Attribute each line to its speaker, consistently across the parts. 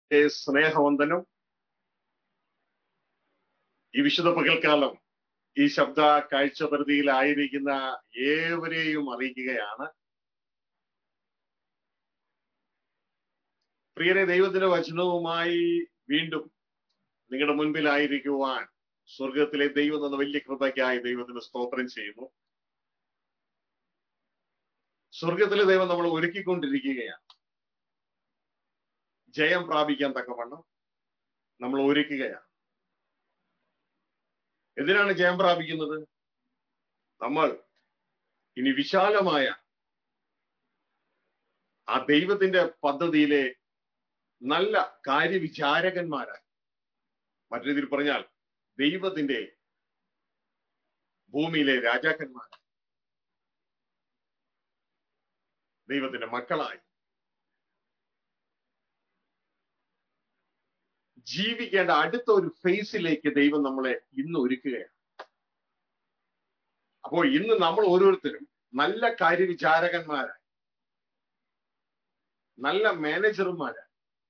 Speaker 1: ഏ, സ്നേഹവന്ദനം ഈ വിശുദ്ധ പകൽക്കാലം ഈ ശബ്ദ കാഴ്ചപരിധിയിലായിരിക്കുന്ന ഏവരെയും അറിയിക്കുകയാണ് പ്രിയരെ ദൈവത്തിന്റെ വചനവുമായി വീണ്ടും നിങ്ങളുടെ മുൻപിലായിരിക്കുവാൻ സ്വർഗത്തിലെ ദൈവം എന്ന വലിയ കൃപയ്ക്കായി ദൈവത്തിന് സ്തോത്രം ചെയ്യുന്നു സ്വർഗത്തിലെ ദൈവം നമ്മൾ ഒരുക്കിക്കൊണ്ടിരിക്കുകയാണ് ജയം പ്രാപിക്കാൻ തക്കവണ്ണം നമ്മൾ ഒരുക്കുകയാണ് എന്തിനാണ് ജയം പ്രാപിക്കുന്നത് നമ്മൾ ഇനി വിശാലമായ ആ ദൈവത്തിന്റെ പദ്ധതിയിലെ നല്ല കാര്യവിചാരകന്മാരായി മറ്റു രീതിയിൽ പറഞ്ഞാൽ ദൈവത്തിന്റെ ഭൂമിയിലെ രാജാക്കന്മാർ ദൈവത്തിന്റെ മക്കളായി ജീവിക്കേണ്ട അടുത്ത ഒരു ഫേസിലേക്ക് ദൈവം നമ്മളെ ഇന്ന് ഒരുക്കുകയാണ് അപ്പോൾ ഇന്ന് നമ്മൾ ഓരോരുത്തരും നല്ല കാര്യവിചാരകന്മാരായി നല്ല മാനേജർമാരായി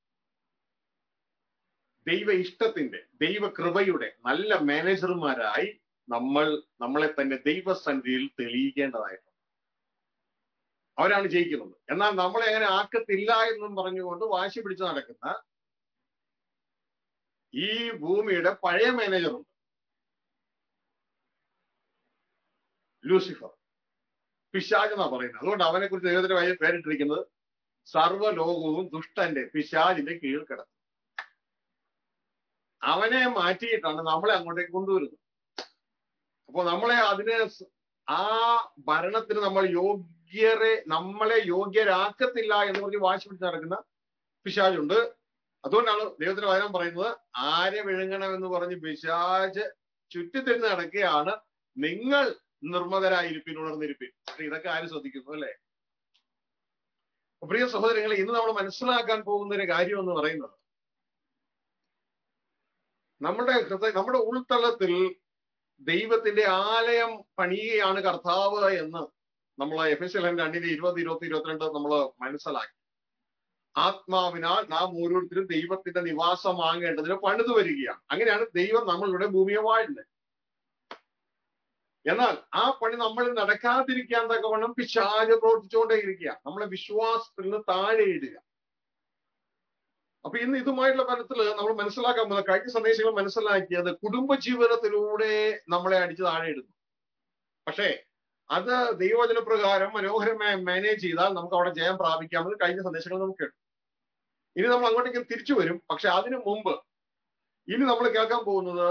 Speaker 1: ദൈവ ഇഷ്ടത്തിന്റെ ദൈവ കൃപയുടെ നല്ല മാനേജർമാരായി നമ്മൾ നമ്മളെ തന്നെ ദൈവസന്നിധിയിൽ തെളിയിക്കേണ്ടതായിട്ടുണ്ട് അവരാണ് ജയിക്കുന്നത് എന്നാൽ നമ്മളെ അങ്ങനെ ആക്കത്തില്ല എന്നും പറഞ്ഞുകൊണ്ട് വാശി പിടിച്ച് നടക്കുന്ന ഈ ഭൂമിയുടെ പഴയ മാനേജറുണ്ട് ലൂസിഫർ പിശാജ് എന്നാ പറയുന്നത് അതുകൊണ്ട് അവനെ കുറിച്ച് ദൈവത്തിന്റെ വഴി പേരിട്ടിരിക്കുന്നത് സർവ്വലോകവും ദുഷ്ടന്റെ പിശാജിന്റെ കീഴിൽ കിടക്കും അവനെ മാറ്റിയിട്ടാണ് നമ്മളെ അങ്ങോട്ടേക്ക് കൊണ്ടുവരുന്നത് അപ്പൊ നമ്മളെ അതിന് സ് ആ ഭരണത്തിന് നമ്മൾ യോഗ്യരെ നമ്മളെ യോഗ്യരാക്കത്തില്ല എന്ന് പറഞ്ഞ് വാശി പിടിച്ച് നടക്കുന്ന പിശാജുണ്ട് അതുകൊണ്ടാണ് ദൈവത്തിന്റെ വചനം പറയുന്നത് ആരെ വിഴുങ്ങണമെന്ന് പറഞ്ഞ് പിശാജ് ചുറ്റിത്തിരിഞ്ഞ് നടക്കുകയാണ് നിങ്ങൾ നിർമ്മതരായിരിപ്പിൻ ഉണർന്നിരിപ്പിൻ പക്ഷെ ഇതൊക്കെ ആര് ശ്രദ്ധിക്കുന്നു അല്ലെ പ്രിയ സഹോദരങ്ങളെ ഇന്ന് നമ്മൾ മനസ്സിലാക്കാൻ പോകുന്ന ഒരു കാര്യം എന്ന് പറയുന്നത് നമ്മുടെ ഹൃദയ നമ്മുടെ ഉൾത്തളത്തിൽ ദൈവത്തിന്റെ ആലയം പണിയുകയാണ് കർത്താവ് എന്ന് നമ്മൾ എഫ് എസ് എൽ രണ്ടിന്റെ ഇരുപത് ഇരുപത്തി ഇരുപത്തിരണ്ട് നമ്മൾ മനസ്സിലാക്കി ആത്മാവിനാൽ നാം ഓരോരുത്തരും ദൈവത്തിന്റെ നിവാസമാകേണ്ടതിന് പണിതു വരികയാണ് അങ്ങനെയാണ് ദൈവം നമ്മളുടെ ഭൂമിയെ വാഴുന്നത് എന്നാൽ ആ പണി നമ്മൾ നടക്കാതിരിക്കാൻ തക്കവണ്ണം പിശാച് പ്രവർത്തിച്ചുകൊണ്ടേയിരിക്കുക നമ്മളെ വിശ്വാസത്തിൽ നിന്ന് താഴെ ഇടുക അപ്പൊ ഇന്ന് ഇതുമായിട്ടുള്ള ബന്ധത്തില് നമ്മൾ മനസ്സിലാക്കാൻ പോകുന്ന കഴിഞ്ഞ സന്ദേശങ്ങൾ മനസ്സിലാക്കിയത് കുടുംബ ജീവിതത്തിലൂടെ നമ്മളെ അടിച്ച് താഴെ ഇടുന്നു പക്ഷേ അത് ദൈവവചന പ്രകാരം മനോഹരമായി മാനേജ് ചെയ്താൽ നമുക്ക് അവിടെ ജയം പ്രാപിക്കാമെന്ന് കഴിഞ്ഞ സന്ദേശങ്ങൾ നമുക്ക് കേട്ടു ഇനി നമ്മൾ അങ്ങോട്ടേക്ക് തിരിച്ചു വരും പക്ഷെ അതിനു മുമ്പ് ഇനി നമ്മൾ കേൾക്കാൻ പോകുന്നത്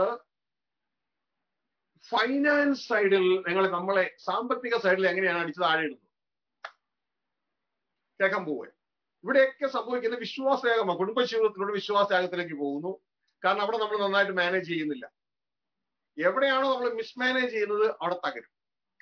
Speaker 1: ഫൈനാൻസ് സൈഡിൽ നിങ്ങൾ നമ്മളെ സാമ്പത്തിക സൈഡിൽ എങ്ങനെയാണ് അടിച്ച് താഴെ ഇടുന്നത് കേൾക്കാൻ പോവുക ഇവിടെയൊക്കെ സംഭവിക്കുന്ന വിശ്വാസയാഗമാണ് കുടുംബജീവിതത്തിലൂടെ വിശ്വാസയാഗത്തിലേക്ക് പോകുന്നു കാരണം അവിടെ നമ്മൾ നന്നായിട്ട് മാനേജ് ചെയ്യുന്നില്ല എവിടെയാണോ നമ്മൾ മിസ്മാനേജ് ചെയ്യുന്നത് അവിടെ തകരും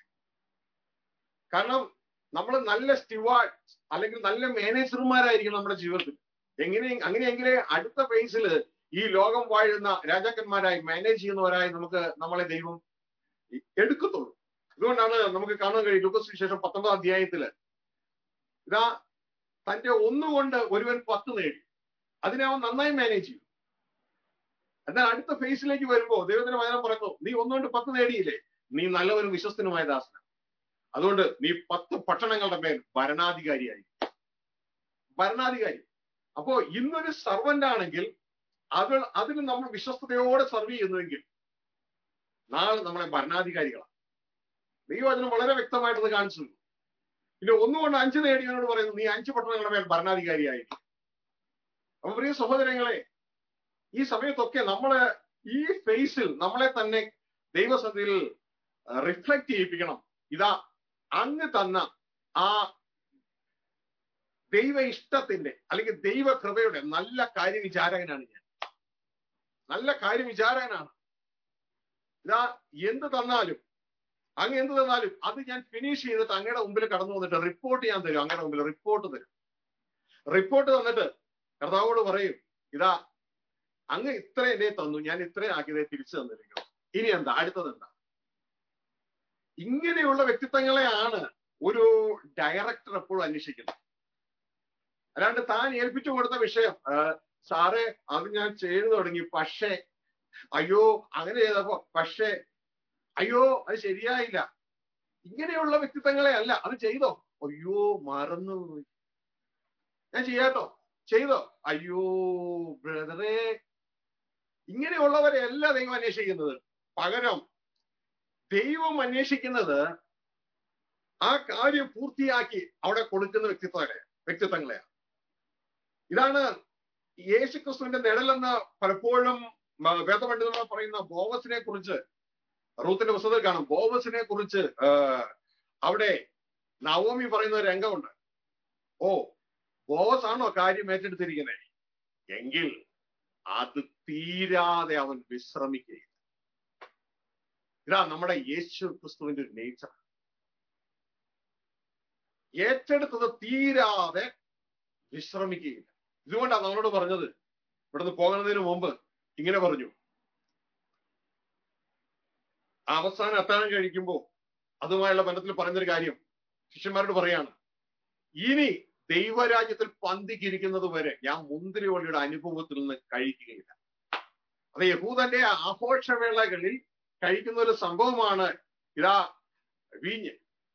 Speaker 1: കാരണം നമ്മൾ നല്ല സ്റ്റിവാർഡ് അല്ലെങ്കിൽ നല്ല മാനേജർമാരായിരിക്കും നമ്മുടെ ജീവിതത്തിൽ എങ്ങനെ അങ്ങനെയെങ്കിലേ അടുത്ത ഫേസിൽ ഈ ലോകം വാഴുന്ന രാജാക്കന്മാരായി മാനേജ് ചെയ്യുന്നവരായി നമുക്ക് നമ്മളെ ദൈവം എടുക്കത്തുള്ളൂ അതുകൊണ്ടാണ് നമുക്ക് കാണാൻ കഴിയും ലുക്കസ് വിശേഷം പത്തൊമ്പതാം അധ്യായത്തില് ഇതാ തന്റെ ഒന്നുകൊണ്ട് ഒരുവൻ പത്ത് നേടി അതിനെ അവൻ നന്നായി മാനേജ് ചെയ്യും എന്നാൽ അടുത്ത ഫേസിലേക്ക് വരുമ്പോ ദൈവത്തിന്റെ വചനം പറഞ്ഞു നീ ഒന്നുകൊണ്ട് പത്ത് നേടിയില്ലേ നീ നല്ലവരും വിശ്വസ്തനുമായ ദാസന അതുകൊണ്ട് നീ പത്ത് പട്ടണങ്ങളുടെ മേൽ ഭരണാധികാരിയായി ഭരണാധികാരി അപ്പോ ഇന്നൊരു സർവന്റ് ആണെങ്കിൽ അത് അതിന് നമ്മൾ വിശ്വസ്തയോടെ സർവ് ചെയ്യുന്നുവെങ്കിൽ നാളെ നമ്മളെ ഭരണാധികാരികളാണ് ദൈവവചനം വളരെ വ്യക്തമായിട്ടത് കാണിച്ചു പിന്നെ ഒന്നുകൊണ്ട് അഞ്ച് നേടിയവനോട് പറയുന്നു നീ അഞ്ച് പട്ടണങ്ങളുടെ മേൽ ഭരണാധികാരിയായിരിക്കും അപ്പൊ പ്രിയ സഹോദരങ്ങളെ ഈ സമയത്തൊക്കെ നമ്മള് ഈ ഫേസിൽ നമ്മളെ തന്നെ ദൈവസഭയിൽ റിഫ്ലക്ട് ചെയ്യിപ്പിക്കണം ഇതാ അങ്ങ് തന്ന ആ ദൈവ ഇഷ്ടത്തിന്റെ അല്ലെങ്കിൽ ദൈവ കൃപയുടെ നല്ല കാര്യവിചാരകനാണ് ഞാൻ നല്ല കാര്യവിചാരകനാണ് ഇതാ എന്ത് തന്നാലും അങ്ങ് എന്ത് തന്നാലും അത് ഞാൻ ഫിനിഷ് ചെയ്തിട്ട് അങ്ങയുടെ മുമ്പിൽ കടന്നു വന്നിട്ട് റിപ്പോർട്ട് ചെയ്യാൻ തരും അങ്ങയുടെ മുമ്പിൽ റിപ്പോർട്ട് തരും റിപ്പോർട്ട് തന്നിട്ട് കർത്താവോട് പറയും ഇതാ അങ്ങ് ഇത്ര എന്നെ തന്നു ഞാൻ ഇത്രയും ആക്കിയതേ തിരിച്ചു തന്നിരിക്കണം ഇനി എന്താ അടുത്തത് എന്താ ഇങ്ങനെയുള്ള വ്യക്തിത്വങ്ങളെയാണ് ഒരു ഡയറക്ടർ എപ്പോഴും അന്വേഷിക്കുന്നത് അല്ലാണ്ട് താൻ ഏൽപ്പിച്ചു കൊടുത്ത വിഷയം സാറേ അത് ഞാൻ ചെയ്തു തുടങ്ങി പക്ഷേ അയ്യോ അങ്ങനെ ചെയ്തപ്പോ പക്ഷേ അയ്യോ അത് ശരിയായില്ല ഇങ്ങനെയുള്ള വ്യക്തിത്വങ്ങളെ അല്ല അത് ചെയ്തോ അയ്യോ മറന്നു ഞാൻ ചെയ്യാട്ടോ ചെയ്തോ അയ്യോ ബ്രദറെ ഇങ്ങനെയുള്ളവരെ അല്ല ദൈവം അന്വേഷിക്കുന്നത് പകരം ദൈവം അന്വേഷിക്കുന്നത് ആ കാര്യം പൂർത്തിയാക്കി അവിടെ കൊടുക്കുന്ന വ്യക്തിത്വങ്ങളെ വ്യക്തിത്വങ്ങളെയാണ് ഇതാണ് യേശുക്രിസ്തുവിന്റെ നിഴലെന്ന് പലപ്പോഴും മ- വേദപണ്ഡിതന്മാർ പറയുന്ന ബോവസിനെ കുറിച്ച് റൂത്തിന്റെ പുസ്തകത്തിൽ കാണും ബോവസിനെ കുറിച്ച് ആ, അവിടെ നവോമി പറയുന്ന ഒരു രംഗമുണ്ട് ഓ ബോവസ് ആണോ കാര്യം ഏറ്റെടുത്തിരിക്കുന്നത് എങ്കിൽ അത് തീരാതെ അവൻ വിശ്രമിക്കുകയില്ല ഇതാ നമ്മുടെ യേശു ക്രിസ്തുവിന്റെ ഒരു നേച്ചർ ഏറ്റെടുത്തത് തീരാതെ വിശ്രമിക്കുകയില്ല ഇതുകൊണ്ടാണ് നമ്മളോട് പറഞ്ഞത് ഇവിടുന്ന് പോകുന്നതിന് മുമ്പ് ഇങ്ങനെ പറഞ്ഞു അവസാനം അത്താഴം കഴിക്കുമ്പോൾ അതുമായുള്ള ബന്ധത്തിൽ പറയുന്നൊരു കാര്യം ശിഷ്യന്മാരോട് പറയാണ് ഇനി ദൈവരാജ്യത്തിൽ പന്തിക്കിരിക്കുന്നത് വരെ ഞാൻ മുന്തിരിവള്ളിയുടെ അനുഭവത്തിൽ നിന്ന് കഴിക്കുകയില്ല അത് യഹൂദന്റെ ആഘോഷവേളകളിൽ കഴിക്കുന്ന ഒരു സംഭവമാണ് ഇതാ വീഞ്ഞ്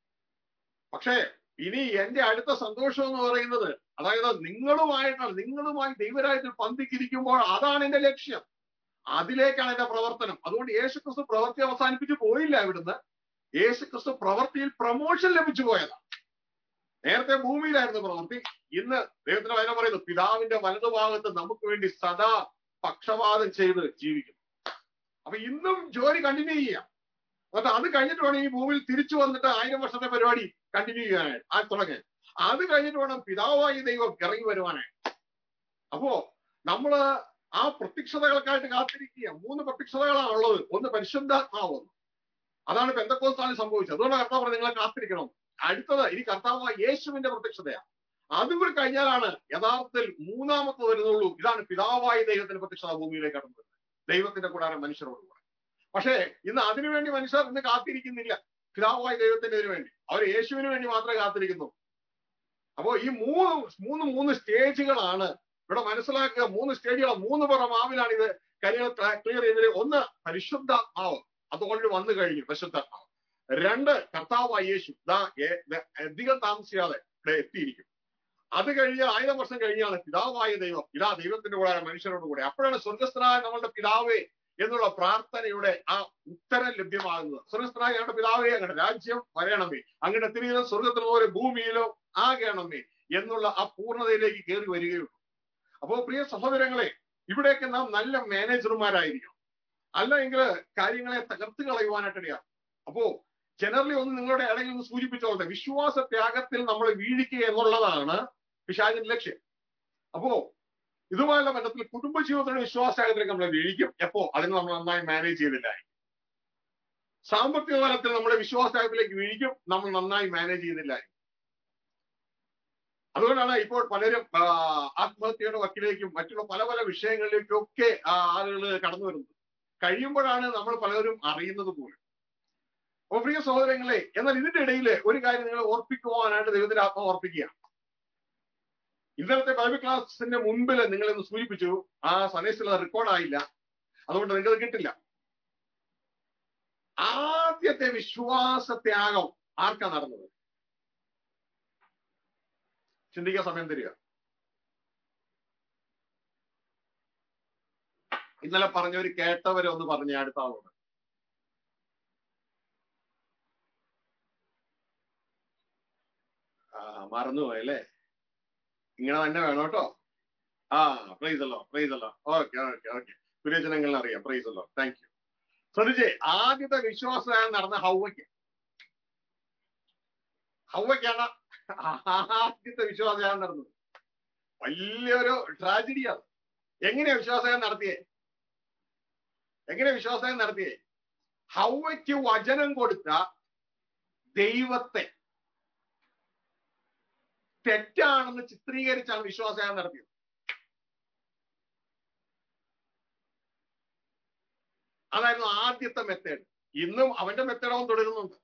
Speaker 1: പക്ഷേ ഇനി എന്റെ അടുത്ത സന്തോഷം എന്ന് പറയുന്നത് അതായത് നിങ്ങളുമായിട്ടാണ് നിങ്ങളുമായി ദൈവരാജ്യത്തിൽ പന്തിക്കിരിക്കുമ്പോൾ അതാണ് എന്റെ ലക്ഷ്യം അതിലേക്കാണ് എന്റെ പ്രവർത്തനം അതുകൊണ്ട് യേശുക്രിസ്തു പ്രവൃത്തി അവസാനിപ്പിച്ചു പോയില്ല ഇവിടുന്ന് യേശുക്രിസ്തു പ്രവൃത്തിയിൽ പ്രമോഷൻ ലഭിച്ചു പോയതാണ് നേരത്തെ ഭൂമിയിലായിരുന്നു പ്രവൃത്തി ഇന്ന് ദൈവത്തിന് വചനം പറയുന്നു പിതാവിന്റെ വലതുഭാഗത്ത് നമുക്ക് വേണ്ടി സദാ പക്ഷപാതം ചെയ്ത് ജീവിക്കുന്നു അപ്പൊ ഇന്നും ജോലി കണ്ടിന്യൂ ചെയ്യാം എന്നിട്ട് അത് കഴിഞ്ഞിട്ട് വേണം ഈ ഭൂമിയിൽ തിരിച്ചു വന്നിട്ട് ആയിരം വർഷത്തെ പരിപാടി കണ്ടിന്യൂ ചെയ്യാനായിട്ട് ആ തുടങ്ങാൻ അത് കഴിഞ്ഞിട്ട് വേണം പിതാവായി ദൈവം ഇറങ്ങി വരുവാനായിട്ട് അപ്പോ നമ്മള് ആ പ്രത്യക്ഷതകൾക്കായിട്ട് കാത്തിരിക്കുക മൂന്ന് പ്രത്യക്ഷതകളാണ് ഉള്ളത് ഒന്ന് പരിശുദ്ധാത്മാവ് ഒന്ന് അതാണ് പെന്തക്കോസ്താന് സംഭവിച്ചത് അതുകൊണ്ട് കർത്താവ് പറഞ്ഞു നിങ്ങളെ കാത്തിരിക്കണം അടുത്തത് ഇനി കർത്താവ് യേശുവിന്റെ പ്രത്യക്ഷതയാണ് അതും കൂടി കഴിഞ്ഞാലാണ് യഥാർത്ഥത്തിൽ മൂന്നാമത്തെ വരുന്നുള്ളൂ ഇതാണ് പിതാവായ ദൈവത്തിന്റെ പ്രത്യക്ഷത ഭൂമിയിലേക്ക് കടന്നു വരുന്നത് ദൈവത്തിന്റെ കൂടാരം മനുഷ്യരോട് കൂടെ പക്ഷേ ഇന്ന് അതിനുവേണ്ടി മനുഷ്യർ ഇന്ന് കാത്തിരിക്കുന്നില്ല പിതാവായ ദൈവത്തിന്റെ വേണ്ടി അവർ യേശുവിന് വേണ്ടി മാത്രമേ കാത്തിരിക്കുന്നു അപ്പോ ഈ മൂന്ന് മൂന്ന് മൂന്ന് സ്റ്റേജുകളാണ് ഇവിടെ മനസ്സിലാക്കുക മൂന്ന് സ്റ്റേജുകൾ മൂന്ന് പുറ മാവിലാണ് ഇത് കാര്യങ്ങൾ ക്ലിയർ ചെയ്തത് ഒന്ന് പരിശുദ്ധാത്മാവ് അത് ഓൾറെഡി വന്നു കഴിഞ്ഞു പരിശുദ്ധാത്മാവ് രണ്ട് കർത്താവായ യേശു ദാ ഏ- ദ- അധികം താമസിയാതെ ഇവിടെ എത്തിയിരിക്കും അത് കഴിഞ്ഞ് ആയിരം വർഷം കഴിഞ്ഞാണ് പിതാവായ ദൈവം ഇതാ ദൈവത്തിന്റെ കൂടെ മനുഷ്യരോട് കൂടെ അപ്പോഴാണ് സ്വർഗസ്ഥനായ നമ്മളുടെ പിതാവേ എന്നുള്ള പ്രാർത്ഥനയുടെ ആ ഉത്തരം ലഭ്യമാകുന്നത് സ്വർഗസ്ഥനായ ഞങ്ങളുടെ പിതാവേ അങ്ങയുടെ രാജ്യം വരയണമേ അങ്ങനെ തിരികെ സ്വർഗത്തിൽ പോലെ ഭൂമിയിലോ ആകണമേ എന്നുള്ള ആ പൂർണ്ണതയിലേക്ക് കയറി വരികയുള്ളൂ അപ്പോ പ്രിയ സഹോദരങ്ങളെ ഇവിടെയൊക്കെ നാം നല്ല മാനേജർമാരായിരിക്കണം അല്ലെങ്കിൽ കാര്യങ്ങളെ തകർത്ത് കളയുവാനായിട്ടിടയാണ് അപ്പോ ജനറലി ഒന്ന് നിങ്ങളുടെ ഇടയിൽ ഒന്ന് സൂചിപ്പിച്ചോട്ടെ വിശ്വാസ ത്യാഗത്തിൽ നമ്മൾ വീഴിക്കുക എന്നുള്ളതാണ് പിശാചിന്റെ ലക്ഷ്യം അപ്പോ ഇതുമായുള്ള ബന്ധത്തിൽ കുടുംബജീവിതത്തിലുള്ള വിശ്വാസത്യാഗത്തിലേക്ക് നമ്മൾ വീഴിക്കും എപ്പോ അതിന് നമ്മൾ നന്നായി മാനേജ് ചെയ്തില്ല സാമ്പത്തിക തലത്തിൽ നമ്മുടെ വിശ്വാസത്യാഗത്തിലേക്ക് വീഴിക്കും നമ്മൾ നന്നായി മാനേജ് ചെയ്തില്ല അതുകൊണ്ടാണ് ഇപ്പോൾ പലരും ആ, ആത്മഹത്യയുടെ വക്കിലേക്കും മറ്റുള്ള പല പല വിഷയങ്ങളിലേക്കും ഒക്കെ ആളുകൾ കടന്നു വരുന്നത് കഴിയുമ്പോഴാണ് നമ്മൾ പലരും അറിയുന്നത് പോലും അപ്പൊ പ്രിയ സഹോദരങ്ങളെ എന്നാൽ ഇതിന്റെ ഇടയിൽ ഒരു കാര്യം നിങ്ങൾ ഓർപ്പിക്കുവാനായിട്ട് ദൈവത്തിന്റെ ആത്മാവ് ഓർപ്പിക്കുകയാണ് ഇന്നലത്തെ ബൈബിൾ ക്ലാസിന്റെ മുമ്പിൽ നിങ്ങൾ ഇന്ന് സൂചിപ്പിച്ചു ആ സന്ദേശത്തിൽ അത് റെക്കോർഡായില്ല അതുകൊണ്ട് നിങ്ങൾക്ക് കിട്ടില്ല ആദ്യത്തെ വിശ്വാസത്യാഗം ആർക്കാ നടന്നത് ചിന്തിക്കാൻ സമയം തരിക ഇന്നലെ പറഞ്ഞവര് കേട്ടവരെ ഒന്ന് പറഞ്ഞ അടുത്ത ആളോട് ആ മറന്നുപോയല്ലേ ഇങ്ങനെ തന്നെ വേണം കേട്ടോ ആ പ്രൈസ് അല്ലോ പ്രൈസ് അല്ലോ ഓക്കെ ഓക്കെ ഓക്കെ സുരേഷനങ്ങളിൽ അറിയാം പ്രൈസ് അല്ലോ താങ്ക് യു ശ്രദ്ധിച്ചേ ആദ്യത്തെ വിശ്വാസം നടന്ന ഹൗവയ്ക്ക് ഹൗവയ്ക്കാണ് ആദ്യത്തെ വിശ്വാസയാഗം നടന്നത് വലിയൊരു ട്രാജഡിയാണ് എങ്ങനെയാ വിശ്വാസയാഗം നടത്തിയേ എങ്ങനെ വിശ്വാസയാഗം നടത്തിയേ ഹൗവയ്ക്ക് വചനം കൊടുത്ത ദൈവത്തെ തെറ്റാണെന്ന് ചിത്രീകരിച്ചാണ് വിശ്വാസയാഗം നടത്തിയത് അതായിരുന്നു ആദ്യത്തെ മെത്തേഡ് ഇന്നും അവന്റെ മെത്തേഡ് അവൻ തുടരുന്നുണ്ട്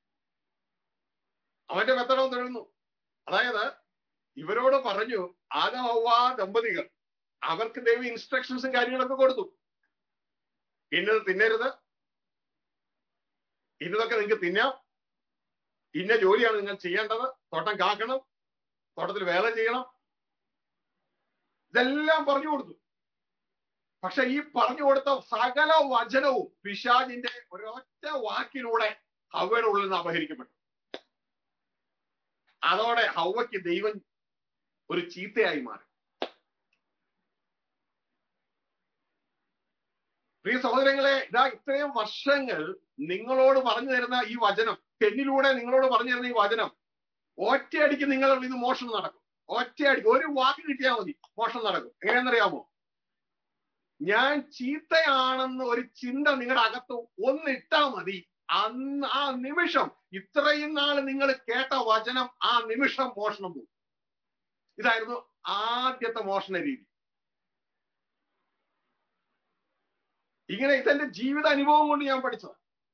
Speaker 1: അവന്റെ മെത്തേഡ് അവൻ തുടരുന്നു അതായത് ഇവരോട് പറഞ്ഞു ആദവ ദമ്പതികൾ അവർക്ക് ദൈവം ഇൻസ്ട്രക്ഷൻസും കാര്യങ്ങളൊക്കെ കൊടുത്തു ഇന്നത് തിന്നരുത് ഇന്നതൊക്കെ നിങ്ങൾക്ക് തിന്നാം ഇന്ന ജോലിയാണ് നിങ്ങൾ ചെയ്യേണ്ടത് തോട്ടം കാക്കണം തോട്ടത്തിൽ വേല ചെയ്യണം ഇതെല്ലാം പറഞ്ഞു കൊടുത്തു പക്ഷെ ഈ പറഞ്ഞു കൊടുത്ത സകല വചനവും പിശാജിന്റെ ഒരൊറ്റ വാക്കിലൂടെ ഹവയുടെ ഉള്ളിൽ നിന്ന് അപഹരിക്കപ്പെട്ടു അതോടെ ഹവയ്ക്ക് ദൈവം ഒരു ചീത്തയായി മാറി പ്രിയ സഹോദരങ്ങളെ ഇതാ ഇത്രയും വർഷങ്ങൾ നിങ്ങളോട് പറഞ്ഞു തരുന്ന ഈ വചനം പെന്നിലൂടെ നിങ്ങളോട് പറഞ്ഞു തരുന്ന ഈ വചനം ഒറ്റയടിക്ക് നിങ്ങൾ ഇത് മോഷണം നടക്കും ഒറ്റയടിക്ക് ഒരു വാക്ക് കിട്ടിയാൽ മതി മോഷണം നടക്കും എങ്ങനെയാണെന്നറിയാമോ ഞാൻ ചീത്തയാണെന്ന് ഒരു ചിന്ത നിങ്ങളുടെ അകത്ത് ഒന്നിട്ടാ മതി അന്ന് ആ നിമിഷം ഇത്രയും നാൾ നിങ്ങൾ കേട്ട വചനം ആ നിമിഷം മോഷണം പോകും ഇതായിരുന്നു ആദ്യത്തെ മോഷണ രീതി ഇങ്ങനെ ഇതെന്റെ ജീവിത അനുഭവം കൊണ്ട് ഞാൻ പഠിച്ചത്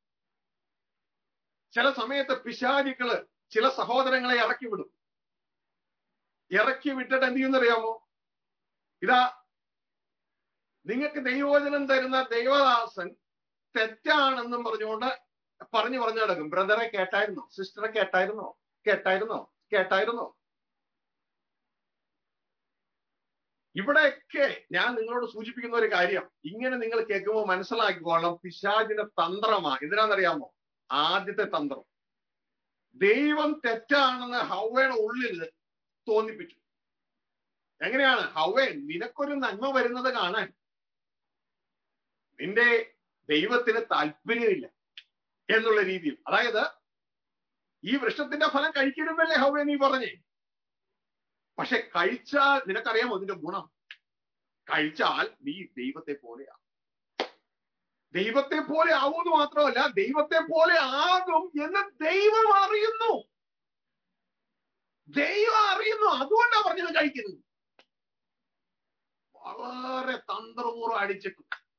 Speaker 1: ചില സമയത്ത് പിശാചുക്കള് ചില സഹോദരങ്ങളെ ഇറക്കി വിടും ഇറക്കി വിട്ടിട്ട് എന്ത് ചെയ്യുന്നറിയാമോ ഇതാ നിങ്ങൾക്ക് ദൈവവചനം തരുന്ന ദൈവദാസൻ തെറ്റാണെന്നും പറഞ്ഞുകൊണ്ട് പറഞ്ഞു പറഞ്ഞു നടക്കും ബ്രദറെ കേട്ടായിരുന്നോ സിസ്റ്ററെ കേട്ടായിരുന്നോ കേട്ടായിരുന്നോ കേട്ടായിരുന്നോ ഇവിടെയൊക്കെ ഞാൻ നിങ്ങളോട് സൂചിപ്പിക്കുന്ന ഒരു കാര്യം ഇങ്ങനെ നിങ്ങൾ കേൾക്കുമ്പോൾ മനസ്സിലാക്കിക്കോളണം പിശാചിന്റെ തന്ത്രമാ എന്തിനാണെന്നറിയാമോ ആദ്യത്തെ തന്ത്രം ദൈവം തെറ്റാണെന്ന് ഹൗവയുടെ ഉള്ളിൽ തോന്നിപ്പിച്ചു എങ്ങനെയാണ് ഹൗവേ നിനക്കൊരു നന്മ വരുന്നത് കാണാൻ നിന്റെ ദൈവത്തിന് താല്പര്യമില്ല എന്നുള്ള രീതിയിൽ അതായത് ഈ വൃക്ഷത്തിന്റെ ഫലം കഴിക്കരുതല്ലേ ഹൗവേ നീ പറഞ്ഞേ പക്ഷെ കഴിച്ചാൽ നിനക്കറിയാമോ അതിന്റെ ഗുണം കഴിച്ചാൽ നീ ദൈവത്തെ പോലെയാ ദൈവത്തെ പോലെ ആവുമെന്ന് മാത്രമല്ല ദൈവത്തെ പോലെ ആകും എന്ന് ദൈവം അറിയുന്നു ദൈവം അറിയുന്നു അതുകൊണ്ടാണ് പറഞ്ഞത് കഴിക്കുന്നത് വളരെ തന്ത്രപൂർവ്വം അടിച്ചിട്ട്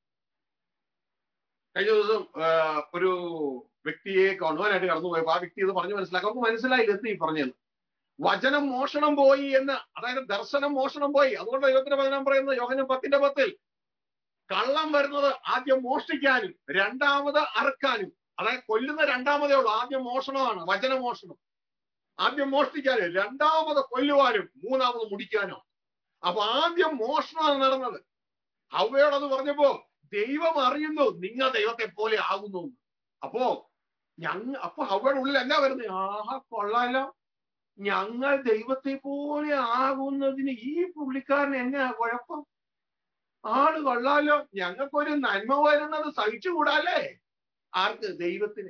Speaker 1: കഴിഞ്ഞ ദിവസം ഒരു വ്യക്തിയെ കാണുവാനായിട്ട് കടന്നുപോയപ്പോ ആ വ്യക്തി ഇത് പറഞ്ഞു മനസ്സിലാക്കി അവർക്ക് മനസ്സിലായില്ല എന്ത് ഈ പറഞ്ഞത് വചനം മോഷണം പോയി എന്ന് അതായത് ദർശനം മോഷണം പോയി അതുകൊണ്ട് ദൈവത്തിന്റെ വചനം പറയുന്നത് യോഹനം പത്തിന്റെ പത്തിൽ കള്ളം വരുന്നത് ആദ്യം മോഷ്ടിക്കാനും രണ്ടാമത് അറക്കാനും അതായത് കൊല്ലുന്ന രണ്ടാമതേ ഉള്ളൂ ആദ്യം മോഷണമാണ് വചനമോഷണം ആദ്യം മോഷ്ടിക്കാനും രണ്ടാമത് കൊല്ലുവാനും മൂന്നാമത് മുടിക്കാനും അപ്പൊ ആദ്യം മോഷണമാണ് നടന്നത് ഹവയോട് അത് പറഞ്ഞപ്പോ ദൈവം അറിയുന്നു നിങ്ങൾ ദൈവത്തെ പോലെ ആകുന്നു അപ്പോ ഞങ്ങ അപ്പൊ ഹവയുടെ ഉള്ളിൽ എന്നാ വരുന്നത് ആഹാ കൊള്ളാലോ ഞങ്ങൾ ദൈവത്തെ പോലെ ആകുന്നതിന് ഈ പുള്ളിക്കാരൻ എന്നാ കുഴപ്പം ആള് കൊള്ളാലോ ഞങ്ങൾക്കൊരു നന്മ വരുന്നത് സഹിച്ചുകൂടാലേ ആർക്ക് ദൈവത്തിന്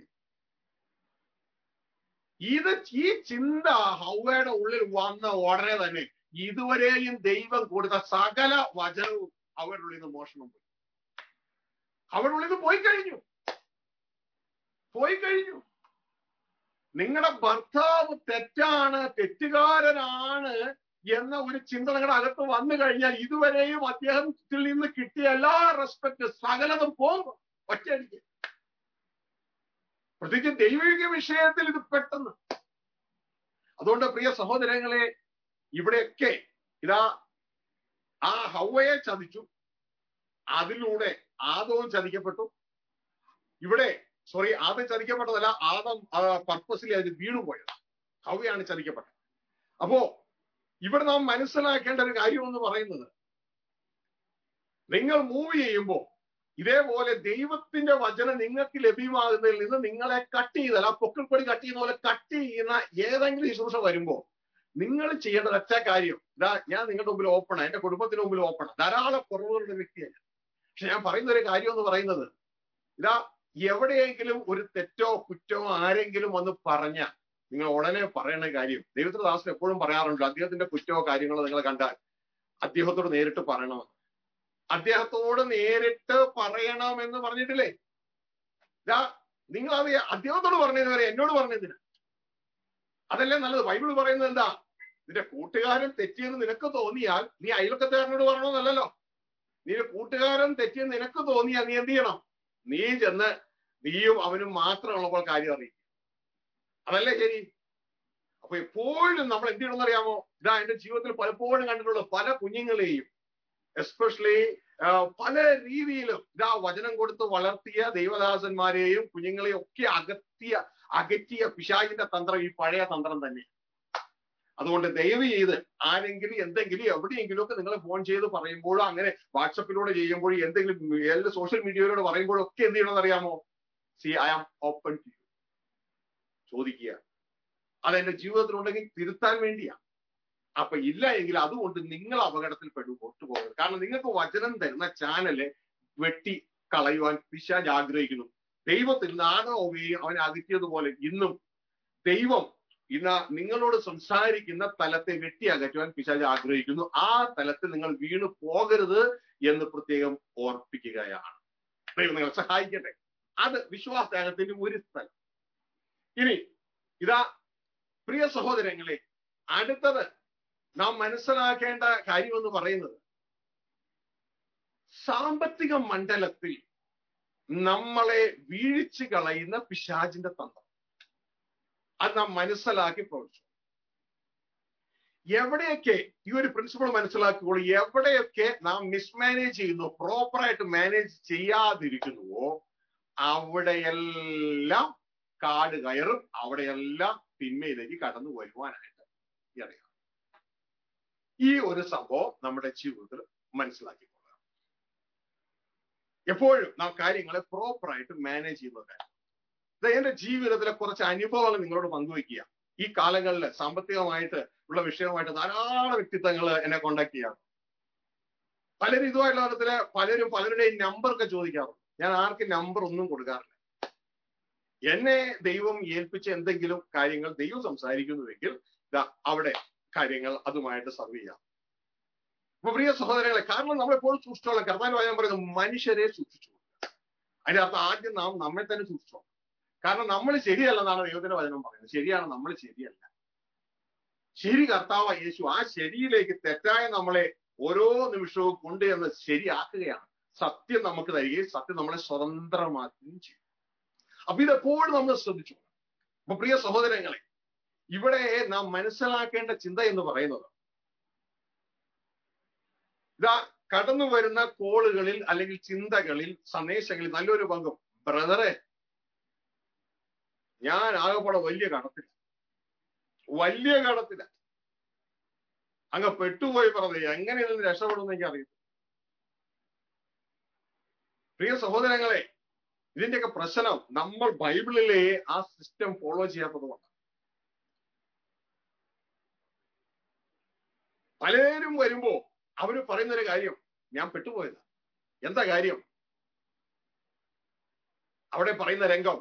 Speaker 1: ഇത് ഈ ചിന്ത ഹൗവയുടെ ഉള്ളിൽ വന്ന ഉടനെ തന്നെ ഇതുവരെയും ദൈവം കൊടുത്ത സകല വചനവും അവരുടെ ഉള്ളിൽ നിന്ന് മോഷണം പോയി അവരുടെ ഉള്ളിൽ നിന്ന് പോയി കഴിഞ്ഞു പോയി കഴിഞ്ഞു നിങ്ങളുടെ ഭർത്താവ് തെറ്റാണ് തെറ്റുകാരനാണ് എന്ന ഒരു ചിന്ത നിങ്ങളുടെ അകത്ത് വന്നു കഴിഞ്ഞാൽ ഇതുവരെയും അദ്ദേഹത്തിൽ നിന്ന് കിട്ടിയ എല്ലാ റെസ്പെക്ട് സകലതും പോകും ഒറ്റയടിക്ക് പ്രത്യേകിച്ച് ദൈവിക വിഷയത്തിൽ ഇത് പെട്ടെന്ന് അതുകൊണ്ട് പ്രിയ സഹോദരങ്ങളെ ഇവിടെയൊക്കെ ഇതാ ആ ഹൗവയെ ചതിച്ചു അതിലൂടെ ആദവും ചതിക്കപ്പെട്ടു ഇവിടെ സോറി ആദം ചതിക്കപ്പെട്ടതല്ല ആദം പർപ്പസിൽ അത് വീണുപോയത് ഹൗവയാണ് ചതിക്കപ്പെട്ടത് അപ്പോ ഇവിടെ നാം മനസ്സിലാക്കേണ്ട ഒരു കാര്യം എന്ന് പറയുന്നത് നിങ്ങൾ മൂവ് ചെയ്യുമ്പോൾ ഇതേപോലെ ദൈവത്തിന്റെ വചനം നിങ്ങൾക്ക് ലഭ്യമാകുന്നതിൽ നിന്ന് നിങ്ങളെ കട്ട് ചെയ്താൽ ആ പൊക്കിൾപ്പടി കട്ട് ചെയ്യുന്ന പോലെ കട്ട് ചെയ്യുന്ന ഏതെങ്കിലും ശുശ്രൂഷ വരുമ്പോൾ നിങ്ങൾ ചെയ്യേണ്ട ഒറ്റ കാര്യം ഇതാ ഞാൻ നിങ്ങളുടെ മുമ്പിൽ ഓപ്പണാണ് എന്റെ കുടുംബത്തിന് മുമ്പിൽ ഓപ്പണാണ് ധാരാളം കുറവുകളുടെ വ്യക്തിയാണ് പക്ഷെ ഞാൻ പറയുന്ന ഒരു കാര്യം എന്ന് പറയുന്നത് ഇതാ എവിടെയെങ്കിലും ഒരു തെറ്റോ കുറ്റോ ആരെങ്കിലും വന്ന് പറഞ്ഞ നിങ്ങൾ ഉടനെ പറയണ കാര്യം ദൈവത്തിന്റെ ദാസൻ എപ്പോഴും പറയാറുണ്ട് അദ്ദേഹത്തിന്റെ കുറ്റമോ കാര്യങ്ങളോ നിങ്ങൾ കണ്ടാൽ അദ്ദേഹത്തോട് നേരിട്ട് പറയണം അദ്ദേഹത്തോട് നേരിട്ട് പറയണം എന്ന് പറഞ്ഞിട്ടില്ലേ ഇതാ നിങ്ങൾ അത് അദ്ദേഹത്തോട് പറഞ്ഞതിന് വരെ എന്നോട് പറഞ്ഞതിന് അതല്ലേ നല്ലത് ബൈബിൾ പറയുന്നത് എന്താ നിന്റെ കൂട്ടുകാരൻ തെറ്റിയെന്ന് നിനക്ക് തോന്നിയാൽ നീ അയൽവക്കത്തുകാരനോട് പറയണമെന്നല്ലല്ലോ നീ കൂട്ടുകാരൻ തെറ്റിയെന്ന് നിനക്ക് തോന്നിയാൽ നീ എന്ത് ചെയ്യണം നീ ചെന്ന് നീയും അവനും മാത്രമുള്ളപ്പോൾ കാര്യം അറിയിക്കും അതല്ലേ ശരി അപ്പൊ എപ്പോഴും നമ്മൾ എന്ത് ചെയ്യണമെന്ന് അറിയാമോ ഇതാ എന്റെ ജീവിതത്തിൽ പലപ്പോഴും കണ്ടിട്ടുള്ള പല കുഞ്ഞുങ്ങളെയും എസ്പെഷ്യലി പല രീതിയിലും ഇതാ വചനം കൊടുത്ത് വളർത്തിയ ദൈവദാസന്മാരെയും കുഞ്ഞുങ്ങളെയും ഒക്കെ അകത്തിയ അകറ്റിയ പിശാചിന്റെ തന്ത്രം ഈ പഴയ തന്ത്രം തന്നെ അതുകൊണ്ട് ദയവ് ചെയ്ത് ആരെങ്കിലും എന്തെങ്കിലും എവിടെയെങ്കിലും ഒക്കെ നിങ്ങൾ ഫോൺ ചെയ്ത് പറയുമ്പോഴോ അങ്ങനെ വാട്സപ്പിലൂടെ ചെയ്യുമ്പോഴോ എന്തെങ്കിലും എല്ലാ സോഷ്യൽ മീഡിയയിലൂടെ പറയുമ്പോഴോ ഒക്കെ എന്ത് ചെയ്യണമെന്ന് അറിയാമോ see I am open to you ചോദിക്കുക അത് എന്റെ ജീവിതത്തിലുണ്ടെങ്കിൽ തിരുത്താൻ വേണ്ടിയാ അപ്പൊ ഇല്ല എങ്കിൽ അതുകൊണ്ട് നിങ്ങൾ അപകടത്തിൽ പെടും ഒട്ടുപോകരുത് കാരണം നിങ്ങൾക്ക് വചനം തരുന്ന ചാനല് വെട്ടി കളയുവാൻ പിശാജ് ആഗ്രഹിക്കുന്നു ദൈവത്തിൽ നാഗവും അവൻ അകറ്റിയതുപോലെ ഇന്നും ദൈവം ഇന്ന് നിങ്ങളോട് സംസാരിക്കുന്ന തലത്തെ വെട്ടി അകറ്റുവാൻ പിശാജ് ആഗ്രഹിക്കുന്നു ആ തലത്തിൽ നിങ്ങൾ വീണു പോകരുത് എന്ന് പ്രത്യേകം ഓർപ്പിക്കുകയാണ് ദൈവം നിങ്ങളെ സഹായിക്കട്ടെ അത് വിശ്വാസത്യാഗത്തിന്റെ ഒരു സ്ഥലം ഇനി ഇതാ പ്രിയ സഹോദരങ്ങളെ അടുത്തത് നാം മനസ്സിലാക്കേണ്ട കാര്യം എന്ന് പറയുന്നത് സാമ്പത്തിക മണ്ഡലത്തിൽ നമ്മളെ വീഴ്ച കളയുന്ന പിശാചിന്റെ തന്ത്രം അത് നാം മനസ്സിലാക്കി പ്രവർത്തിച്ചു എവിടെയൊക്കെ ഈ ഒരു പ്രിൻസിപ്പിൾ മനസ്സിലാക്കുമ്പോൾ എവിടെയൊക്കെ നാം മിസ്മാനേജ് ചെയ്യുന്നു പ്രോപ്പറായിട്ട് മാനേജ് ചെയ്യാതിരിക്കുന്നുവോ അവിടെയെല്ലാം കാട് കയറും അവിടെയെല്ലാം തിന്മയിലേക്ക് കടന്നു വരുവാനായിട്ട് ഇടയാണ് ഈ ഒരു സംഭവം നമ്മുടെ ജീവിതത്തിൽ മനസ്സിലാക്കിക്കൊള്ളുക എപ്പോഴും നാം കാര്യങ്ങളെ പ്രോപ്പറായിട്ട് മാനേജ് ചെയ്യുന്നത് എന്റെ ജീവിതത്തിലെ കുറച്ച് അനുഭവങ്ങൾ നിങ്ങളോട് പങ്കുവയ്ക്കുക ഈ കാലങ്ങളിൽ സാമ്പത്തികമായിട്ട് ഉള്ള വിഷയമായിട്ട് ധാരാളം വ്യക്തിത്വങ്ങൾ എന്നെ കോണ്ടാക്ട് ചെയ്യാറ് പലരും ഇതുമായിട്ടുള്ള തരത്തില് പലരും പലരുടെയും നമ്പർ ഒക്കെ ചോദിക്കാറുണ്ട് ഞാൻ ആർക്കും നമ്പർ ഒന്നും കൊടുക്കാറില്ല എന്നെ ദൈവം ഏൽപ്പിച്ച എന്തെങ്കിലും കാര്യങ്ങൾ ദൈവം സംസാരിക്കുന്നുവെങ്കിൽ അവിടെ കാര്യങ്ങൾ അതുമായിട്ട് സർവ് ചെയ്യാം അപ്പൊ പ്രിയ സഹോദരങ്ങളെ കാരണം നമ്മളെപ്പോഴും സൂക്ഷിച്ചോളാം കർത്താൻ വായന പറയുന്നത് മനുഷ്യരെ സൂക്ഷിച്ചു അതിന്റെ അർത്ഥം ആദ്യം നാം നമ്മെ തന്നെ സൂക്ഷിച്ചോ കാരണം നമ്മൾ ശരിയല്ലെന്നാണ് ദൈവത്തിന്റെ വചനം പറയുന്നത് ശരിയാണ് നമ്മൾ ശരിയല്ല ശരി കർത്താവ് യേശു ആ ശരിയിലേക്ക് തെറ്റായ നമ്മളെ ഓരോ നിമിഷവും കൊണ്ട് എന്ന് ശരിയാക്കുകയാണ് സത്യം നമുക്ക് തരികയും സത്യം നമ്മളെ സ്വതന്ത്രമാക്കുകയും ചെയ്യും അപ്പൊ ഇതെപ്പോഴും നമ്മൾ ശ്രദ്ധിച്ചു അപ്പൊ പ്രിയ സഹോദരങ്ങളെ ഇവിടെ നാം മനസ്സിലാക്കേണ്ട ചിന്ത എന്ന് പറയുന്നത് ഇതാ കടന്നു വരുന്ന കോളുകളിൽ അല്ലെങ്കിൽ ചിന്തകളിൽ സന്ദേശങ്ങളിൽ നല്ലൊരു പങ്കും ബ്രദറെ ഞാൻ ആകെപ്പാടെ വലിയ കടത്തില്ല വലിയ കടത്തില്ല അങ്ങ് പെട്ടുപോയി പറഞ്ഞത് എങ്ങനെ ഇതിന് രക്ഷപ്പെടുമെന്ന് എനിക്ക് അറിയില്ല പ്രിയ സഹോദരങ്ങളെ ഇതിന്റെയൊക്കെ പ്രശ്നം നമ്മൾ ബൈബിളിലെ ആ സിസ്റ്റം ഫോളോ ചെയ്യാത്തതുകൊണ്ട് പലരും വരുമ്പോ അവര് പറയുന്ന ഒരു കാര്യം ഞാൻ പെട്ടുപോയതാ എന്താ കാര്യം അവിടെ പറയുന്ന രംഗം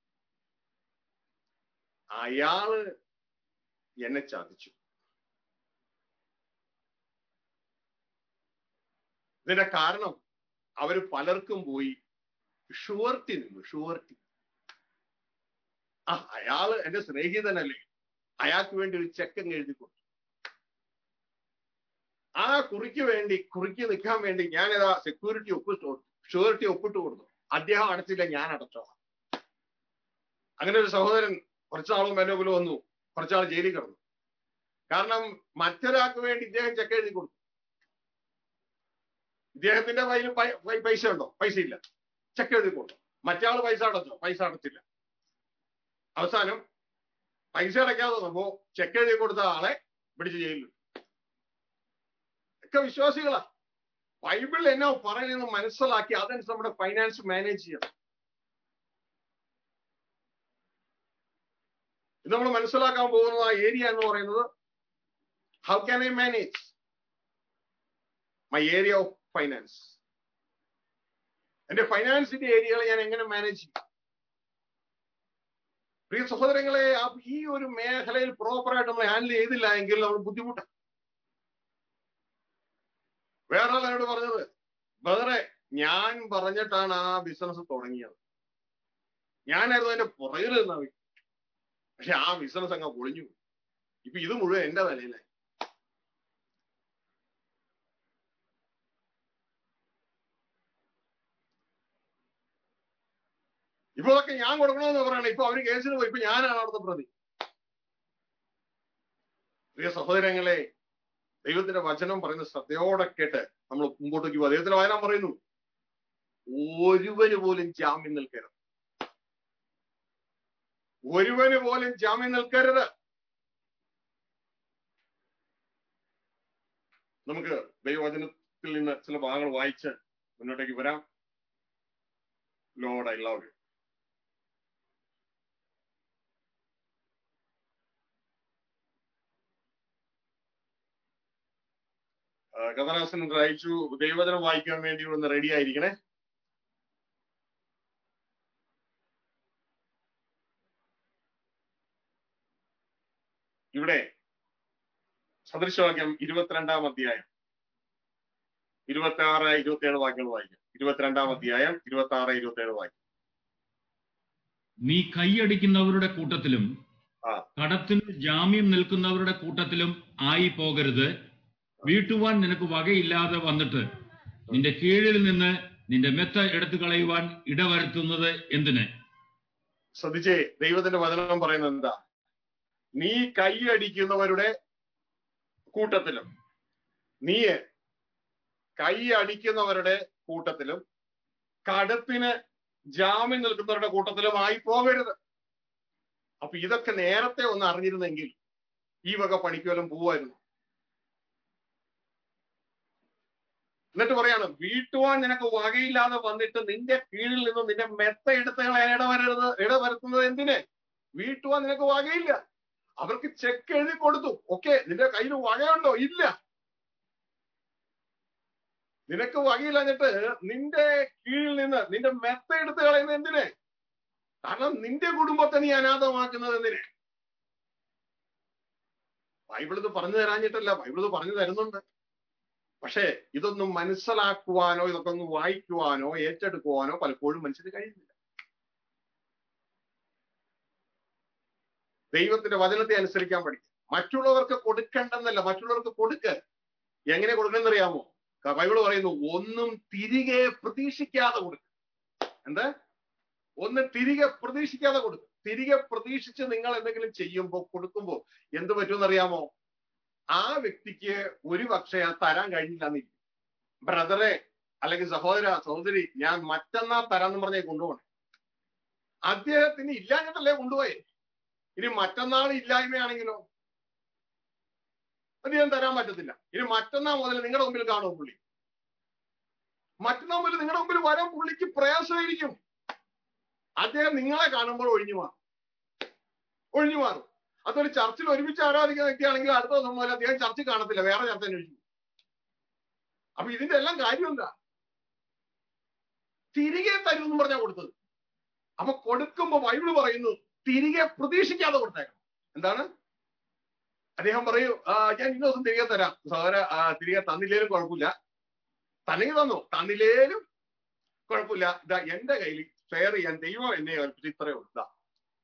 Speaker 1: അയാള് എന്നെ ചതിച്ചു ഇതിന്റെ കാരണം അവര് പലർക്കും പോയി ഷുവർട്ടി നിന്നു ഷുവർട്ടി ആ അയാള് എന്റെ സ്നേഹിതനല്ലേ അയാൾക്ക് വേണ്ടി ഒരു ചെക്ക് എഴുതി കൊടുത്തു ആ കുറിക്ക് വേണ്ടി കുറിക്ക് നിൽക്കാൻ വേണ്ടി ഞാനിതാ സെക്യൂരിറ്റി ഒപ്പിട്ട് കൊടുത്തു ഷുവർട്ടി ഒപ്പിട്ട് കൊടുത്തു അദ്ദേഹം അടച്ചില്ല ഞാൻ അടച്ചോളാം അങ്ങനെ ഒരു സഹോദരൻ കുറച്ചാളും മെനോബിൽ വന്നു കുറച്ചാൾ ജയിലിൽ കിടന്നു കാരണം മറ്റൊരാൾക്ക് വേണ്ടി ഇദ്ദേഹം ചെക്ക് എഴുതി കൊടുത്തു ഇദ്ദേഹത്തിന്റെ കയ്യിൽ പൈസ ഉണ്ടോ പൈസ ഇല്ല ചെക്ക് എഴുതി കൊടുത്തു മറ്റേ പൈസ അടച്ചോ പൈസ അടച്ചില്ല അവസാനം പൈസ അടയ്ക്കാതെ വന്നപ്പോ ചെക്ക് എഴുതി കൊടുത്ത ആളെ പിടിച്ച് ജയിലിൽ ഒക്കെ വിശ്വാസികളാ ബൈബിൾ എന്നോ പറയുന്നത് മനസ്സിലാക്കി അതനുസരിച്ച് നമ്മുടെ ഫൈനാൻസ് മാനേജ് ചെയ്യണം ഇത് നമ്മൾ മനസ്സിലാക്കാൻ പോകുന്ന ആ ഏരിയ എന്ന് പറയുന്നത് how can I manage my area of finance എന്റെ ഫൈനാൻസിന്റെ ഏരിയകളെ ഞാൻ എങ്ങനെ മാനേജ് ചെയ്യും പ്രിയ സഹോദരങ്ങളെ ഈ ഒരു മേഖലയിൽ പ്രോപ്പറായിട്ട് നമ്മൾ ഹാൻഡിൽ ചെയ്തില്ല എങ്കിൽ നമ്മൾ ബുദ്ധിമുട്ടാണ് വേറെ എന്നോട് പറഞ്ഞത് ബ്രദറെ ഞാൻ പറഞ്ഞിട്ടാണ് ആ ബിസിനസ് തുടങ്ങിയത് ഞാനായിരുന്നു അതിന്റെ പുറകിൽ നിന്നാ പക്ഷെ ആ ബിസിനസ് അങ്ങ് പൊളിഞ്ഞു ഇപ്പൊ ഇത് മുഴുവൻ എന്റെ തലയിലായി ഇപ്പൊ അതൊക്കെ ഞാൻ കൊടുക്കണമെന്ന് പറയണം ഇപ്പൊ അവര് കേസിന് പോയി ഇപ്പൊ ഞാനാണ് അവിടുത്തെ പ്രതി പ്രിയ സഹോദരങ്ങളെ ദൈവത്തിന്റെ വചനം പറയുന്ന ശ്രദ്ധയോടെ കേട്ട് നമ്മൾ മുമ്പോട്ടേക്ക് പോകുക ദൈവത്തിന്റെ വചനം പറയുന്നു ഒരുവന് പോലും ജാമ്യം നിൽക്കരുത് ഒരുവന് പോലും ജാമ്യം നിൽക്കരുത് നമുക്ക് ദൈവവചനത്തിൽ നിന്ന് ചില ഭാഗങ്ങൾ വായിച്ച് മുന്നോട്ടേക്ക് വരാം ലോഡ് ഐ ലവ് യു കഥനാസൻ അയച്ചു ദൈവവചനം വായിക്കാൻ വേണ്ടി ഒന്ന് റെഡി ആയിരിക്കണേ ഇവിടെ സദൃശവാക്യം ഇരുപത്തിരണ്ടാം അധ്യായം ഇരുപത്തി ആറ് ഇരുപത്തി ഏഴ് വാക്യങ്ങൾ വായിക്കാം ഇരുപത്തിരണ്ടാം അധ്യായം ഇരുപത്തി ആറ് ഇരുപത്തി ഏഴ് വാക്യം
Speaker 2: നീ കൈയടിക്കുന്നവരുടെ കൂട്ടത്തിലും
Speaker 1: ആ.
Speaker 2: കടത്തിന് ജാമ്യം നിൽക്കുന്നവരുടെ കൂട്ടത്തിലും ആയി പോകരുത് വീട്ടുവാൻ നിനക്ക് വകയില്ലാതെ വന്നിട്ട് നിന്റെ കീഴിൽ നിന്ന് നിന്റെ മെത്ത എടുത്തു കളയുവാൻ ഇടവരുത്തുന്നത് എന്തിന്
Speaker 1: ശ്രദ്ധിച്ചേ ദൈവത്തിന്റെ വചനം പറയുന്നത് എന്താ നീ കൈയടിക്കുന്നവരുടെ കൂട്ടത്തിലും നീ കൈ അടിക്കുന്നവരുടെ കൂട്ടത്തിലും കടത്തിന് ജാമ്യം നിൽക്കുന്നവരുടെ കൂട്ടത്തിലും ആയി പോകരുത് അപ്പൊ ഇതൊക്കെ നേരത്തെ ഒന്ന് അറിഞ്ഞിരുന്നെങ്കിൽ ഈ വക പണിക്ക് വല്ലതും പോവായിരുന്നു എന്നിട്ട് പറയാണ് വീട്ടുവാൻ നിനക്ക് വകയില്ലാതെ വന്നിട്ട് നിന്റെ കീഴിൽ നിന്ന് നിന്റെ മെത്ത എടുത്തുകളെ ഇടവരരുത് ഇടവരുത്തുന്നത് എന്തിന് വീട്ടുവാൻ നിനക്ക് വകയില്ല അവർക്ക് ചെക്ക് എഴുതി കൊടുത്തു ഓക്കെ നിന്റെ കയ്യിൽ വകയുണ്ടോ ഇല്ല നിനക്ക് വകയില്ലഞ്ഞിട്ട് നിന്റെ കീഴിൽ നിന്ന് നിന്റെ മെത്ത എടുത്ത് കളയുന്നത് എന്തിന് കാരണം നിന്റെ കുടുംബത്തെ നീ അനാഥമാക്കുന്നത് എന്തിന് ബൈബിൾ ഇത് പറഞ്ഞു തരാഞ്ഞിട്ടല്ല ബൈബിൾ ഇത് പറഞ്ഞു തരുന്നുണ്ട് പക്ഷേ ഇതൊന്നും മനസ്സിലാക്കുവാനോ ഇതൊക്കെ ഒന്ന് വായിക്കുവാനോ ഏറ്റെടുക്കുവാനോ പലപ്പോഴും മനുഷ്യന് കഴിയുന്നില്ല ദൈവത്തിന്റെ വചനത്തെ അനുസരിക്കാൻ പഠിക്കും മറ്റുള്ളവർക്ക് കൊടുക്കണ്ടെന്നല്ല മറ്റുള്ളവർക്ക് കൊടുക്ക എങ്ങനെ കൊടുക്കണമെന്നറിയാമോ ബൈബിൾ പറയുന്നു ഒന്നും തിരികെ പ്രതീക്ഷിക്കാതെ കൊടുക്കുക എന്താ ഒന്ന് തിരികെ പ്രതീക്ഷിക്കാതെ കൊടുക്കും തിരികെ പ്രതീക്ഷിച്ച് നിങ്ങൾ എന്തെങ്കിലും ചെയ്യുമ്പോൾ കൊടുക്കുമ്പോൾ എന്ത് പറ്റുമെന്നറിയാമോ ആ വ്യക്തിക്ക് ഒരു പക്ഷേ അത് തരാൻ കഴിഞ്ഞില്ലെന്നില്ല ബ്രദറെ അല്ലെങ്കിൽ സഹോദര സഹോദരി ഞാൻ മറ്റന്നാ തരാന്ന് പറഞ്ഞേ കൊണ്ടുപോകണേ അദ്ദേഹത്തിന് ഇല്ലാഞ്ഞിട്ടല്ലേ കൊണ്ടുപോയേ ഇനി മറ്റന്നാൾ ഇല്ലായ്മയാണെങ്കിലോ അധികം തരാൻ പറ്റത്തില്ല ഇനി മറ്റന്നാൾ മുതൽ നിങ്ങളുടെ മുമ്പിൽ കാണുമോ പുള്ളി മറ്റന്നാൾ മുതൽ നിങ്ങളുടെ മുമ്പിൽ വരാൻ പുള്ളിക്ക് പ്രയാസമായിരിക്കും അദ്ദേഹം നിങ്ങളെ കാണുമ്പോൾ ഒഴിഞ്ഞു മാറും ഒഴിഞ്ഞു മാറും അതൊരു ചർച്ചിൽ ഒരുമിച്ച് ആരാധിക്കുന്ന വ്യക്തിയാണെങ്കിൽ അടുത്ത ദിവസം മുതൽ അദ്ദേഹം ചർച്ചിൽ കാണത്തില്ല വേറെ ചർച്ച അന്വേഷിക്കും അപ്പൊ ഇതിന്റെ എല്ലാം കാര്യം എന്താ തിരികെ തരും എന്ന് പറഞ്ഞാ കൊടുത്തത് അപ്പൊ കൊടുക്കുമ്പോ ബൈബിള് പറയുന്നു തിരികെ പ്രതീക്ഷിക്കാതെ കൊടുത്തേക്കണം എന്താണ് അദ്ദേഹം പറയൂ "ആ, ഞാൻ ഇന്ന ദിവസം തിരികെ തരാം സഹോദര ആ, തിരികെ തന്നില്ലേലും കുഴപ്പമില്ല തന്നെങ്കിൽ തന്നു തന്നില്ലേലും കുഴപ്പമില്ല ഇതാ എന്റെ കയ്യിൽ ഷെയർ ചെയ്യാൻ ദൈവം എന്നെ കൽപ്പിച്ച് ഇത്രയേ ഉള്ളൂ ഇതാ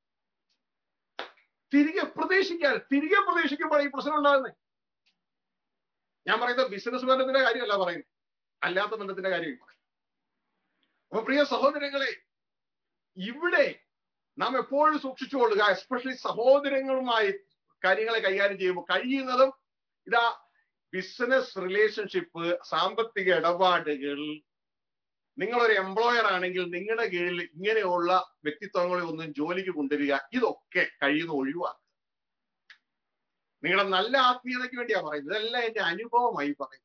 Speaker 1: തിരികെ പ്രതീക്ഷിക്കാതെ തിരികെ പ്രതീക്ഷിക്കുമ്പോൾ ഈ പ്രശ്നം ഉണ്ടാകുന്നത് ഞാൻ പറയുന്നത് ബിസിനസ് ബന്ധത്തിന്റെ കാര്യമല്ല പറയുന്നത് അല്ലാത്ത ബന്ധത്തിന്റെ കാര്യം പറയുന്നത് അപ്പൊ പ്രിയ സഹോദരങ്ങളെ ഇവിടെ നാം എപ്പോഴും സൂക്ഷിച്ചുകൊള്ളുക എസ്പെഷ്യലി സഹോദരങ്ങളുമായി കാര്യങ്ങളെ കൈകാര്യം ചെയ്യുമ്പോൾ കഴിയുന്നതും ഇതാ ബിസിനസ് റിലേഷൻഷിപ്പ് സാമ്പത്തിക ഇടപാടുകൾ നിങ്ങളൊരു എംപ്ലോയർ ആണെങ്കിൽ നിങ്ങളുടെ കീഴിൽ ഇങ്ങനെയുള്ള വ്യക്തിത്വങ്ങളെ ഒന്നും ജോലിക്ക് കൊണ്ടുവരിക ഇതൊക്കെ കഴിയുന്ന ഒഴിവാക്കുക നിങ്ങളുടെ നല്ല ആത്മീയതയ്ക്ക് വേണ്ടിയാ പറയുന്നത് ഇതെല്ലാം എന്റെ അനുഭവമായി പറയുന്നത്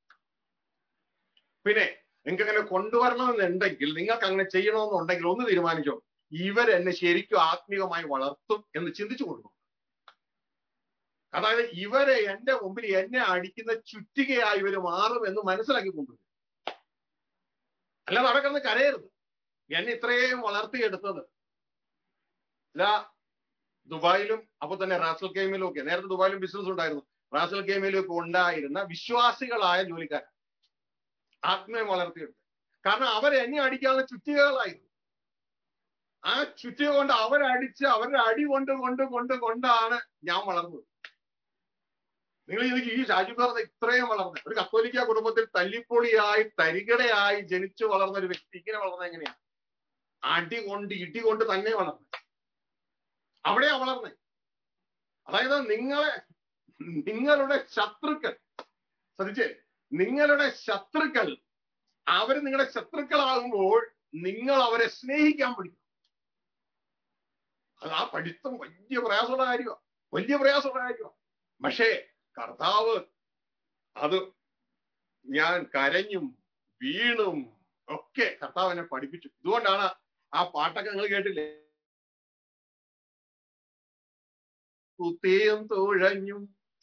Speaker 1: പിന്നെ നിങ്ങൾക്ക് അങ്ങനെ കൊണ്ടുവരണമെന്നുണ്ടെങ്കിൽ നിങ്ങൾക്ക് അങ്ങനെ ചെയ്യണമെന്നുണ്ടെങ്കിൽ ഒന്ന് തീരുമാനിച്ചോ ഇവരെന്നെ ശരിക്കും ആത്മീയമായി വളർത്തും എന്ന് ചിന്തിച്ചു കൊടുക്കും അതായത് ഇവരെ എന്റെ മുമ്പിൽ എന്നെ അടിക്കുന്ന ചുറ്റികയായി ഇവര് മാറും എന്ന് മനസ്സിലാക്കി കൊണ്ടുവരും അല്ല നടക്കുന്നത് കരയരുത് എന്നെ ഇത്രയും വളർത്തിയെടുത്തത് ഇതാ ദുബായിലും അപ്പൊ തന്നെ റാസൽ ഗെയിമിലും ഒക്കെ നേരത്തെ ദുബായിലും ബിസിനസ് ഉണ്ടായിരുന്നു റാസൽ ഗെയിമിലും ഒക്കെ ഉണ്ടായിരുന്ന വിശ്വാസികളായ ജോലിക്കാരൻ ആത്മീയം വളർത്തിയെടുത്ത് കാരണം അവർ എന്നെ അടിക്കാവുന്ന ചുറ്റികകളായിരുന്നു ആ ചുറ്റിക കൊണ്ട് അവരടിച്ച് അവരുടെ അടി കൊണ്ട് കൊണ്ട് കൊണ്ട് കൊണ്ടാണ് ഞാൻ വളർന്നത് നിങ്ങൾ എനിക്ക് ഈ ഷാജി പറഞ്ഞ ഇത്രയും വളർന്നത് ഒരു കത്തോലിക്ക കുടുംബത്തിൽ തല്ലിപ്പൊളിയായി തരികടയായി ജനിച്ചു വളർന്ന ഒരു വ്യക്തി ഇങ്ങനെ വളർന്നത് എങ്ങനെയാണ് അടി കൊണ്ട് ഇടി കൊണ്ട് തന്നെ വളർന്നത് അവിടെയാ വളർന്നത് അതായത് നിങ്ങളെ നിങ്ങളുടെ ശത്രുക്കൾ ശ്രദ്ധിച്ചേ നിങ്ങളുടെ ശത്രുക്കൾ അവർ നിങ്ങളുടെ ശത്രുക്കളാകുമ്പോൾ നിങ്ങൾ അവരെ സ്നേഹിക്കാൻ പഠിക്കും അത് ആ പഠിത്തം വലിയ പ്രയാസമുള്ള കാര്യമാണ് വലിയ പ്രയാസമുള്ള കാര്യമാണ് പക്ഷേ കർത്താവ് അത് ഞാൻ കരഞ്ഞും വീണും ഒക്കെ കർത്താവ് എന്നെ പഠിപ്പിച്ചു ഇതുകൊണ്ടാണ് ആ പാട്ടൊക്കെ നിങ്ങൾ കേട്ടില്ലേ കുത്തിയും തുഴഞ്ഞും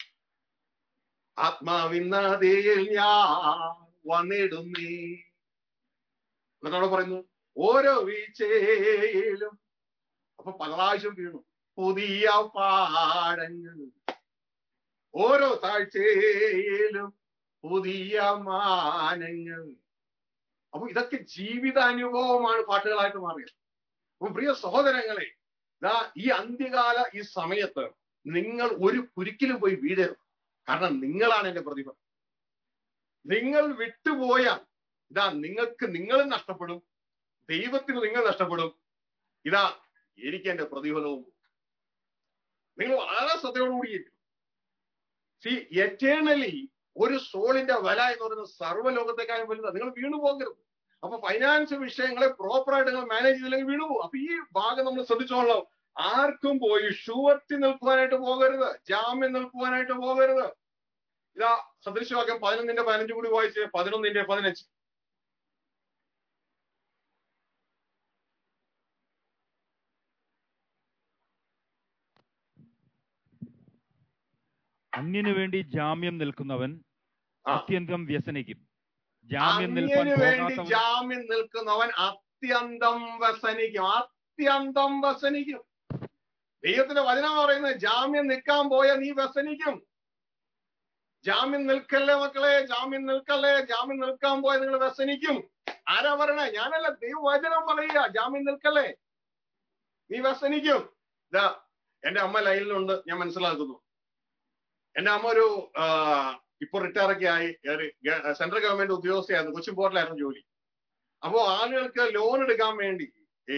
Speaker 1: ആത്മാവിന്നതയിൽ ഞാൻ വന്നിടുന്നേ എന്നിട്ടാണ് പറയുന്നു ഓരോ വീഴ്ചയിലും അപ്പൊ പല പ്രാവശ്യം വീണു പുതിയ പാടങ്ങൾ ഓരോ താഴ്ചയിലും പുതിയ മാനങ്ങൾ അപ്പൊ ഇതൊക്കെ ജീവിതാനുഭവമാണ് പാട്ടുകളായിട്ട് മാറിയത് അപ്പൊ പ്രിയ സഹോദരങ്ങളെ ദാ ഈ അന്ത്യകാല ഈ സമയത്ത് നിങ്ങൾ ഒരു കുരുക്കിലും പോയി വീഴരുത് കാരണം നിങ്ങളാണ് എന്റെ പ്രതിഫലം നിങ്ങൾ വിട്ടുപോയാൽ ഇതാ നിങ്ങൾക്ക് നിങ്ങളും നഷ്ടപ്പെടും ദൈവത്തിന് നിങ്ങൾ നഷ്ടപ്പെടും ഇതാ എനിക്ക് എന്റെ പ്രതിഫലവും നിങ്ങൾ വളരെ ശ്രദ്ധയോടുകൂടിയിരിക്കും സി എറ്റേണലി ഒരു സോളിന്റെ വില എന്ന് പറയുന്നത് സർവ്വലോകത്തെക്കാളും വലുതാണ് നിങ്ങൾ വീണു പോകരുത് അപ്പൊ ഫൈനാൻസ് വിഷയങ്ങളെ പ്രോപ്പറായിട്ട് നിങ്ങൾ മാനേജ് ചെയ്തില്ലെങ്കിൽ വീണു പോകും അപ്പൊ ഈ ഭാഗം നമ്മൾ ശ്രദ്ധിച്ചോളാം ആർക്കും പോയി ഷുവർത്തി നിൽക്കുവാനായിട്ട് പോകരുത് ജാമ്യം നിൽക്കുവാനായിട്ട് പോകരുത് ഇതാ സദൃശവാക്യം പതിനൊന്നിന്റെ പതിനഞ്ച് കൂടി വായിച്ച് പതിനൊന്നിന്റെ പതിനഞ്ച്
Speaker 3: അന്യനു വേണ്ടി ജാമ്യം നിൽക്കുന്നവൻ
Speaker 1: ആ.
Speaker 3: അത്യന്തം വ്യസനിക്കും ജാമ്യം നിൽക്കാൻ
Speaker 1: അന്യന് വേണ്ടി
Speaker 3: പോകാത്തവൻ
Speaker 1: ജാമ്യം നിൽക്കുന്നവൻ അത്യന്തം വ്യസനിക്കും അത്യന്തം വ്യസനിക്കും ദൈവത്തിന്റെ വചനം പറയുന്നത് ജാമ്യം നിൽക്കാൻ പോയ നീ വ്യസനിക്കും ജാമ്യം നിൽക്കല്ലേ മക്കളെ ജാമ്യം നിൽക്കല്ലേ ജാമ്യം നിൽക്കാൻ പോയ നിങ്ങൾ വ്യസനിക്കും ആരാ പറയണേ ഞാനല്ല ദൈവവചനം പറയുക ജാമ്യം നിൽക്കല്ലേ നീ വ്യസനിക്കും ഇതാ എന്റെ അമ്മ ലൈനിലുണ്ട് ഞാൻ മനസ്സിലാക്കുന്നു എന്റെ അമ്മ ഒരു ആ, ഇപ്പൊ റിട്ടയർ ഒക്കെ ആയി ഒരു ഗ- സെൻട്രൽ ഗവൺമെന്റ് ഉദ്യോഗസ്ഥയായിരുന്നു കൊച്ചിൻ പോർട്ടിലായിരുന്നു ജോലി അപ്പോ ആളുകൾക്ക് ലോൺ എടുക്കാൻ വേണ്ടി ഈ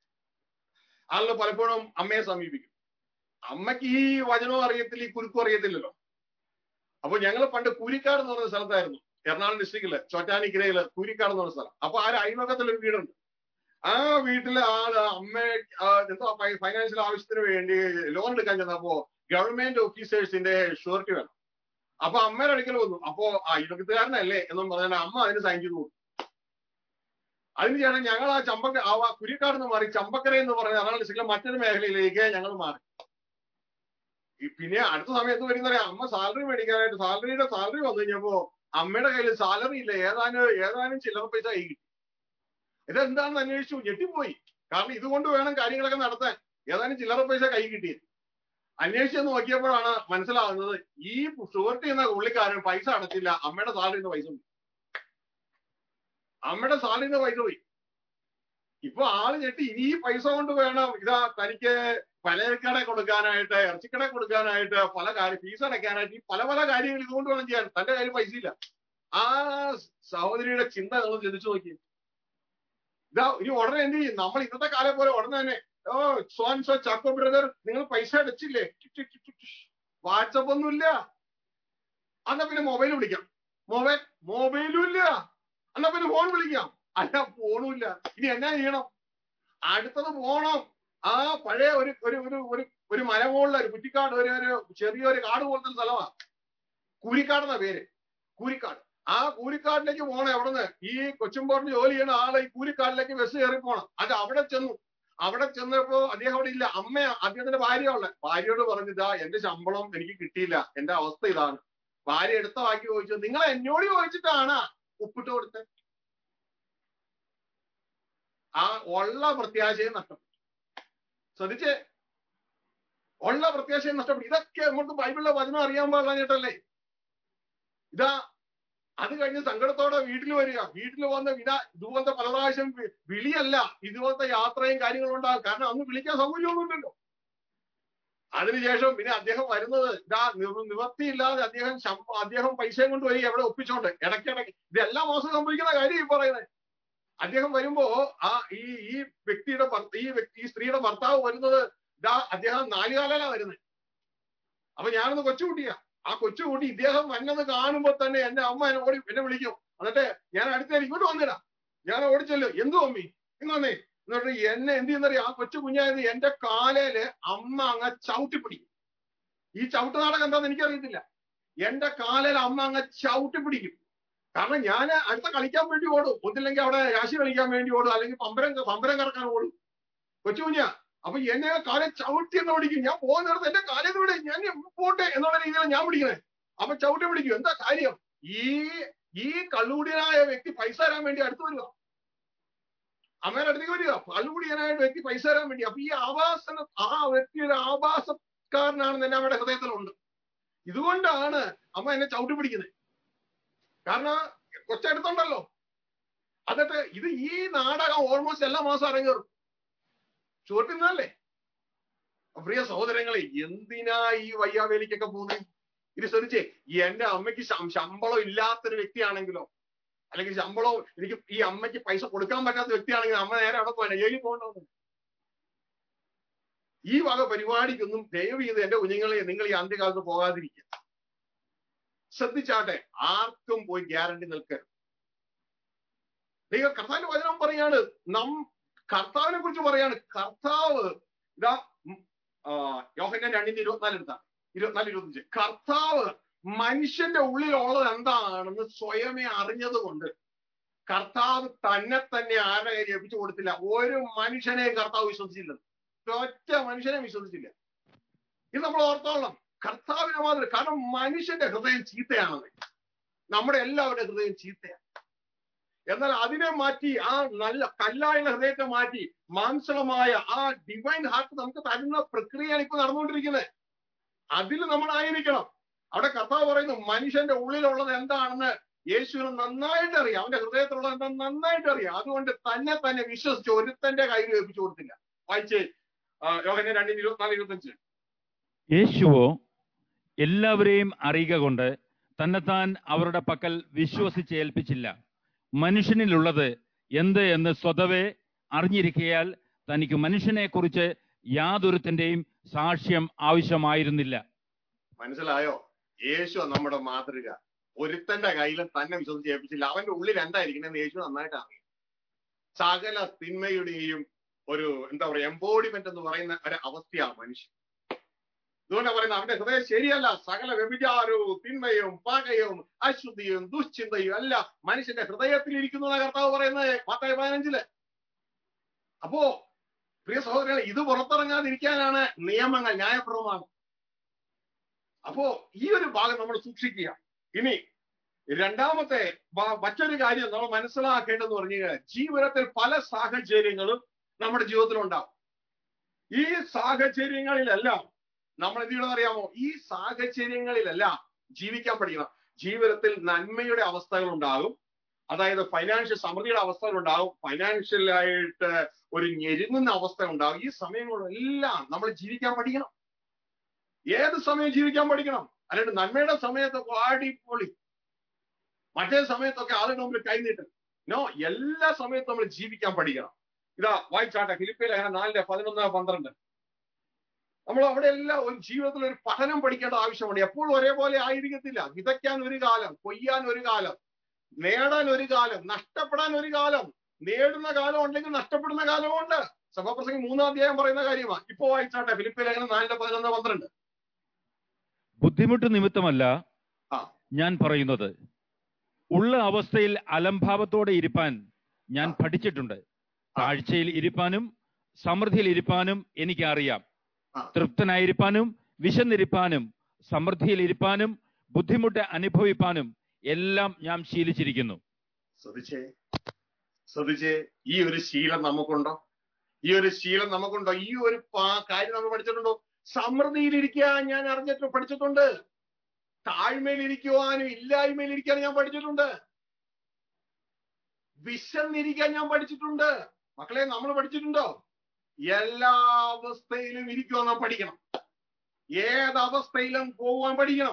Speaker 1: ആളുകൾ പലപ്പോഴും അമ്മയെ സമീപിക്കും അമ്മയ്ക്ക് ഈ വചനവും അറിയത്തില്ല ഈ കുരുക്കും അറിയത്തില്ലല്ലോ അപ്പൊ ഞങ്ങൾ പണ്ട് കൂരിക്കാട് എന്ന് പറഞ്ഞ സ്ഥലത്തായിരുന്നു എറണാകുളം ഡിസ്ട്രിക്റ്റില് ചോറ്റാനിക്കരയില് കൂരിക്കാട് എന്ന് പറഞ്ഞ സ്ഥലം അപ്പൊ ആ ഒരു അയൽവക്കത്തിൽ ഒരു വീടുണ്ട് ആ വീട്ടിലെ ആള് അമ്മ എന്തോ ഫൈനാൻഷ്യൽ ആവശ്യത്തിന് വേണ്ടി ലോൺ എടുക്കാൻ ചെന്നപ്പോ ഗവൺമെന്റ് ഓഫീസേഴ്സിന്റെ ഷുവർട്ടി വേണം അപ്പൊ അമ്മയുടെ അടുക്കൽ വന്നു അപ്പോ ആ ഇടത്തുകാരനല്ലേ എന്നും പറഞ്ഞാൽ അമ്മ അതിന് സൈൻ ചെയ്തു കൊടുത്തു അതിനുശേഷം ഞങ്ങൾ ആ ചമ്പക്ക ആ കുരിക്കാട് നിന്ന് മാറി ചമ്പക്കര എന്ന് പറഞ്ഞ എറണാകുളം ഡിസ്ട്രിക്റ്റിലെ മറ്റൊരു മേഖലയിലേക്ക് ഞങ്ങൾ മാറി ഈ പിന്നെ അടുത്ത സമയത്ത് വരുന്ന അമ്മ സാലറി മേടിക്കാനായിട്ട് സാലറിയുടെ സാലറി വന്നു കഴിഞ്ഞപ്പോ അമ്മയുടെ കയ്യിൽ സാലറി ഇല്ല ഏതാനും ഏതാനും ചില്ലറ പൈസ കൈ കിട്ടി ഇതെന്താണെന്ന് അന്വേഷിച്ചു ഞെട്ടിപ്പോയി കാരണം ഇതുകൊണ്ട് വേണം കാര്യങ്ങളൊക്കെ നടത്താൻ ഏതാനും ചില്ലറ പൈസ കൈ കിട്ടിയത് അന്വേഷിച്ച് നോക്കിയപ്പോഴാണ് മനസ്സിലാകുന്നത് ഈ ഷുവർട്ടി എന്ന പുള്ളിക്കാരൻ പൈസ അടച്ചില്ല അമ്മയുടെ സാലറിന്ന് പൈസ പോയി അമ്മയുടെ സാലറിന്ന് പൈസ പോയി ഇപ്പൊ ആള് ഞെട്ടി ഇനി ഈ പൈസ കൊണ്ട് വേണം ഇതാ തനിക്ക് പലചരക്കട കൊടുക്കാനായിട്ട് ഇറച്ചിക്കട കൊടുക്കാനായിട്ട് പല കാര്യം ഫീസ് അടയ്ക്കാനായിട്ട് ഈ പല പല കാര്യങ്ങൾ ഇതുകൊണ്ട് വേണം ചെയ്യാൻ തന്റെ കയ്യിൽ പൈസ ഇല്ല ആ സഹോദരിയുടെ ചിന്ത നിങ്ങൾ ചിന്തിച്ചു നോക്കി ഇതാ ഇനി ഉടനെ എന്ത് ചെയ്യും നമ്മൾ ഇന്നത്തെ കാലം പോലെ ഉടനെ തന്നെ oh son so Chacko brother നിങ്ങൾ പൈസ അടച്ചില്ലേ വാട്സപ്പ് ഒന്നുമില്ല എന്നാ പിന്നെ മൊബൈൽ വിളിക്കാം മൊബൈൽ മൊബൈലും ഇല്ല എന്നാ പിന്നെ ഫോൺ വിളിക്കാം അല്ല ഫോണും ഇല്ല ഇനി എന്നാ ചെയ്യണം അടുത്തത് പോണം ആ പഴയ ഒരു ഒരു ഒരു ഒരു ഒരു മലമുകളിലെ ഒരു കുറ്റിക്കാട് ഒരു ഒരു ചെറിയൊരു കാട് പോലത്തെ ഒരു സ്ഥലമാ കൂരിക്കാട് എന്ന പേര് കൂരിക്കാട് ആ കൂരിക്കാടിലേക്ക് പോണം എവിടുന്ന് ഈ കൊച്ചുമ്പോറിന് ജോലി ചെയ്യുന്ന ആള് ഈ കൂരിക്കാടിലേക്ക് ബസ് കയറി പോണം അത് അവിടെ ചെന്നു അവിടെ ചെന്നപ്പോ അദ്ദേഹം അവിടെ ഇല്ല അമ്മ അദ്ദേഹത്തിന്റെ ഭാര്യ ഉള്ള ഭാര്യയോട് പറഞ്ഞിതാ എന്റെ ശമ്പളം എനിക്ക് കിട്ടിയില്ല എന്റെ അവസ്ഥ ഇതാണ് ഭാര്യ എടുത്ത വാക്കി ചോദിച്ചു നിങ്ങൾ എന്നോട് ചോദിച്ചിട്ടാണ് ഒപ്പിട്ട് കൊടുത്തത് ആ ഉള്ള പ്രത്യാശയും നഷ്ടപ്പെട്ടു ശ്രദ്ധിച്ചേ ഉള്ള പ്രത്യാശയും നഷ്ടപ്പെട്ടു ഇതൊക്കെ നമുക്ക് ബൈബിളിലെ വചനം അറിയാൻ പാടില്ലാഞ്ഞിട്ടല്ലേ ഇതാ അത് കഴിഞ്ഞ് സങ്കടത്തോടെ വീട്ടിൽ വരിക വീട്ടിൽ വന്ന് ഇതാ ഇതുപോലത്തെ പല പ്രാവശ്യം വി- വിളിയല്ല ഇതുപോലത്തെ യാത്രയും കാര്യങ്ങളും ഉണ്ടാകും കാരണം അന്ന് വിളിക്കാൻ സൗകര്യമൊന്നുമില്ലല്ലോ അതിനുശേഷം പിന്നെ അദ്ദേഹം വരുന്നത് ഇതാ നിവ- നിവൃത്തിയില്ലാതെ അദ്ദേഹം ശമ്പ- അദ്ദേഹം പൈസയും കൊണ്ട് വരിക എവിടെ ഒപ്പിച്ചോണ്ട് ഇടയ്ക്കിടയ്ക്ക് ഇത് എല്ലാ മാസവും സംഭവിക്കുന്ന കാര്യം ഈ പറയുന്നത് അദ്ദേഹം വരുമ്പോ ആ ഈ ഈ വ്യക്തിയുടെ ഭർത്ത- ഈ വ്യക്തി ഈ സ്ത്രീയുടെ ഭർത്താവ് വരുന്നത് ഇതാ അദ്ദേഹം നാലുകാലല്ല വരുന്നത് അപ്പൊ ഞാനൊന്ന് കൊച്ചുകുട്ടിയാ ആ കൊച്ചുകുട്ടി ഇദ്ദേഹം വന്നത് കാണുമ്പോ തന്നെ എന്റെ അമ്മ എന്നെ ഓടി എന്നെ വിളിക്കും എന്നിട്ട് ഞാൻ അടുത്തേക്ക് ഇങ്ങോട്ട് വന്നിടാം ഞാൻ ഓടിച്ചല്ലോ എന്തു അമ്മി ഇന്ന് വന്നേ എന്നിട്ട് എന്നെ എന്ത് ചെയ്യുന്നറിയാം ആ കൊച്ചു കുഞ്ഞായത് എന്റെ കാലയില് അമ്മ അങ്ങ് ചവിട്ടിപ്പിടിക്കും ഈ ചവിട്ട് നാടകം എന്താന്ന് എനിക്കറിയത്തില്ല എന്റെ കാലയിൽ അമ്മ അങ്ങ് ചവിട്ടിപ്പിടിക്കും കാരണം ഞാൻ അടുത്ത കളിക്കാൻ വേണ്ടി ഓടും ഒന്നില്ലെങ്കിൽ അവിടെ രാശി കളിക്കാൻ വേണ്ടി ഓടും അല്ലെങ്കിൽ പമ്പരം പമ്പരം കറക്കാൻ ഓടും കൊച്ചു കുഞ്ഞാ അപ്പൊ എന്നെ കാലെ ചവിട്ടി എന്ന് പിടിക്കും ഞാൻ പോകുന്നിടത്ത് എന്റെ കാലിൽ വിട് ഞാൻ പോട്ടെ എന്നുള്ള രീതിയിലാണ് ഞാൻ പിടിക്കുന്നത് അപ്പൊ ചവിട്ടി പിടിക്കും എന്താ കാര്യം ഈ ഈ കള്ളുകുടിയനായ വ്യക്തി പൈസ തരാൻ വേണ്ടി അടുത്ത് വരിക അമ്മയുടെ അടുത്തേക്ക് വരിക കള്ളുകുടിയനായ വ്യക്തി പൈസ തരാൻ വേണ്ടി അപ്പൊ ഈ ആവാസന ആ വ്യക്തിയുടെ ആവാസക്കാരനാണെന്ന് എന്റെ അമ്മയുടെ ഹൃദയത്തിലുണ്ട് ഇതുകൊണ്ടാണ് അമ്മ എന്നെ ചവിട്ടി പിടിക്കുന്നത് കാരണം കൊച്ചടുത്തുണ്ടല്ലോ എന്നിട്ട് ഇത് ഈ നാടകം ഓൾമോസ്റ്റ് എല്ലാ മാസം അരങ്ങേറും ചുവട്ടുന്നല്ലേ പ്രിയ സഹോദരങ്ങളെ എന്തിനാ ഈ വയ്യാവേലിക്കൊക്കെ പോകുന്നത് ഇത് ശ്രദ്ധിച്ചേ എന്റെ അമ്മയ്ക്ക് ശം- ശമ്പളം ഇല്ലാത്തൊരു വ്യക്തിയാണെങ്കിലോ അല്ലെങ്കിൽ ശമ്പളം എനിക്ക് ഈ അമ്മയ്ക്ക് പൈസ കൊടുക്കാൻ പറ്റാത്ത വ്യക്തിയാണെങ്കിൽ അമ്മ നേരെ അവിടെ പോകാൻ ജയിലിൽ പോകണമെന്ന് ഈ വക പരിപാടിക്കൊന്നും ദയവ് ചെയ്ത് എന്റെ കുഞ്ഞുങ്ങളെ നിങ്ങൾ ഈ അന്ത്യകാലത്ത് പോകാതിരിക്കുക ശ്രദ്ധിച്ചാട്ടെ ആർക്കും പോയി ഗ്യാരണ്ടി നിൽക്കരുത് നിങ്ങൾ കർത്താവിന്റെ വചനം പറയാണ് നം കർത്താവിനെ കുറിച്ച് പറയാണ് കർത്താവ് ഇതാ ഉം, ആ, യോഹന്നാൻ രണ്ടിന്റെ ഇരുപത്തിനാല് എടുത്താണ് ഇരുപത്തിനാല് ഇരുപത്തിയഞ്ച് കർത്താവ് മനുഷ്യന്റെ ഉള്ളിലുള്ളത് എന്താണെന്ന് സ്വയമേ അറിഞ്ഞത് കൊണ്ട് കർത്താവ് തന്നെ തന്നെ ആരുടെ കയ്യിൽ ഏൽപ്പിച്ചു കൊടുത്തില്ല ഒരു മനുഷ്യനെയും കർത്താവ് വിശ്വസിച്ചില്ല ഒറ്റ മനുഷ്യനെ വിശ്വസിച്ചില്ല ഇത് നമ്മൾ ഓർത്തോളണം കർത്താവിനെ മാത്രം കാരണം മനുഷ്യന്റെ ഹൃദയം ചീത്തയാണെന്ന് നമ്മുടെ എല്ലാവരുടെ ഹൃദയം ചീത്തയാണ് എന്നാൽ അതിനെ മാറ്റി ആ നല്ല കല്ലായുള്ള ഹൃദയത്തെ മാറ്റി മാംസളമായ ആ ഡിവൈൻ ഹാർട്ട് നമുക്ക് തരുന്ന പ്രക്രിയയാണ് ഇപ്പൊ നടന്നുകൊണ്ടിരിക്കുന്നത് അതിൽ നമ്മൾ ആയിരിക്കണം അവിടെ കർത്താവ് പറയുന്നു മനുഷ്യന്റെ ഉള്ളിലുള്ളത് എന്താണെന്ന് യേശുവിന് നന്നായിട്ട് അറിയാം അവന്റെ ഹൃദയത്തിലുള്ളത് എന്താ നന്നായിട്ട് അറിയാം അതുകൊണ്ട് തന്നെ തന്നെ വിശ്വസിച്ച് ഒരുത്തന്റെ കയ്യിൽ ഏൽപ്പിച്ചു കൊടുത്തില്ല വായിച്ചേ യോഹന രണ്ടിന് ഇരുപത്തിനാല് ഇരുപത്തഞ്ച്
Speaker 3: യേശുവോ എല്ലാവരെയും അറിയുക കൊണ്ട് തന്നെത്താൻ അവരുടെ പക്കൽ വിശ്വസിച്ച് ഏൽപ്പിച്ചില്ല മനുഷ്യനിലുള്ളത് എന്ത് എന്ന് സ്വതവേ അറിഞ്ഞിരിക്കയാൽ തനിക്ക് മനുഷ്യനെ കുറിച്ച് യാതൊരുത്തിന്റെയും സാക്ഷ്യം ആവശ്യമായിരുന്നില്ല
Speaker 1: മനസ്സിലായോ യേശു നമ്മുടെ മാതൃക ഒരുത്തന്റെ കയ്യിൽ തന്നെ വിശ്വസിച്ച് ഏൽപ്പിച്ചില്ല അവന്റെ ഉള്ളിൽ എന്തായിരിക്കണെന്ന് യേശു നന്നായിട്ട് അറിയാം സകല തിന്മയുടെയും ഒരു എന്താ പറയുക എംബോഡിമെന്റ് എന്ന് പറയുന്ന ഒരു അവസ്ഥയാണ് മനുഷ്യൻ ഇതുകൊണ്ടാണ് പറയുന്നത് അവന്റെ ഹൃദയം ശരിയല്ല സകല വ്യഭിചാരവും തിന്മയും പകയും അശുദ്ധിയും ദുശ്ചിന്തയും എല്ലാം മനുഷ്യന്റെ ഹൃദയത്തിൽ ഇരിക്കുന്നു എന്നാണ് കർത്താവ് പറയുന്നത് പത്തായി പതിനഞ്ചില് അപ്പോ പ്രിയ സഹോദരങ്ങൾ ഇത് പുറത്തിറങ്ങാതിരിക്കാനാണ് നിയമങ്ങൾ ന്യായപ്രദമാണ് അപ്പോ ഈ ഒരു ഭാഗം നമ്മൾ സൂക്ഷിക്കുക ഇനി രണ്ടാമത്തെ വ- മറ്റൊരു കാര്യം നമ്മൾ മനസ്സിലാക്കേണ്ടതെന്ന് പറഞ്ഞു കഴിഞ്ഞാൽ ജീവിതത്തിൽ പല സാഹചര്യങ്ങളും നമ്മുടെ ജീവിതത്തിൽ ഉണ്ടാവും ഈ സാഹചര്യങ്ങളിലെല്ലാം നമ്മൾ എന്ത് ചെയ്യണമെന്ന് അറിയാമോ ഈ സാഹചര്യങ്ങളിലെല്ലാം ജീവിക്കാൻ പഠിക്കണം ജീവിതത്തിൽ നന്മയുടെ അവസ്ഥകൾ ഉണ്ടാകും അതായത് ഫൈനാൻഷ്യൽ സമൃദ്ധിയുടെ അവസ്ഥകൾ ഉണ്ടാകും ഫൈനാൻഷ്യലായിട്ട് ഒരു ഞെരുങ്ങുന്ന അവസ്ഥ ഉണ്ടാകും ഈ സമയങ്ങളിലെല്ലാം നമ്മൾ ജീവിക്കാൻ പഠിക്കണം ഏത് സമയം ജീവിക്കാൻ പഠിക്കണം അല്ലാണ്ട് നന്മയുടെ സമയത്ത് വാടിപ്പൊളി മറ്റേ സമയത്തൊക്കെ ആളുകൾ മുമ്പിൽ കൈനീട്ടും നോ എല്ലാ സമയത്തും നമ്മൾ ജീവിക്കാൻ പഠിക്കണം ഇതാ വായിച്ചാട്ടെ ഫിലിപ്പിയിൽ അങ്ങനെ നാലിന്റെ പതിനൊന്ന് പന്ത്രണ്ട് നമ്മൾ അവിടെ എല്ലാം ഒരു ജീവിതത്തിൽ ഒരു പഠനം പഠിക്കേണ്ട ആവശ്യമുണ്ട് എപ്പോഴും ഒരേപോലെ ആയിരിക്കത്തില്ല വിതയ്ക്കാൻ ഒരു കാലം കൊയ്യാൻ ഒരു കാലം നേടാൻ ഒരു കാലം നഷ്ടപ്പെടാൻ ഒരു കാലം നേടുന്ന കാലം ഉണ്ടെങ്കിൽ നഷ്ടപ്പെടുന്ന കാലമുണ്ട് സഭാപ്രസംഗം മൂന്നാം അധ്യായം പറയുന്ന കാര്യമാണ് ഇപ്പൊ വായിച്ചാട്ടെ ഫിലിപ്പിൽ അങ്ങനെ നാലിന്റെ പതിനൊന്ന് പന്ത്രണ്ട്
Speaker 3: ബുദ്ധിമുട്ട് നിമിത്തമല്ല
Speaker 1: ആ.
Speaker 3: ഞാൻ പറയുന്നത് ഉള്ള അവസ്ഥയിൽ അലംഭാവത്തോടെ ഇരിപ്പാൻ ഞാൻ
Speaker 1: ആ.
Speaker 3: പഠിച്ചിട്ടുണ്ട് താഴ്ചയിൽ ഇരിപ്പാനും സമൃദ്ധിയിൽ ഇരിപ്പാനും എനിക്ക് അറിയാം
Speaker 1: ആ.
Speaker 3: തൃപ്തനായിരിക്കാനും വിശന്നിരിപ്പാനും സമൃദ്ധിയിൽ ഇരിപ്പാനും ബുദ്ധിമുട്ട് അനുഭവിപ്പാനും എല്ലാം ഞാൻ ശീലിച്ചിരിക്കുന്നു
Speaker 1: ശ്രദ്ധിച്ചേ ശ്രദ്ധിച്ചേ ഈ ഒരു ശീലം നമുക്കുണ്ടോ ഈ ഒരു ശീലം നമുക്കുണ്ടോ ഈ ഒരു പാ- കാര്യം നമ്മൾ പഠിച്ചിട്ടുണ്ടോ സമൃദ്ധിയിലിരിക്കാൻ ഞാൻ അറിഞ്ഞിട്ട് പഠിച്ചിട്ടുണ്ട് താഴ്മയിലിരിക്കുവാനും ഇല്ലായ്മയിലിരിക്കാനും ഞാൻ പഠിച്ചിട്ടുണ്ട് വിശന്നിരിക്കാൻ ഞാൻ പഠിച്ചിട്ടുണ്ട് മക്കളെ നമ്മൾ പഠിച്ചിട്ടുണ്ടോ എല്ലാ അവസ്ഥയിലും ഇരിക്കുവാൻ നാം പഠിക്കണം ഏത് അവസ്ഥയിലും പോവാൻ പഠിക്കണം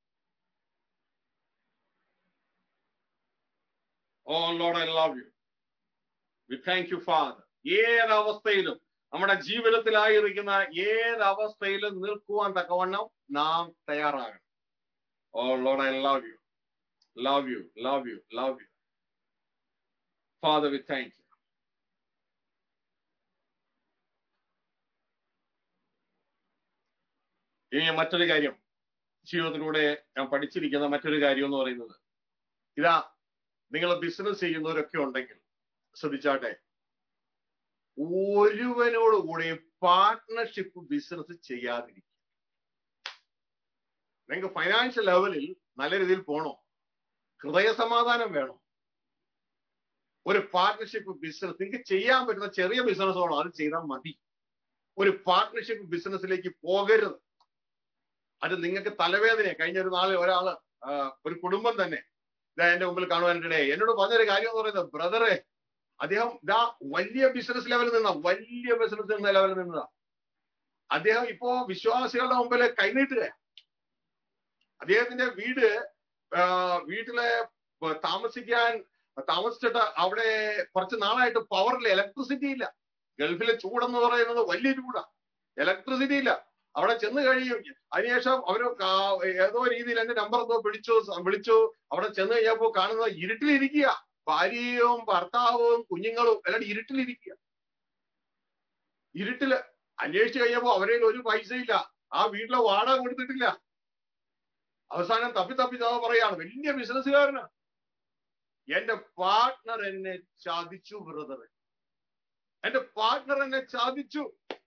Speaker 1: oh Lord I love you we thank you Father ഏത് അവസ്ഥയിലും നമ്മുടെ ജീവിതത്തിലായിരിക്കുന്ന ഏത് അവസ്ഥയിലും നിൽക്കുവാൻ തക്കവണ്ണം നാം തയ്യാറാകണം Oh Lord, I love you. Love you, love you, love you. Father, we thank you. ഇനി മറ്റൊരു കാര്യം ജീവിതത്തിലൂടെ ഞാൻ പഠിച്ചിരിക്കുന്ന മറ്റൊരു കാര്യം എന്ന് പറയുന്നത് ഇതാ നിങ്ങൾ ബിസിനസ് ചെയ്യുന്നവരൊക്കെ ഉണ്ടെങ്കിൽ ശ്രദ്ധിച്ചാട്ടെ ഒരുവനോട് കൂടെ പാർട്ട്ണർഷിപ്പ് ബിസിനസ് ചെയ്യാതിരിക്കും നിങ്ങൾക്ക് ഫൈനാൻഷ്യൽ ലെവലിൽ നല്ല രീതിയിൽ പോണോ ഹൃദയ സമാധാനം വേണം ഒരു പാർട്ട്ണർഷിപ്പ് ബിസിനസ് നിങ്ങൾക്ക് ചെയ്യാൻ പറ്റുന്ന ചെറിയ ബിസിനസ്സോളോ അത് ചെയ്താൽ മതി ഒരു പാർട്ട്ണർഷിപ്പ് ബിസിനസ്സിലേക്ക് പോകരുത് അത് നിങ്ങൾക്ക് തലവേദന കഴിഞ്ഞ ഒരു നാളെ ഒരാള് ആ, ഒരു കുടുംബം തന്നെ ഇതാ എന്റെ മുമ്പിൽ കാണുവാനിടേ എന്നോട് പറഞ്ഞൊരു കാര്യം എന്ന് പറയുന്നത് ബ്രദറെ അദ്ദേഹം ഇതാ വലിയ ബിസിനസ് ലെവലിൽ നിന്നാ വലിയ ബിസിനസ് എന്ന ലെവലിൽ നിന്നതാ അദ്ദേഹം ഇപ്പോ വിശ്വാസികളുടെ മുമ്പിൽ കൈനീട്ടുക അദ്ദേഹത്തിന്റെ വീട് ആ, വീട്ടിലെ പ- താമസിക്കാൻ താമസിച്ചിട്ട് അവിടെ കുറച്ച് നാളായിട്ട് പവറില്ല ഇലക്ട്രിസിറ്റി ഇല്ല ഗൾഫിലെ ചൂടെന്ന് പറയുന്നത് വലിയ ചൂടാ ഇലക്ട്രിസിറ്റി ഇല്ല അവിടെ ചെന്ന് കഴിയും അതിനുശേഷം അവര് കാ- ഏതോ രീതിയിൽ എന്റെ നമ്പർ എന്തോ പിടിച്ചു സ- വിളിച്ചു അവിടെ ചെന്ന് കഴിഞ്ഞപ്പോ കാണുന്നത് ഇരുട്ടിലിരിക്കുക ഭാര്യയും ഭർത്താവും കുഞ്ഞുങ്ങളും എല്ലാം ഇരുട്ടിലിരിക്കുക ഇരുട്ടില് അന്വേഷിച്ചു കഴിഞ്ഞപ്പോ അവരുടെ ഒരു പൈസ ഇല്ല ആ വീട്ടിലെ വാടക കൊടുത്തിട്ടില്ല അവസാനം തപ്പി തപ്പി താ പറയാണ് വലിയ ബിസിനസ്സുകാരനാ എന്റെ പാർട്ട്ണർ എന്നെ ചതിച്ചു ബ്രദർ എന്റെ പാർട്ട്ണർ എന്നെ ചതിച്ചു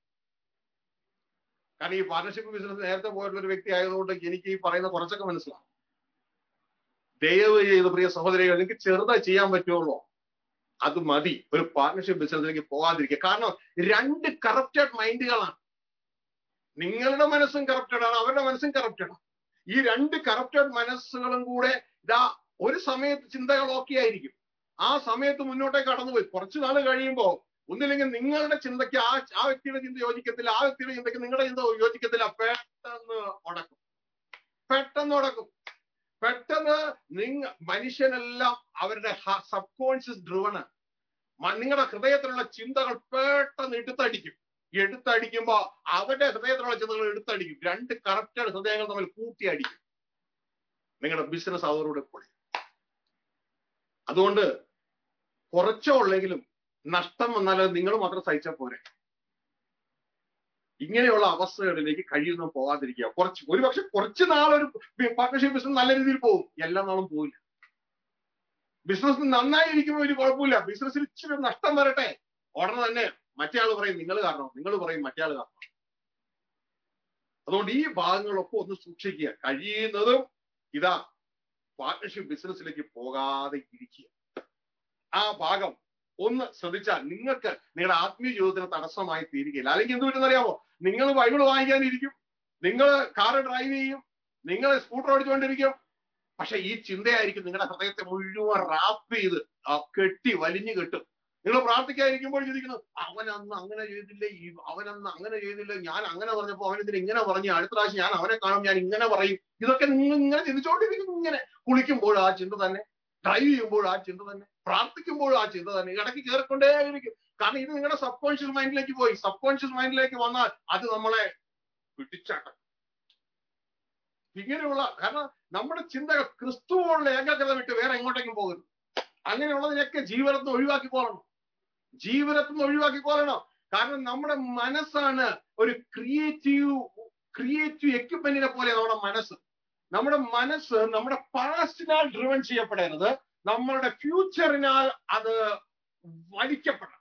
Speaker 1: കാരണം ഈ പാർട്ണർഷിപ്പ് ബിസിനസ് നേരത്തെ പോയിട്ടുള്ള ഒരു വ്യക്തി ആയതുകൊണ്ട് എനിക്ക് ഈ പറയുന്ന കുറച്ചൊക്കെ മനസ്സിലാവും ദയവ് ചെയ്ത് പ്രിയ സഹോദരികൾ നിങ്ങൾക്ക് ചെറുതായി ചെയ്യാൻ പറ്റുള്ളൂ അത് മതി ഒരു പാർട്ണർഷിപ്പ് ബിസിനസ്സിലേക്ക് പോകാതിരിക്കുക കാരണം രണ്ട് കറപ്റ്റഡ് മൈൻഡുകളാണ് നിങ്ങളുടെ മനസ്സും കറപ്റ്റഡ് ആണ് അവരുടെ മനസ്സും കറപ്റ്റഡ് ആണ് ഈ രണ്ട് കറപ്റ്റഡ് മനസ്സുകളും കൂടെ ഇതാ ഒരു സമയത്ത് ചിന്തകൾ ഓക്കെ ആയിരിക്കും ആ സമയത്ത് മുന്നോട്ടേക്ക് കടന്നുപോയി കുറച്ചു നാൾ കഴിയുമ്പോ ഒന്നില്ലെങ്കിൽ നിങ്ങളുടെ ചിന്തയ്ക്ക് ആ ആ വ്യക്തിയുടെ ചിന്ത യോജിക്കത്തില്ല ആ വ്യക്തിയുടെ ചിന്തയ്ക്ക് നിങ്ങളുടെ ചിന്ത യോജിക്കത്തില്ല പെട്ടെന്ന് ഉടക്കും പെട്ടെന്ന് ഉടക്കും പെട്ടെന്ന് നിങ്ങ മനുഷ്യനെല്ലാം അവരുടെ സബ് കോൺഷ്യസ് ഡ്രിവണ് നിങ്ങളുടെ ഹൃദയത്തിലുള്ള ചിന്തകൾ പെട്ടെന്ന് എടുത്തടിക്കും എടുത്തടിക്കുമ്പോ അവരുടെ ഹൃദയത്തിലുള്ള ചിന്തകൾ എടുത്തടിക്കും രണ്ട് കറക്റ്റഡ് ഹൃദയങ്ങൾ തമ്മിൽ കൂട്ടിയടിക്കും നിങ്ങളുടെ ബിസിനസ് അവരോട് പൊളി അതുകൊണ്ട് കുറച്ചോ ഉള്ളെങ്കിലും നഷ്ടം വന്നാൽ നിങ്ങൾ മാത്രം സഹിച്ചാൽ പോരെ ഇങ്ങനെയുള്ള അവസ്ഥകളിലേക്ക് കഴിയുന്ന പോകാതിരിക്കുക കുറച്ച് ഒരുപക്ഷെ കുറച്ച് നാളൊരു പാർട്ട്ണർഷിപ്പ് ബിസിനസ് നല്ല രീതിയിൽ പോകും എല്ലാ നാളും പോവില്ല ബിസിനസ് നന്നായി ഇരിക്കുമ്പോൾ ഒരു കുഴപ്പമില്ല ബിസിനസ്സിൽ ഇച്ചിരി നഷ്ടം വരട്ടെ ഉടനെ തന്നെ മറ്റേ ആൾ പറയും നിങ്ങൾ കാരണം നിങ്ങൾ പറയും മറ്റേ ആൾ കാരണം അതുകൊണ്ട് ഈ ഭാഗങ്ങളൊക്കെ ഒന്ന് സൂക്ഷിക്കുക കഴിയുന്നതും ഇതാ പാർട്ട്ണർഷിപ്പ് ബിസിനസ്സിലേക്ക് പോകാതെ ഇരിക്കുക ആ ഭാഗം ഒന്ന് ശ്രദ്ധിച്ചാൽ നിങ്ങൾക്ക് നിങ്ങളുടെ ആത്മീയ ജീവിതത്തിന് തടസ്സമായി തീരുകയില്ല അല്ലെങ്കിൽ എന്ത് പറ്റുന്നറിയാമോ നിങ്ങൾ ബൈബിൾ വാങ്ങിക്കാനിരിക്കും നിങ്ങൾ കാറ് ഡ്രൈവ് ചെയ്യും നിങ്ങൾ സ്കൂട്ടർ ഓടിച്ചുകൊണ്ടിരിക്കും പക്ഷെ ഈ ചിന്തയായിരിക്കും നിങ്ങളുടെ ഹൃദയത്തെ മുഴുവൻ റാപ്പ് ചെയ്ത് ആ കെട്ടി വലിഞ്ഞു കെട്ടും നിങ്ങൾ പ്രാർത്ഥിക്കാതിരിക്കുമ്പോൾ ചിന്തിക്കുന്നു അവൻ അന്ന് അങ്ങനെ ചെയ്തില്ലേ ഈ അവൻ അന്ന് അങ്ങനെ ചെയ്തില്ല ഞാൻ അങ്ങനെ പറഞ്ഞപ്പോ അവൻ ഇതിന് ഇങ്ങനെ പറഞ്ഞു അടുത്ത പ്രാവശ്യം ഞാൻ അവനെ കാണും ഞാൻ ഇങ്ങനെ പറയും ഇതൊക്കെ നിങ്ങൾ ഇങ്ങനെ ചിന്തിച്ചുകൊണ്ടിരിക്കും ഇങ്ങനെ കുളിക്കുമ്പോൾ ആ ചിന്ത തന്നെ ഡ്രൈവ് ചെയ്യുമ്പോൾ ആ ചിന്ത തന്നെ പ്രാർത്ഥിക്കുമ്പോൾ ആ ചിന്ത തന്നെ ഇടയ്ക്ക് കയറിക്കൊണ്ടേയിരിക്കും കാരണം ഇത് നിങ്ങളുടെ സബ് കോൺഷ്യസ് മൈൻഡിലേക്ക് പോയി സബ് കോൺഷ്യസ് മൈൻഡിലേക്ക് വന്നാൽ അത് നമ്മളെ പിടിച്ചാട്ടം ഇങ്ങനെയുള്ള കാരണം നമ്മുടെ ചിന്തകൾ ക്രിസ്തുവോടുള്ള ഏകാഗ്രത വിട്ട് വേറെ എങ്ങോട്ടേക്കും പോകരുത് അങ്ങനെയുള്ളതിനൊക്കെ ജീവിതത്തിൽ ഒഴിവാക്കി പോകണം ജീവിതത്തിൽ നിന്ന് ഒഴിവാക്കി കൊള്ളണം കാരണം നമ്മുടെ മനസ്സാണ് ഒരു ക്രിയേറ്റീവ് ക്രിയേറ്റീവ് എക്യുപ്മെന്റിനെ പോലെ നമ്മുടെ മനസ്സ് നമ്മുടെ മനസ്സ് നമ്മുടെ പാസ്റ്റിനാൽ ഡ്രിവൻ ചെയ്യപ്പെടരുത് നമ്മളുടെ ഫ്യൂച്ചറിനാൽ അത് വലിക്കപ്പെടണം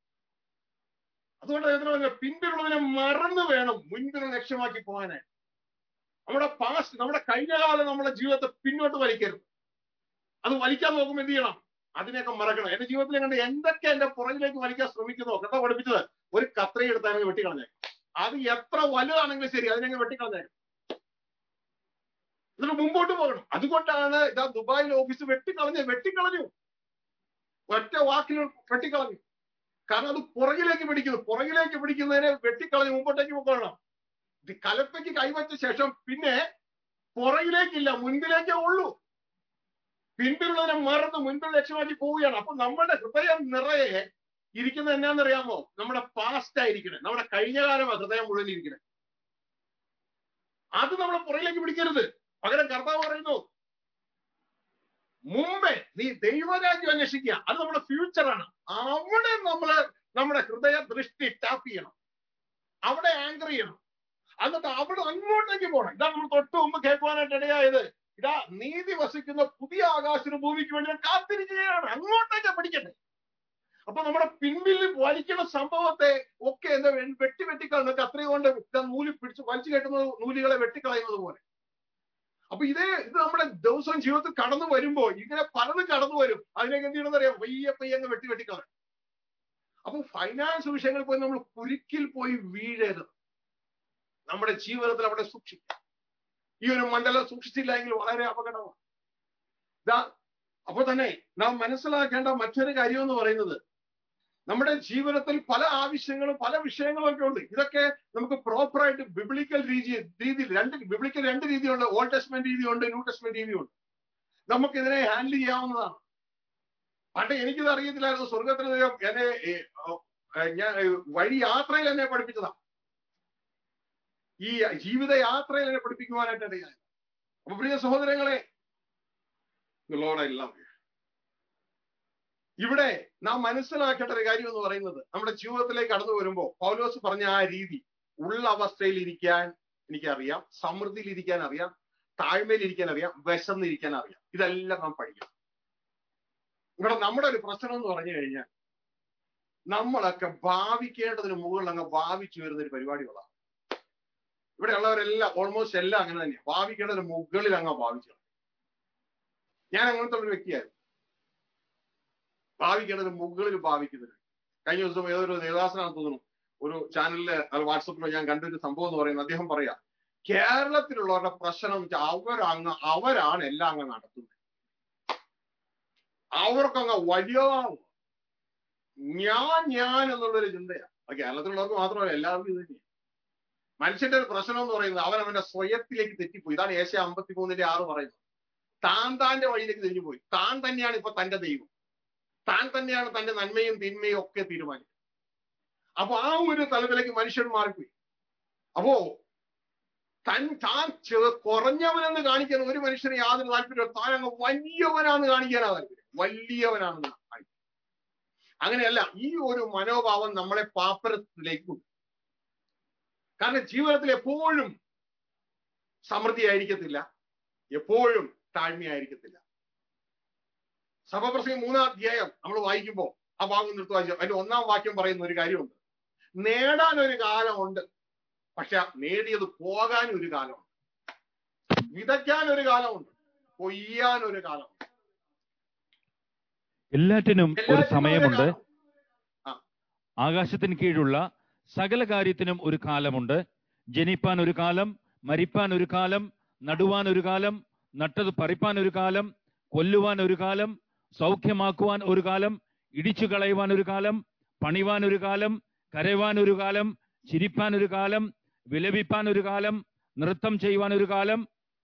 Speaker 1: അതുകൊണ്ട് ഇതിനെ പിൻപിലുള്ളതിനെ മറന്നു വേണം മുൻപിലുള്ള ലക്ഷ്യമാക്കി പോകാനായിട്ട് നമ്മുടെ പാസ്റ്റ് നമ്മുടെ കഴിഞ്ഞ കാലം നമ്മുടെ ജീവിതത്തെ പിന്നോട്ട് വലിക്കരുത് അത് വലിക്കാൻ നോക്കുമ്പോൾ എന്ത് ചെയ്യണം അതിനെയൊക്കെ മറക്കണം എന്റെ ജീവിതത്തിൽ കണ്ട് എന്തൊക്കെ എന്റെ പുറകിലേക്ക് വലിക്കാൻ ശ്രമിക്കുന്നോ കേട്ടോ പഠിപ്പിച്ചത് ഒരു കത്രയും എടുത്താൽ വെട്ടിക്കളഞ്ഞേക്കും അത് എത്ര വലുതാണെങ്കിലും ശരി അതിനെ വെട്ടിക്കളഞ്ഞേക്കും എന്നിട്ട് മുമ്പോട്ട് പോകണം അതുകൊണ്ടാണ് ഇതാ ദുബായിൽ ഓഫീസ് വെട്ടിക്കളഞ്ഞ് വെട്ടിക്കളഞ്ഞു ഒറ്റ വാക്കിൽ വെട്ടിക്കളഞ്ഞു കാരണം അത് പുറകിലേക്ക് പിടിക്കുന്നു പുറകിലേക്ക് പിടിക്കുന്നതിനെ വെട്ടിക്കളഞ്ഞ് മുമ്പോട്ടേക്ക് പോകണം ഇത് കലപ്പയ്ക്ക് കൈവച്ച ശേഷം പിന്നെ പുറകിലേക്കില്ല മുൻപിലേക്കേ ഉള്ളൂ പിൻപിലുള്ളതിനെ മറന്ന് മുൻപിൽ ലക്ഷ്യമാക്കി പോവുകയാണ് അപ്പൊ നമ്മുടെ ഹൃദയം നിറയെ ഇരിക്കുന്നത് എന്നാന്നറിയാമോ നമ്മുടെ പാസ്റ്റ് ആയിരിക്കണേ നമ്മുടെ കഴിഞ്ഞ കാലമാണ് ഹൃദയം മുഴുവൻ ഇരിക്കണേ അത് നമ്മളെ പുറകിലേക്ക് പിടിക്കരുത് പകരം കർത്താവ് പറയുന്നു മുമ്പേ നീ ദൈവരാജ്യം അന്വേഷിക്കുക അത് നമ്മുടെ ഫ്യൂച്ചറാണ് അവിടെ നമ്മള് നമ്മുടെ ഹൃദയ ദൃഷ്ടി ടാപ്പ് ചെയ്യണം അവിടെ ആങ്കർ ചെയ്യണം എന്നിട്ട് അവിടെ അങ്ങോട്ടേക്ക് പോകണം ഇതാ നമ്മൾ തൊട്ട് മുമ്പ് കേൾക്കുവാനായിട്ട് ഇടയായത് ഇതാ നീതി വസിക്കുന്ന പുതിയ ആകാശത്തിന് ഭൂമിക്ക് വേണ്ടി ഞാൻ കാത്തിരിക്കുകയാണ് അങ്ങോട്ടേക്ക് പഠിക്കട്ടെ അപ്പൊ നമ്മുടെ പിൻപിൽ വലിക്കുന്ന സംഭവത്തെ ഒക്കെ എന്താ വെ- വെട്ടി വെട്ടിക്കളഞ്ഞിട്ട് അത്രയും കൊണ്ട് ഇതാ നൂല് പിടിച്ച് വലിച്ചു കെട്ടുന്ന നൂലുകളെ വെട്ടിക്കളയുന്നത് പോലെ അപ്പൊ ഇതേ ഇത് നമ്മുടെ ദിവസവും ജീവിതത്തിൽ കടന്നു വരുമ്പോ ഇങ്ങനെ പലതും കടന്നു വരും അതിനൊക്കെ എന്ത് ചെയ്യണമെന്ന് അറിയാം വയ്യ പയ്യ അങ്ങ് വെട്ടി വെട്ടിക്കളയും അപ്പൊ ഫൈനാൻസ് വിഷയങ്ങളിൽ പോയി നമ്മൾ കുരുക്കിൽ പോയി വീഴരുത് നമ്മുടെ ജീവിതത്തിൽ അവിടെ സൂക്ഷിക്കാം ഈ ഒരു മണ്ഡലം സൂക്ഷിച്ചില്ല എങ്കിൽ വളരെ അപകടമാണ് ഇതാ അപ്പൊ തന്നെ നാം മനസ്സിലാക്കേണ്ട മറ്റൊരു കാര്യം എന്ന് പറയുന്നത് നമ്മുടെ ജീവിതത്തിൽ പല ആവശ്യങ്ങളും പല വിഷയങ്ങളും ഒക്കെ ഉണ്ട് ഇതൊക്കെ നമുക്ക് പ്രോപ്പറായിട്ട് ബിബ്ലിക്കൽ രീതി രീതിയിൽ രണ്ട് ബിബ്ലിക്കൽ രണ്ട് രീതിയുണ്ട് ഓൾഡ് ടെസ്റ്റ്മെന്റ് രീതിയുണ്ട് ന്യൂ ടെസ്റ്റ്മെന്റ് രീതിയുണ്ട് നമുക്ക് ഇതിനെ ഹാൻഡിൽ ചെയ്യാവുന്നതാണ് പണ്ട് എനിക്കിത് അറിയത്തില്ലായിരുന്നു സ്വർഗത്തിൽ ദൈവം എന്നെ ഏ, ഏ, ഞാൻ ഏ, വഴി യാത്രയിൽ എന്നെ പഠിപ്പിച്ചതാ ഈ ജീവിത യാത്രയിൽ എന്നെ പഠിപ്പിക്കുവാനായിട്ട് ഇടയായി അപ്പൊ പ്രിയ സഹോദരങ്ങളെ നിങ്ങളോടെല്ലാം ഇവിടെ നാം മനസ്സിലാക്കേണ്ട ഒരു കാര്യം എന്ന് പറയുന്നത് നമ്മുടെ ജീവിതത്തിലേക്ക് കടന്നു വരുമ്പോൾ പൗലോസ് പറഞ്ഞ ആ രീതി ഉള്ള അവസ്ഥയിൽ ഇരിക്കാൻ എനിക്കറിയാം സമൃദ്ധിയിൽ ഇരിക്കാൻ അറിയാം താഴ്മയിൽ ഇരിക്കാൻ അറിയാം വിശന്നിരിക്കാൻ അറിയാം ഇതെല്ലാം നാം പഠിക്കണം ഇവിടെ നമ്മുടെ ഒരു പ്രശ്നം എന്ന് പറഞ്ഞു കഴിഞ്ഞാൽ നമ്മളൊക്കെ ഭാവിക്കേണ്ടതിന് മുകളിൽ അങ്ങ് ഭാവിച്ചു വരുന്ന ഒരു പരിപാടികളാണ് ഇവിടെ ഉള്ളവരെല്ലാം ഓൾമോസ്റ്റ് എല്ലാം അങ്ങനെ തന്നെയാണ് ഭാവിക്കേണ്ടതിന് മുകളിൽ അങ്ങ് ഭാവിച്ചു ഞാൻ അങ്ങനത്തെ ഒരു വ്യക്തിയായിരുന്നു ഭാവിക്കേണ്ടതിന് മുകളിൽ ഭാവിക്കുന്നത് കഴിഞ്ഞ ദിവസം ഏതൊരു ദേവദാസനാണെന്ന് തോന്നുന്നു ഒരു ചാനലില് വാട്സപ്പിലോ ഞാൻ കണ്ടൊരു സംഭവം എന്ന് പറയുന്നത് അദ്ദേഹം പറയാ കേരളത്തിലുള്ളവരുടെ പ്രശ്നം എന്ന് വെച്ചാൽ അവരങ്ങ് അവരാണ് എല്ലാം അങ്ങ് നടത്തുന്നത് അവർക്കങ്ങ് വലിയ ഞാൻ ഞാൻ എന്നുള്ളൊരു ചിന്തയാണ് അത് കേരളത്തിലുള്ളവർക്ക് മാത്രമല്ല എല്ലാവർക്കും ഇത് തന്നെയാണ് മനുഷ്യന്റെ ഒരു പ്രശ്നം എന്ന് പറയുന്നത് അവൻ അവന്റെ സ്വയത്തിലേക്ക് തെറ്റിപ്പോയി ഇതാണ് ഏഷ്യ അമ്പത്തി മൂന്നിന്റെ ആറ് പറയുന്നത് താൻ താന്റെ വഴിയിലേക്ക് തിരിഞ്ഞുപോയി താൻ തന്നെയാണ് ഇപ്പൊ തന്റെ ദൈവം താൻ തന്നെയാണ് തന്റെ നന്മയും തിന്മയും ഒക്കെ തീരുമാനിക്കുന്നത് അപ്പൊ ആ ഒരു തലത്തിലേക്ക് മനുഷ്യൻ മാറിപ്പോയി അപ്പോ തൻ താൻ ചെ- കുറഞ്ഞവനെന്ന് കാണിക്കാൻ ഒരു മനുഷ്യന് യാതൊരു താല്പര്യമില്ല താൻ അങ്ങ് വലിയവനാന്ന് കാണിക്കാനാ താല്പര്യം വലിയവനാണെന്ന് കാണിക്കും അങ്ങനെയല്ല ഈ ഒരു മനോഭാവം നമ്മളെ പാപ്പരത്തിലേക്ക് കൊണ്ടു കാരണം ജീവിതത്തിൽ എപ്പോഴും സമൃദ്ധി ആയിരിക്കത്തില്ല എപ്പോഴും താഴ്മയായിരിക്കത്തില്ല സഭപ്രസംഗം മൂന്നാം അധ്യായം നമ്മൾ വായിക്കുമ്പോൾ ആ ഭാഗം നിർത്തി വായിച്ചു അതിന്റെ ഒന്നാം വാക്യം പറയുന്ന ഒരു കാര്യമുണ്ട് നേടാൻ ഒരു കാലമുണ്ട് പക്ഷെ നേടിയത് പോകാൻ ഒരു കാലമുണ്ട് വിതയ്ക്കാൻ ഒരു കാലമുണ്ട് കൊയ്യാൻ ഒരു കാലമുണ്ട്
Speaker 3: എല്ലാറ്റിനും ഒരു
Speaker 1: എല്ലാറ്റിനും
Speaker 3: സമയമുണ്ട്
Speaker 1: കാലം.
Speaker 3: ആകാശത്തിന് കീഴുള്ള സകല കാര്യത്തിനും ഒരു കാലമുണ്ട് ജനിപ്പാൻ ഒരു കാലം മരിപ്പാൻ ഒരു കാലം നടുവാൻ ഒരു കാലം നട്ടത് പറിപ്പാൻ ഒരു കാലം കൊല്ലുവാൻ ഒരു കാലം സൗഖ്യമാക്കുവാൻ ഒരു കാലം ഇടിച്ചു കളയുവാൻ ഒരു കാലം പണിവാൻ ഒരു കാലം കരയുവാൻ ഒരു കാലം ചിരിപ്പാൻ ഒരു കാലം വിലപിപ്പാൻ ഒരു കാലം നൃത്തം ചെയ്യുവാൻ ഒരു കാലം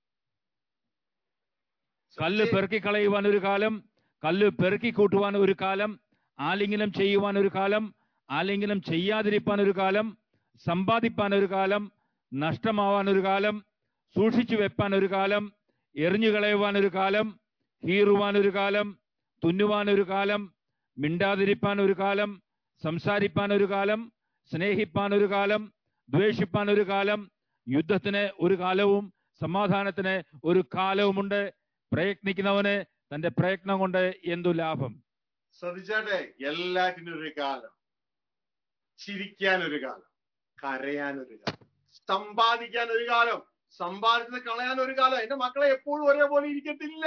Speaker 3: കല്ല് പെറുക്കി കളയുവാൻ ഒരു കാലം കല്ല് പെറുക്കി കൂട്ടുവാൻ ഒരു കാലം ആലിംഗനം ചെയ്യുവാൻ ഒരു കാലം ആലിംഗനം ചെയ്യാതിരിപ്പാൻ ഒരു കാലം സമ്പാദിപ്പാൻ ഒരു കാലം നഷ്ടമാവാൻ ഒരു കാലം സൂക്ഷിച്ചു വെപ്പാൻ ഒരു കാലം എറിഞ്ഞു കളയുവാൻ ഒരു കാലം കീറുവാൻ ഒരു കാലം തുന്നുവാൻ ഒരു കാലം മിണ്ടാതിരിപ്പാൻ ഒരു കാലം സംസാരിപ്പാൻ ഒരു കാലം സ്നേഹിപ്പാൻ ഒരു കാലം ദ്വേഷിപ്പാൻ ഒരു കാലം യുദ്ധത്തിന് ഒരു കാലവും സമാധാനത്തിന് ഒരു കാലവുമുണ്ട് പ്രയത്നിക്കുന്നവന് തന്റെ പ്രയത്നം കൊണ്ട് എന്തു ലാഭം
Speaker 1: ശ്രദ്ധിച്ചാട്ടെ എല്ലാറ്റിനും ഒരു കാലം ചിരിക്കാൻ ഒരു കാലം കരയാൻ ഒരു കാലം സമ്പാദിക്കാൻ ഒരു കാലം സമ്പാദിച്ചത് കളയാൻ ഒരു കാലം എന്റെ മക്കളെ എപ്പോഴും ഒരേപോലെ ഇരിക്കത്തില്ല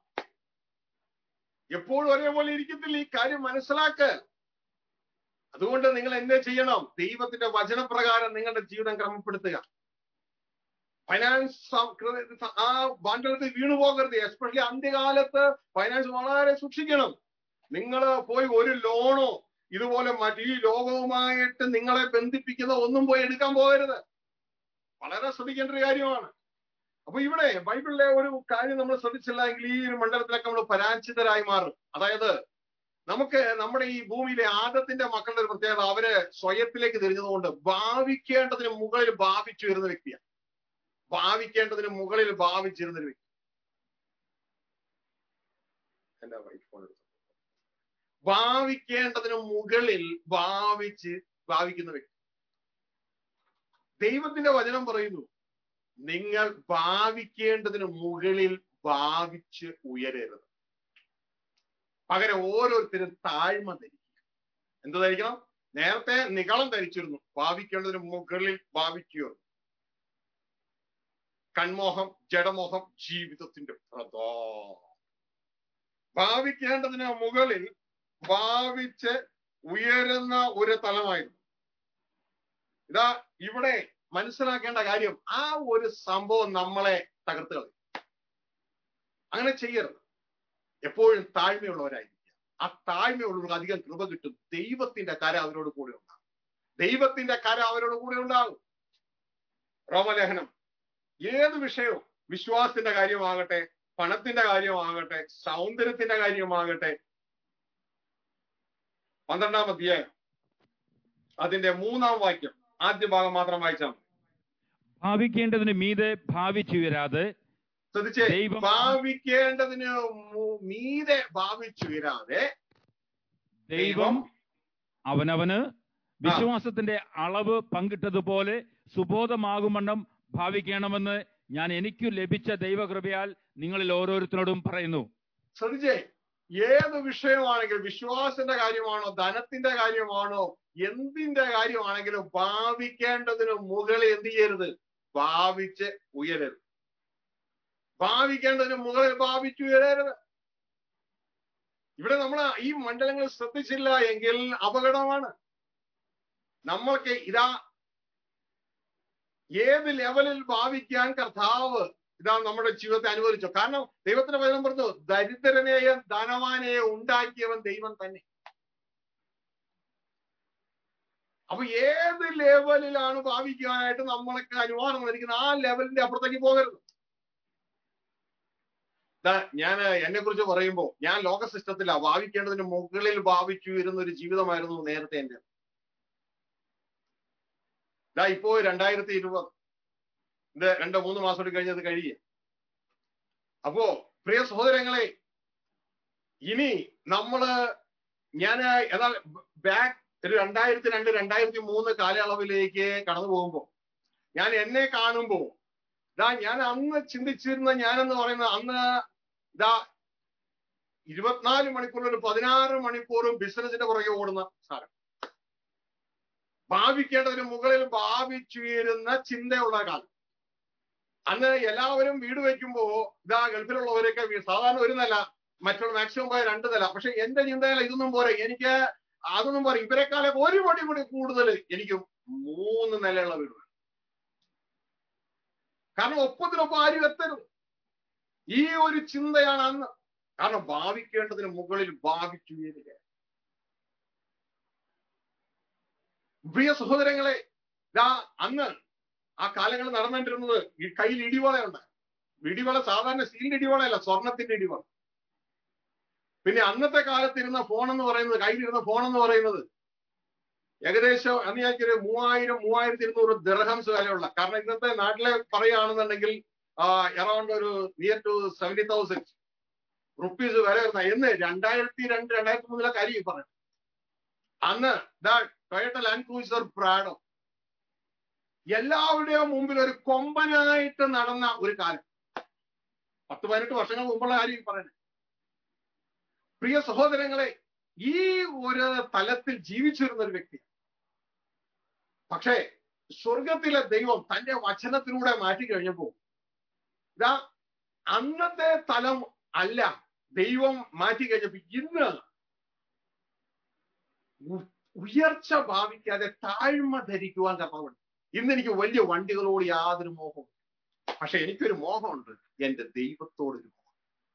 Speaker 1: എപ്പോഴും ഒരേപോലെ ഇരിക്കത്തില്ല ഈ കാര്യം മനസ്സിലാക്ക് അതുകൊണ്ട് നിങ്ങൾ എന്ത് ചെയ്യണം ദൈവത്തിന്റെ വചനപ്രകാരം നിങ്ങളുടെ ജീവിതം ക്രമപ്പെടുത്തുക ഫൈനാൻസ് ആ ബാൻഡലത്തിൽ വീണു പോകരുത് എസ്പെഷ്യലി അന്ത്യകാലത്ത് ഫൈനാൻസ് വളരെ സൂക്ഷിക്കണം നിങ്ങൾ പോയി ഒരു ലോണോ ഇതുപോലെ മറ്റ് ഈ ലോകവുമായിട്ട് നിങ്ങളെ ബന്ധിപ്പിക്കുന്ന ഒന്നും പോയി എടുക്കാൻ പോകരുത് വളരെ ശ്രദ്ധിക്കേണ്ട ഒരു കാര്യമാണ് അപ്പൊ ഇവിടെ ബൈബിളിലെ ഒരു കാര്യം നമ്മൾ ശ്രദ്ധിച്ചില്ല എങ്കിൽ ഈ ഒരു മണ്ഡലത്തിലൊക്കെ നമ്മൾ പരാജിതരായി മാറും അതായത് നമുക്ക് നമ്മുടെ ഈ ഭൂമിയിലെ ആദത്തിന്റെ മക്കളുടെ ഒരു പ്രത്യേകത അവര് സ്വയത്തിലേക്ക് തിരിഞ്ഞതുകൊണ്ട് ഭാവിക്കേണ്ടതിന് മുകളിൽ ഭാവിച്ചു വരുന്ന വ്യക്തിയാണ് ഭാവിക്കേണ്ടതിന് മുകളിൽ ഭാവിച്ചിരുന്നൊരു വ്യക്തി എന്റെ വൈഫ് ഫോൺ എടുത്തു ഭാവിക്കേണ്ടതിന് മുകളിൽ ഭാവിച്ച് ഭാവിക്കുന്ന വ്യക്തി ദൈവത്തിന്റെ വചനം പറയുന്നു നിങ്ങൾ ഭാവിക്കേണ്ടതിന് മുകളിൽ ഭാവിച്ച് ഉയരരുത് പകരം ഓരോരുത്തരും താഴ്മ ധരിക്കുക എന്ത് ധരിക്കണം നേരത്തെ നികളം ധരിച്ചിരുന്നു ഭാവിക്കേണ്ടതിന് മുകളിൽ ഭാവിക്കുക കൺമോഹം ജഡമോഹം ജീവിതത്തിന്റെ പ്രധാനം ഭാവിക്കേണ്ടതിന് മുകളിൽ ഭാവിച്ച് ഉയരുന്ന ഒരു തലമായിരുന്നു ഇതാ ഇവിടെ മനസ്സിലാക്കേണ്ട കാര്യം ആ ഒരു സംഭവം നമ്മളെ തകർത്ത് കളയും അങ്ങനെ ചെയ്യരുത് എപ്പോഴും താഴ്മയുള്ളവരായിരിക്കുക ആ താഴ്മയുള്ളവർക്ക് അധികം കൃപ കിട്ടും ദൈവത്തിന്റെ കര അവരോട് കൂടെ ഉണ്ടാകും ദൈവത്തിന്റെ കര അവരോട് കൂടെ ഉണ്ടാകും റോമലേഖനം ഏത് വിഷയവും വിശ്വാസത്തിന്റെ കാര്യമാകട്ടെ പണത്തിന്റെ കാര്യമാകട്ടെ സൗന്ദര്യത്തിന്റെ കാര്യമാകട്ടെ പന്ത്രണ്ടാം അധ്യായം അതിന്റെ മൂന്നാം വാക്യം ആദ്യ ഭാഗം മാത്രം വായിച്ചാൽ മതി
Speaker 3: ഭാവിക്കേണ്ടതിന് മീതെ ഭാവിച്ചുയരാതെ
Speaker 1: ശ്രദ്ധിച്ചേ
Speaker 3: ദൈവം-
Speaker 1: ഭാവിക്കേണ്ടതിന് മു- മീതെ ഭാവിച്ചുയരാതെ
Speaker 3: ദൈവം അവനവന് വിശ്വാസത്തിന്റെ അളവ് പങ്കിട്ടതുപോലെ സുബോധമാകുമണ്ണം ഭാവിക്കണമെന്ന് ഞാൻ എനിക്കു ലഭിച്ച ദൈവകൃപയാൽ നിങ്ങളിൽ ഓരോരുത്തരോടും പറയുന്നു
Speaker 1: ശ്രദ്ധിച്ചേ ഏത് വിഷയമാണെങ്കിലും വിശ്വാസത്തിന്റെ കാര്യമാണോ ധനത്തിന്റെ കാര്യമാണോ എന്തിന്റെ കാര്യമാണെങ്കിലും ഭാവിക്കേണ്ടതിന് മുകളിൽ എന്ത് ചെയ്യരുത് ഭാവിച്ച് ഉയരരുത് ഭാവിക്കേണ്ടതിന് മുകളിൽ ഭാവിച്ചു ഉയരരുത് ഇവിടെ നമ്മൾ ഈ മണ്ഡലങ്ങൾ ശ്രദ്ധിച്ചില്ല എങ്കിൽ അപകടമാണ് നമ്മൾക്ക് ഇതാ ഏത് ലെവലിൽ ഭാവിക്കാൻ കർത്താവ് ഇതാ നമ്മുടെ ജീവിതത്തെ അനുവദിച്ചു കാരണം ദൈവത്തിന്റെ വചനം പറഞ്ഞു ദരിദ്രനെയും ധനവാനെയും ഉണ്ടാക്കിയവൻ ദൈവം തന്നെ അപ്പൊ ഏത് ലെവലിലാണ് ഭാവിക്കാനായിട്ട് നമ്മൾക്ക് അനുവാദം വന്നിരിക്കുന്നത് ആ ലെവലിന്റെ അപ്പുറത്തേക്ക് പോകരുത് ഞാൻ എന്നെ കുറിച്ച് പറയുമ്പോൾ ഞാൻ ലോക സിസ്റ്റത്തിലാ ഭാവിക്കേണ്ടതിന് മുകളിൽ ഭാവിച്ചു വരുന്ന ഒരു ജീവിതമായിരുന്നു നേരത്തെ എന്റെ ഇതാ ഇപ്പോ രണ്ടായിരത്തി ഇരുപത് ഇത് രണ്ടോ മൂന്ന് മാസം കൂടി കഴിഞ്ഞത് കഴിയുക അപ്പോ പ്രിയ സഹോദരങ്ങളെ ഇനി നമ്മള് ഞാൻ എന്നാൽ ബാക്ക് ഒരു രണ്ടായിരത്തി രണ്ട് രണ്ടായിരത്തി മൂന്ന് കാലയളവിലേക്ക് കടന്നു പോകുമ്പോ ഞാൻ എന്നെ കാണുമ്പോ ഇതാ ഞാൻ അന്ന് ചിന്തിച്ചിരുന്ന ഞാനെന്ന് പറയുന്ന അന്ന് ഇതാ ഇരുപത്തിനാല് മണിക്കൂർ ഒരു പതിനാറ് മണിക്കൂറും ബിസിനസിന്റെ പുറകെ ഓടുന്ന സാധനം ഭാവിക്കേണ്ടതിന് മുകളിൽ ഭാവിച്ചുയരുന്ന ചിന്തയുള്ള കാലം അന്ന് എല്ലാവരും വീട് വെക്കുമ്പോ ഇതാ ഗൾഫിലുള്ളവരൊക്കെ വീ- സാധാരണ ഒരു നില മറ്റുള്ള മാക്സിമം പോയ രണ്ട് നില പക്ഷെ എന്റെ ചിന്തയില ഇതൊന്നും പോരെ എനിക്ക് അതൊന്നും പോരെ ഇവരെക്കാളെ ഒരു പടി കൂടി കൂടുതൽ എനിക്ക് മൂന്ന് നിലയുള്ള വീട് വേണം കാരണം ഒപ്പത്തിനൊപ്പം ആരും എത്തരുത് ഈ ഒരു ചിന്തയാണ് അന്ന് കാരണം ഭാവിക്കേണ്ടതിന് മുകളിൽ ഭാവിച്ചുയരുക പ്രിയ സഹോദരങ്ങളെ ഇതാ അന്ന് ആ കാലങ്ങൾ നടന്നുകൊണ്ടിരുന്നത് ഈ കയ്യിൽ ഇടിവളയുണ്ട് ഇടിവള സാധാരണ സ്റ്റീലിന്റെ ഇടിവളയല്ല സ്വർണത്തിന്റെ ഇടിവള പിന്നെ അന്നത്തെ കാലത്തിരുന്ന ഫോൺ എന്ന് പറയുന്നത് കയ്യിലിരുന്ന ഫോൺ എന്ന് പറയുന്നത് ഏകദേശം അന്ന് ഞാൻ മൂവായിരം മൂവായിരത്തി ഇരുന്നൂറ് ദിർഹംസ് വിലയുള്ള കാരണം ഇന്നത്തെ നാട്ടിലെ പറയുകയാണെന്നുണ്ടെങ്കിൽ എറൗണ്ട് ഒരു near to seventy thousand rupees വില വരുന്ന എന്ന് രണ്ടായിരത്തി രണ്ട് രണ്ടായിരത്തി മൂന്നിലെ കാര്യം ഈ പറഞ്ഞു അന്ന് ദാ ടൊയറ്റ ലാൻഡ് ക്രൂസർ പ്രാഡോ എല്ലാവരുടെയും മുമ്പിൽ ഒരു കൊമ്പനായിട്ട് നടന്ന ഒരു കാലം പത്ത് പതിനെട്ട് വർഷങ്ങൾ മുമ്പുള്ള കാര്യം ഈ പറയുന്നത് പ്രിയ സഹോദരങ്ങളെ ഈ ഒരു തലത്തിൽ ജീവിച്ചിരുന്ന ഒരു വ്യക്തി പക്ഷേ സ്വർഗത്തിലെ ദൈവം തന്റെ വചനത്തിലൂടെ മാറ്റി കഴിഞ്ഞപ്പോ ഇതാ അന്നത്തെ തലം അല്ല ദൈവം മാറ്റി കഴിഞ്ഞപ്പോ ഇന്ന് ഉ- ഉയർച്ച ഭാവിക്കാതെ താഴ്മ ധരിക്കുവാൻ കർത്താവുണ്ട് ഇന്ന് എനിക്ക് വലിയ വണ്ടികളോട് യാതൊരു മോഹവും പക്ഷെ എനിക്കൊരു മോഹമുണ്ട് എന്റെ ദൈവത്തോടൊരു മോഹം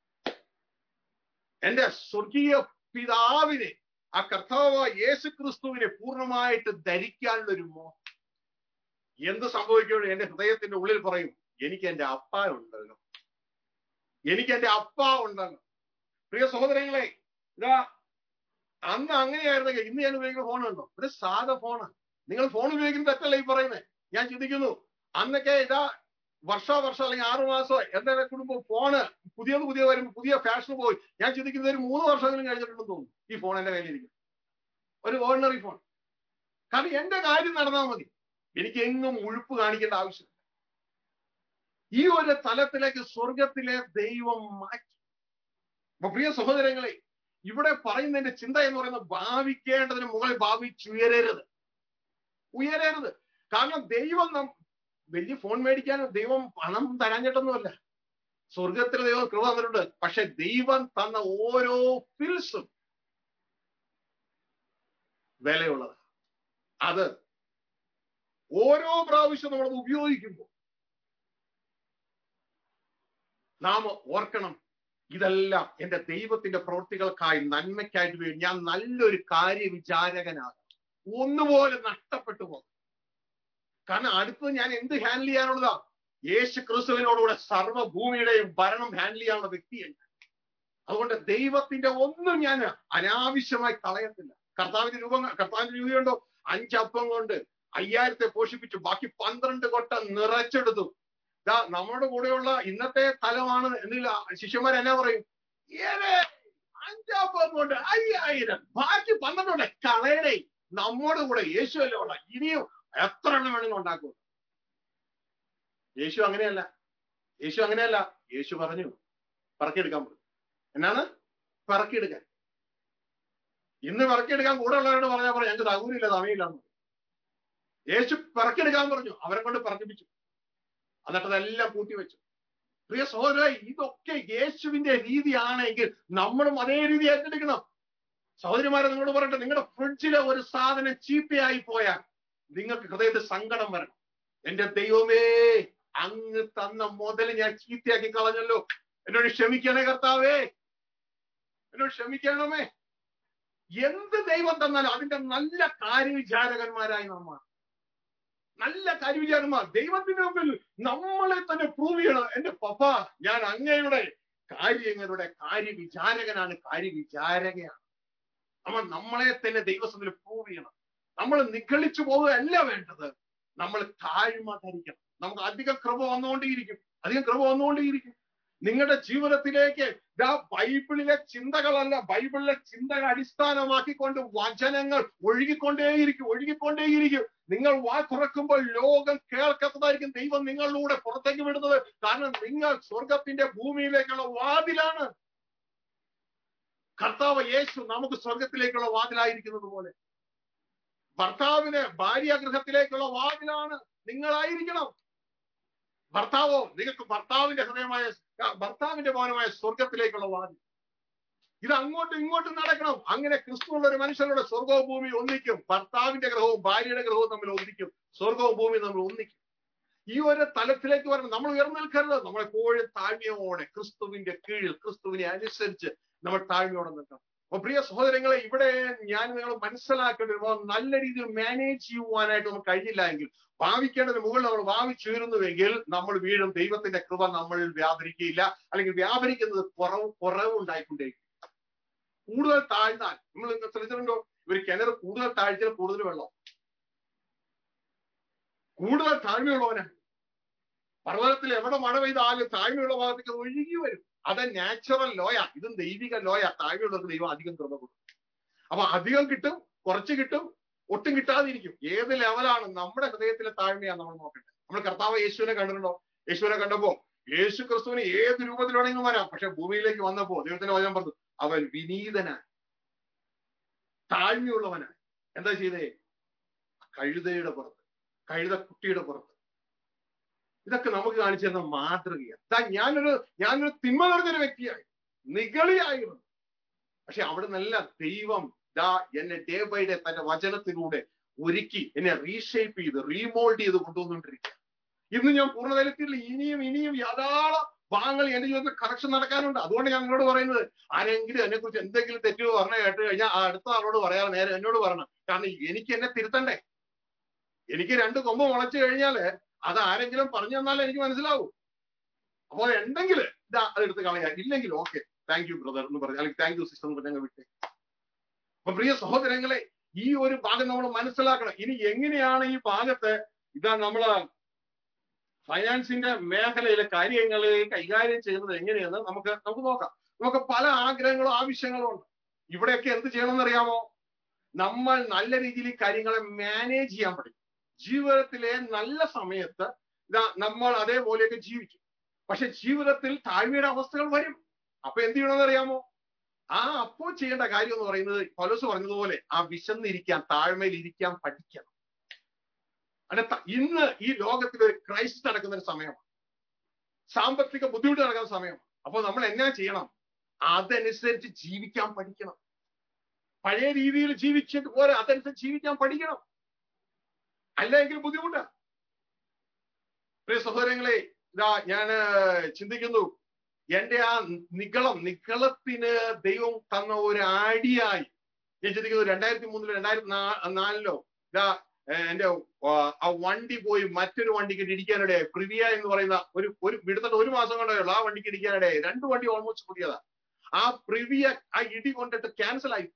Speaker 1: എന്റെ സ്വർഗീയ പിതാവിനെ ആ കർത്താവ് യേശു ക്രിസ്തുവിനെ പൂർണ്ണമായിട്ട് ധരിക്കാനുള്ള ഒരു മോഹം എന്ത് സംഭവിക്കുമ്പോൾ എന്റെ ഹൃദയത്തിന്റെ ഉള്ളിൽ പറയും എനിക്ക് എന്റെ അപ്പ ഉണ്ടല്ലോ എനിക്ക് എന്റെ അപ്പ ഉണ്ടല്ലോ പ്രിയ സഹോദരങ്ങളെ ഇതാ അന്ന് അങ്ങനെയായിരുന്നെങ്കിൽ ഇന്ന് ഞാൻ ഉപയോഗിക്കുന്ന ഫോൺ ഉണ്ടോ ഒരു സാധാ ഫോണാണ് നിങ്ങൾ ഫോൺ ഉപയോഗിക്കുന്നത് തെറ്റല്ല ഈ പറയുന്നത് ഞാൻ ചിന്തിക്കുന്നു അന്നൊക്കെ ഇതാ വർഷാവർഷം അല്ലെങ്കിൽ ആറു മാസമോ എന്താ കുടുംബം ഫോണ് പുതിയത് പുതിയ വരും പുതിയ ഫാഷൻ പോയി ഞാൻ ചിന്തിക്കുന്നത് ഒരു മൂന്ന് വർഷമെങ്കിലും കഴിഞ്ഞിട്ടുണ്ടെന്ന് തോന്നുന്നു ഈ ഫോൺ എന്റെ കയ്യിലിരിക്കും ഒരു ഓർഡിനറി ഫോൺ കാരണം എന്റെ കാര്യം നടന്നാൽ മതി എനിക്ക് എങ്ങും ഉഴുപ്പ് കാണിക്കേണ്ട ആവശ്യമില്ല ഈ ഒരു തലത്തിലേക്ക് സ്വർഗത്തിലെ ദൈവം മാറ്റി അപ്പൊ പ്രിയ സഹോദരങ്ങളെ ഇവിടെ പറയുന്നതിന്റെ ചിന്ത എന്ന് പറയുന്നത് ഭാവിക്കേണ്ടതിന് മുകളിൽ ഭാവിച്ചുയരരുത് ഉയരരുത് കാരണം ദൈവം നം വലിയ ഫോൺ മേടിക്കാൻ ദൈവം പണം തരാഞ്ഞിട്ടൊന്നുമല്ല സ്വർഗത്തിൽ ദൈവം കൃപ തന്നിട്ടുണ്ട് പക്ഷെ ദൈവം തന്ന ഓരോ ഫിൽസും വിലയുള്ളത് അത് ഓരോ പ്രാവശ്യം നമ്മളത് ഉപയോഗിക്കുമ്പോൾ നാം ഓർക്കണം ഇതെല്ലാം എന്റെ ദൈവത്തിന്റെ പ്രവൃത്തികൾക്കായി നന്മയ്ക്കായിട്ട് വേണ്ടി ഞാൻ നല്ലൊരു കാര്യവിചാരകനാകും ഒന്നുപോലെ നഷ്ടപ്പെട്ടു പോകും കാരണം അടുത്തത് ഞാൻ എന്ത് ഹാൻഡിൽ ചെയ്യാനുള്ളതാ യേശു ക്രിസ്തുവിനോടുകൂടെ സർവ്വഭൂമിയുടെയും ഭരണം ഹാൻഡിൽ ചെയ്യാനുള്ള വ്യക്തിയാണ് അതുകൊണ്ട് ദൈവത്തിന്റെ ഒന്നും ഞാൻ അനാവശ്യമായി കളയത്തില്ല കർത്താവിന്റെ രൂപം കർത്താവിന്റെ രൂപയുണ്ടോ അഞ്ചപ്പം കൊണ്ട് അയ്യായിരത്തെ പോഷിപ്പിച്ചു ബാക്കി പന്ത്രണ്ട് കൊട്ട നിറച്ചെടുത്തു ഇതാ നമ്മുടെ കൂടെയുള്ള ഇന്നത്തെ തലമാണ് എന്നില്ല ശിഷ്യന്മാർ എന്നാ പറയും ഏറെ അഞ്ചപ്പം കൊണ്ട് അയ്യായിരം ബാക്കി പന്ത്രണ്ട് കളയണേ നമ്മുടെ കൂടെ യേശു അല്ലേ ഉള്ള ഇനിയും എത്ര എണ്ണം വേണമെങ്കിലും ഉണ്ടാക്കും യേശു അങ്ങനെയല്ല യേശു അങ്ങനെയല്ല യേശു പറഞ്ഞു പറക്കിയെടുക്കാൻ പറഞ്ഞു എന്നാണ് പറക്കിയെടുക്കാൻ ഇന്ന് പറക്കിയെടുക്കാൻ കൂടെ ഉള്ളവരോട് പറഞ്ഞാൽ പറഞ്ഞു ഞങ്ങൾക്ക് സൗകര്യമില്ല സമയമില്ല യേശു പറക്കിയെടുക്കാൻ പറഞ്ഞു അവരെ കൊണ്ട് പറക്കിപ്പിച്ചു എന്നിട്ട് അതെല്ലാം കൂട്ടിവെച്ചു പ്രിയ സഹോദര ഇതൊക്കെ യേശുവിന്റെ രീതിയാണെങ്കിൽ നമ്മളും അതേ രീതി ഏറ്റെടുക്കണം സഹോദരിമാരെ നിങ്ങളോട് പറയട്ടെ നിങ്ങളുടെ ഫ്രിഡ്ജിലെ ഒരു സാധനം ചീത്തയായി പോയാൽ നിങ്ങൾക്ക് ഹൃദയത്തിൽ സങ്കടം വരണം എന്റെ ദൈവമേ അങ്ങ് തന്ന മുതൽ ഞാൻ ചീത്തയാക്കി കളഞ്ഞല്ലോ എന്നോട് ക്ഷമിക്കണേ കർത്താവേ എന്നോട് ക്ഷമിക്കണമേ എന്ത് ദൈവം തന്നാലും അതിന്റെ നല്ല കാര്യവിചാരകന്മാരായി നമ്മൾ നല്ല കാര്യവിചാരന്മാർ ദൈവത്തിന്റെ മുമ്പിൽ നമ്മളെ തന്നെ പ്രൂവ് ചെയ്യണം എന്റെ പപ്പ ഞാൻ അങ്ങയുടെ കാര്യങ്ങളുടെ കാര്യവിചാരകനാണ് കാര്യവിചാരകയാണ് നമ്മൾ നമ്മളെ തന്നെ ദൈവസത്തിൽ പ്രൂവ് ചെയ്യണം നമ്മൾ നിഗളിച്ചു പോവുകയല്ല വേണ്ടത് നമ്മൾ താഴ്മ ധരിക്കണം നമുക്ക് അധികം കൃപ വന്നുകൊണ്ടേയിരിക്കും അധികം കൃപ വന്നുകൊണ്ടേയിരിക്കും നിങ്ങളുടെ ജീവിതത്തിലേക്ക് ഇതാ ബൈബിളിലെ ചിന്തകളല്ല ബൈബിളിലെ ചിന്തകൾ അടിസ്ഥാനമാക്കിക്കൊണ്ട് വചനങ്ങൾ ഒഴുകിക്കൊണ്ടേയിരിക്കും ഒഴുകിക്കൊണ്ടേയിരിക്കും നിങ്ങൾ വാ തുറക്കുമ്പോൾ ലോകം കേൾക്കത്തതായിരിക്കും ദൈവം നിങ്ങളിലൂടെ പുറത്തേക്ക് വിടുന്നത് കാരണം നിങ്ങൾ സ്വർഗത്തിന്റെ ഭൂമിയിലേക്കുള്ള വാതിലാണ് കർത്താവ് യേശു നമുക്ക് സ്വർഗത്തിലേക്കുള്ള വാതിലായിരിക്കുന്നത് പോലെ ഭർത്താവിന് ഭാര്യാഗൃഹത്തിലേക്കുള്ള വാതിലാണ് നിങ്ങളായിരിക്കണം ഭർത്താവോ നിങ്ങൾക്ക് ഭർത്താവിന്റെ ഹൃദയമായ ഭർത്താവിന്റെ ഭവനമായ സ്വർഗത്തിലേക്കുള്ള വാതിൽ ഇത് അങ്ങോട്ടും ഇങ്ങോട്ടും നടക്കണം അങ്ങനെ ക്രിസ്തുവുള്ള ഒരു മനുഷ്യരുടെ സ്വർഗവും ഭൂമി ഒന്നിക്കും ഭർത്താവിന്റെ ഗ്രഹവും ഭാര്യയുടെ ഗ്രഹവും തമ്മിൽ ഒന്നിക്കും സ്വർഗവും ഭൂമിയും തമ്മിൽ ഒന്നിക്കും ഈ ഒരു തലത്തിലേക്ക് വരണം നമ്മൾ ഉയർന്നു നിൽക്കരുത് നമ്മളെപ്പോഴും താഴ്മയോടെ ക്രിസ്തുവിന്റെ കീഴിൽ ക്രിസ്തുവിനെ അനുസരിച്ച് നമ്മൾ താഴ്മയോടെ നിൽക്കണം അപ്പൊ പ്രിയ സഹോദരങ്ങളെ ഇവിടെ ഞാൻ നിങ്ങൾ മനസ്സിലാക്കേണ്ടി നല്ല രീതിയിൽ മാനേജ് ചെയ്യുവാനായിട്ട് നമുക്ക് കഴിഞ്ഞില്ല എങ്കിൽ ഭാവിക്കേണ്ടതിന് മുകളിൽ നമ്മൾ ഭാവിച്ചുയരുന്നുവെങ്കിൽ നമ്മൾ വീഴും ദൈവത്തിന്റെ കൃപ നമ്മളിൽ വ്യാപരിക്കുകയില്ല അല്ലെങ്കിൽ വ്യാപരിക്കുന്നത് കുറവ് കുറവുണ്ടായിക്കൊണ്ടേയിരിക്കും കൂടുതൽ താഴ്ന്നാൽ നമ്മൾ ശ്രദ്ധിച്ചിട്ടുണ്ടോ ഒരു കിണർ കൂടുതൽ താഴ്ചയിൽ കൂടുതൽ വെള്ളം കൂടുതൽ താഴ്മയുള്ളവനാണ് പർവ്വതത്തിൽ എവിടെ മഴ പെയ്താലും താഴ്മയുള്ള ഭാഗത്തേക്ക് ഒഴുകി വരും അത് നാച്ചുറൽ ലോയ ഇതും ദൈവിക ലോയ താഴ്മയുള്ളവർക്ക് ദൈവം അധികം കൃപ കൊടുക്കും അപ്പൊ അധികം കിട്ടും കുറച്ച് കിട്ടും ഒട്ടും കിട്ടാതിരിക്കും ഏത് ലെവലാണ് നമ്മുടെ ഹൃദയത്തിലെ താഴ്മയാണ് നമ്മൾ നോക്കേണ്ടത് നമ്മൾ കർത്താവ് യേശുവിനെ കണ്ടിട്ടുണ്ടോ യേശുവിനെ കണ്ടപ്പോ യേശു ക്രിസ്തുവിന് ഏത് രൂപത്തിൽ വേണമെങ്കിലും വരാം പക്ഷെ ഭൂമിയിലേക്ക് വന്നപ്പോ ദൈവത്തിന്റെ വചനം പറഞ്ഞു അവൻ വിനീതനായി താഴ്മയുള്ളവനായി എന്താ ചെയ്തേ കഴുതയുടെ പുറത്ത് കഴുത കുട്ടിയുടെ പുറത്ത് ഇതൊക്കെ നമുക്ക് കാണിച്ചു തരുന്ന മാതൃകയാണ് ഞാനൊരു ഞാനൊരു തിന്മ നിറഞ്ഞൊരു വ്യക്തിയായി നിഗളിയായിരുന്നു പക്ഷെ അവിടെ നല്ല ദൈവം ദാ എന്നെ ഡേ ബൈ ഡേ തന്റെ വചനത്തിലൂടെ ഒരുക്കി എന്നെ റീഷേപ്പ് ചെയ്ത് റീമോൾഡ് ചെയ്ത് കൊണ്ടുവന്നുകൊണ്ടിരിക്കുക ഇന്ന് ഞാൻ പൂർണ്ണതലത്തിൽ ഇനിയും ഇനിയും ധാരാളം ഭാഗങ്ങൾ എന്റെ ജീവിതത്തിൽ കറക്ഷൻ നടക്കാനുണ്ട് അതുകൊണ്ട് ഞാൻ നിങ്ങളോട് പറയുന്നത് ആരെങ്കിലും എന്നെ കുറിച്ച് എന്തെങ്കിലും തെറ്റോ പറഞ്ഞു കേട്ട് കഴിഞ്ഞാൽ ആ അടുത്ത ആളോട് പറയാതെ നേരെ എന്നോട് പറയണം കാരണം എനിക്ക് എന്നെ തിരുത്തണ്ടേ എനിക്ക് രണ്ട് കൊമ്പ് മുളച്ചു കഴിഞ്ഞാല് അത് ആരെങ്കിലും പറഞ്ഞു തന്നാലേ എനിക്ക് മനസ്സിലാവൂ അപ്പോൾ ഉണ്ടെങ്കിൽ ഇതാ അതെടുത്ത് കളയാ ഇല്ലെങ്കിൽ ഓക്കെ താങ്ക് യു ബ്രദർ എന്ന് പറഞ്ഞു അല്ലെങ്കിൽ താങ്ക് യു സിസ്റ്റർ എന്ന് പറഞ്ഞാൽ വിട്ടേ അപ്പൊ പ്രിയ സഹോദരങ്ങളെ ഈ ഒരു ഭാഗം നമ്മൾ മനസ്സിലാക്കണം ഇനി എങ്ങനെയാണ് ഈ ഭാഗത്ത് ഇതാ നമ്മള് ഫൈനാൻസിന്റെ മേഖലയിലെ കാര്യങ്ങളെ കൈകാര്യം ചെയ്യുന്നത് എങ്ങനെയെന്ന് നമുക്ക് നമുക്ക് നോക്കാം നമുക്ക് പല ആഗ്രഹങ്ങളും ആവശ്യങ്ങളും ഉണ്ട് ഇവിടെയൊക്കെ എന്ത് ചെയ്യണമെന്ന് അറിയാമോ നമ്മൾ നല്ല രീതിയിൽ ഈ കാര്യങ്ങളെ മാനേജ് ചെയ്യാൻ പഠിക്കും ജീവിതത്തിലെ നല്ല സമയത്ത് ഇതാ നമ്മൾ അതേപോലെയൊക്കെ ജീവിക്കും പക്ഷെ ജീവിതത്തിൽ താഴ്മയുടെ അവസ്ഥകൾ വരും അപ്പൊ എന്ത് ചെയ്യണമെന്ന് അറിയാമോ ആ അപ്പോൾ ചെയ്യേണ്ട കാര്യം എന്ന് പറയുന്നത് പൗലോസ് പറഞ്ഞതുപോലെ ആ വിശന്നിരിക്കാൻ താഴ്മയിൽ ഇരിക്കാൻ പഠിക്കണം അടുത്ത ഇന്ന് ഈ ലോകത്തിൽ ഒരു ക്രൈസ്റ്റ് നടക്കുന്ന ഒരു സമയമാണ് സാമ്പത്തിക ബുദ്ധിമുട്ട് നടക്കുന്ന സമയമാണ് അപ്പോൾ നമ്മൾ എന്നാ ചെയ്യണം അതനുസരിച്ച് ജീവിക്കാൻ പഠിക്കണം പഴയ രീതിയിൽ ജീവിച്ചിട്ട് പോലെ അതനുസരിച്ച് ജീവിക്കാൻ പഠിക്കണം അല്ലെങ്കിൽ ബുദ്ധിമുട്ടാ പ്രിയ സഹോദരങ്ങളെ ഇതാ ഞാൻ ചിന്തിക്കുന്നു എന്റെ ആ നിഗളം നിഗളത്തിന് ദൈവം തന്ന ഒരു ആടിയായി ഞാൻ ചിന്തിക്കുന്നു രണ്ടായിരത്തി മൂന്നിലോ രണ്ടായിരത്തി നാലിലോ ഇതാ എന്റെ ആ വണ്ടി പോയി മറ്റൊരു വണ്ടിക്ക് ഇടിക്കാനിടയായി പ്രിവിയ എന്ന് പറയുന്ന ഒരു ഒരു വിടുത്തിട്ട് ഒരു മാസം കൊണ്ടേ ഉള്ളൂ ആ വണ്ടിക്ക് ഇടിക്കാനിടയായി രണ്ട് വണ്ടി ഓൾമോസ്റ്റ് പുതിയതാ ആ പ്രിവിയ ആ ഇടി കൊണ്ടിട്ട് ക്യാൻസൽ ആയി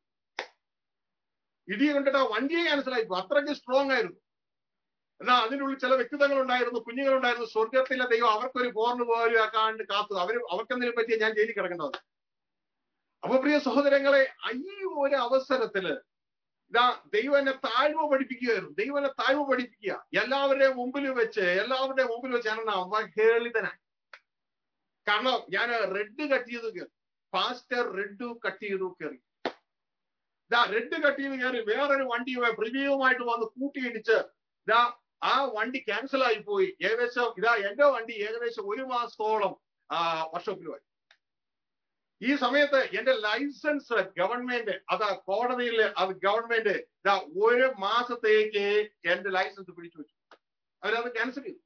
Speaker 1: ഇടി കൊണ്ടിട്ട് ആ വണ്ടിയെ ക്യാൻസൽ ആയി അത്രയ്ക്ക് സ്ട്രോങ് ആയിരുന്നു എന്നാ അതിനുള്ളിൽ ചില വ്യക്തിത്വങ്ങൾ ഉണ്ടായിരുന്നു കുഞ്ഞുങ്ങളുണ്ടായിരുന്നു സ്വർഗത്തിലെ ദൈവം അവർക്കൊരു പോർണ് പോലും ആക്കാണ്ട് കാത്തു അവർ അവർക്കെന്തിനെ പറ്റിയ ഞാൻ ജയിലിൽ കിടക്കേണ്ടത് അപ്പൊ പ്രിയ സഹോദരങ്ങളെ ഈ ഒരു അവസരത്തില് ഇതാ ദൈവം എന്നെ താഴ്വ പഠിപ്പിക്കുകയായിരുന്നു ദൈവം എന്നെ താഴ്വ പഠിപ്പിക്കുക എല്ലാവരുടെയും മുമ്പിൽ വെച്ച് എല്ലാവരുടെയും മുമ്പിൽ വെച്ച് ഞാൻ അവഹേളിതനായി കാരണം ഞാൻ റെഡ് കട്ട് ചെയ്ത് കയറി ഫാസ്റ്റർ റെഡ് കട്ട് ചെയ്തു കയറി ഇതാ റെഡ് കട്ട് ചെയ്ത് കയറി വേറൊരു വണ്ടി പ്രിവ്യൂവുമായിട്ട് വന്ന് കൂട്ടിയിടിച്ച് ഇതാ ആ വണ്ടി ക്യാൻസൽ ആയി പോയി ഏകദേശം ഇതാ എന്റെ വണ്ടി ഏകദേശം ഒരു മാസത്തോളം ആ വർക്ക്ഷോപ്പിലുമായി ഈ സമയത്ത് എന്റെ ലൈസൻസ് ഗവൺമെന്റ് അതാ കോടതിയിൽ അത് ഗവൺമെന്റ് ഇതാ ഒരു മാസത്തേക്ക് എന്റെ ലൈസൻസ് പിടിച്ചു വെച്ചു അവരത് ക്യാൻസൽ ചെയ്തു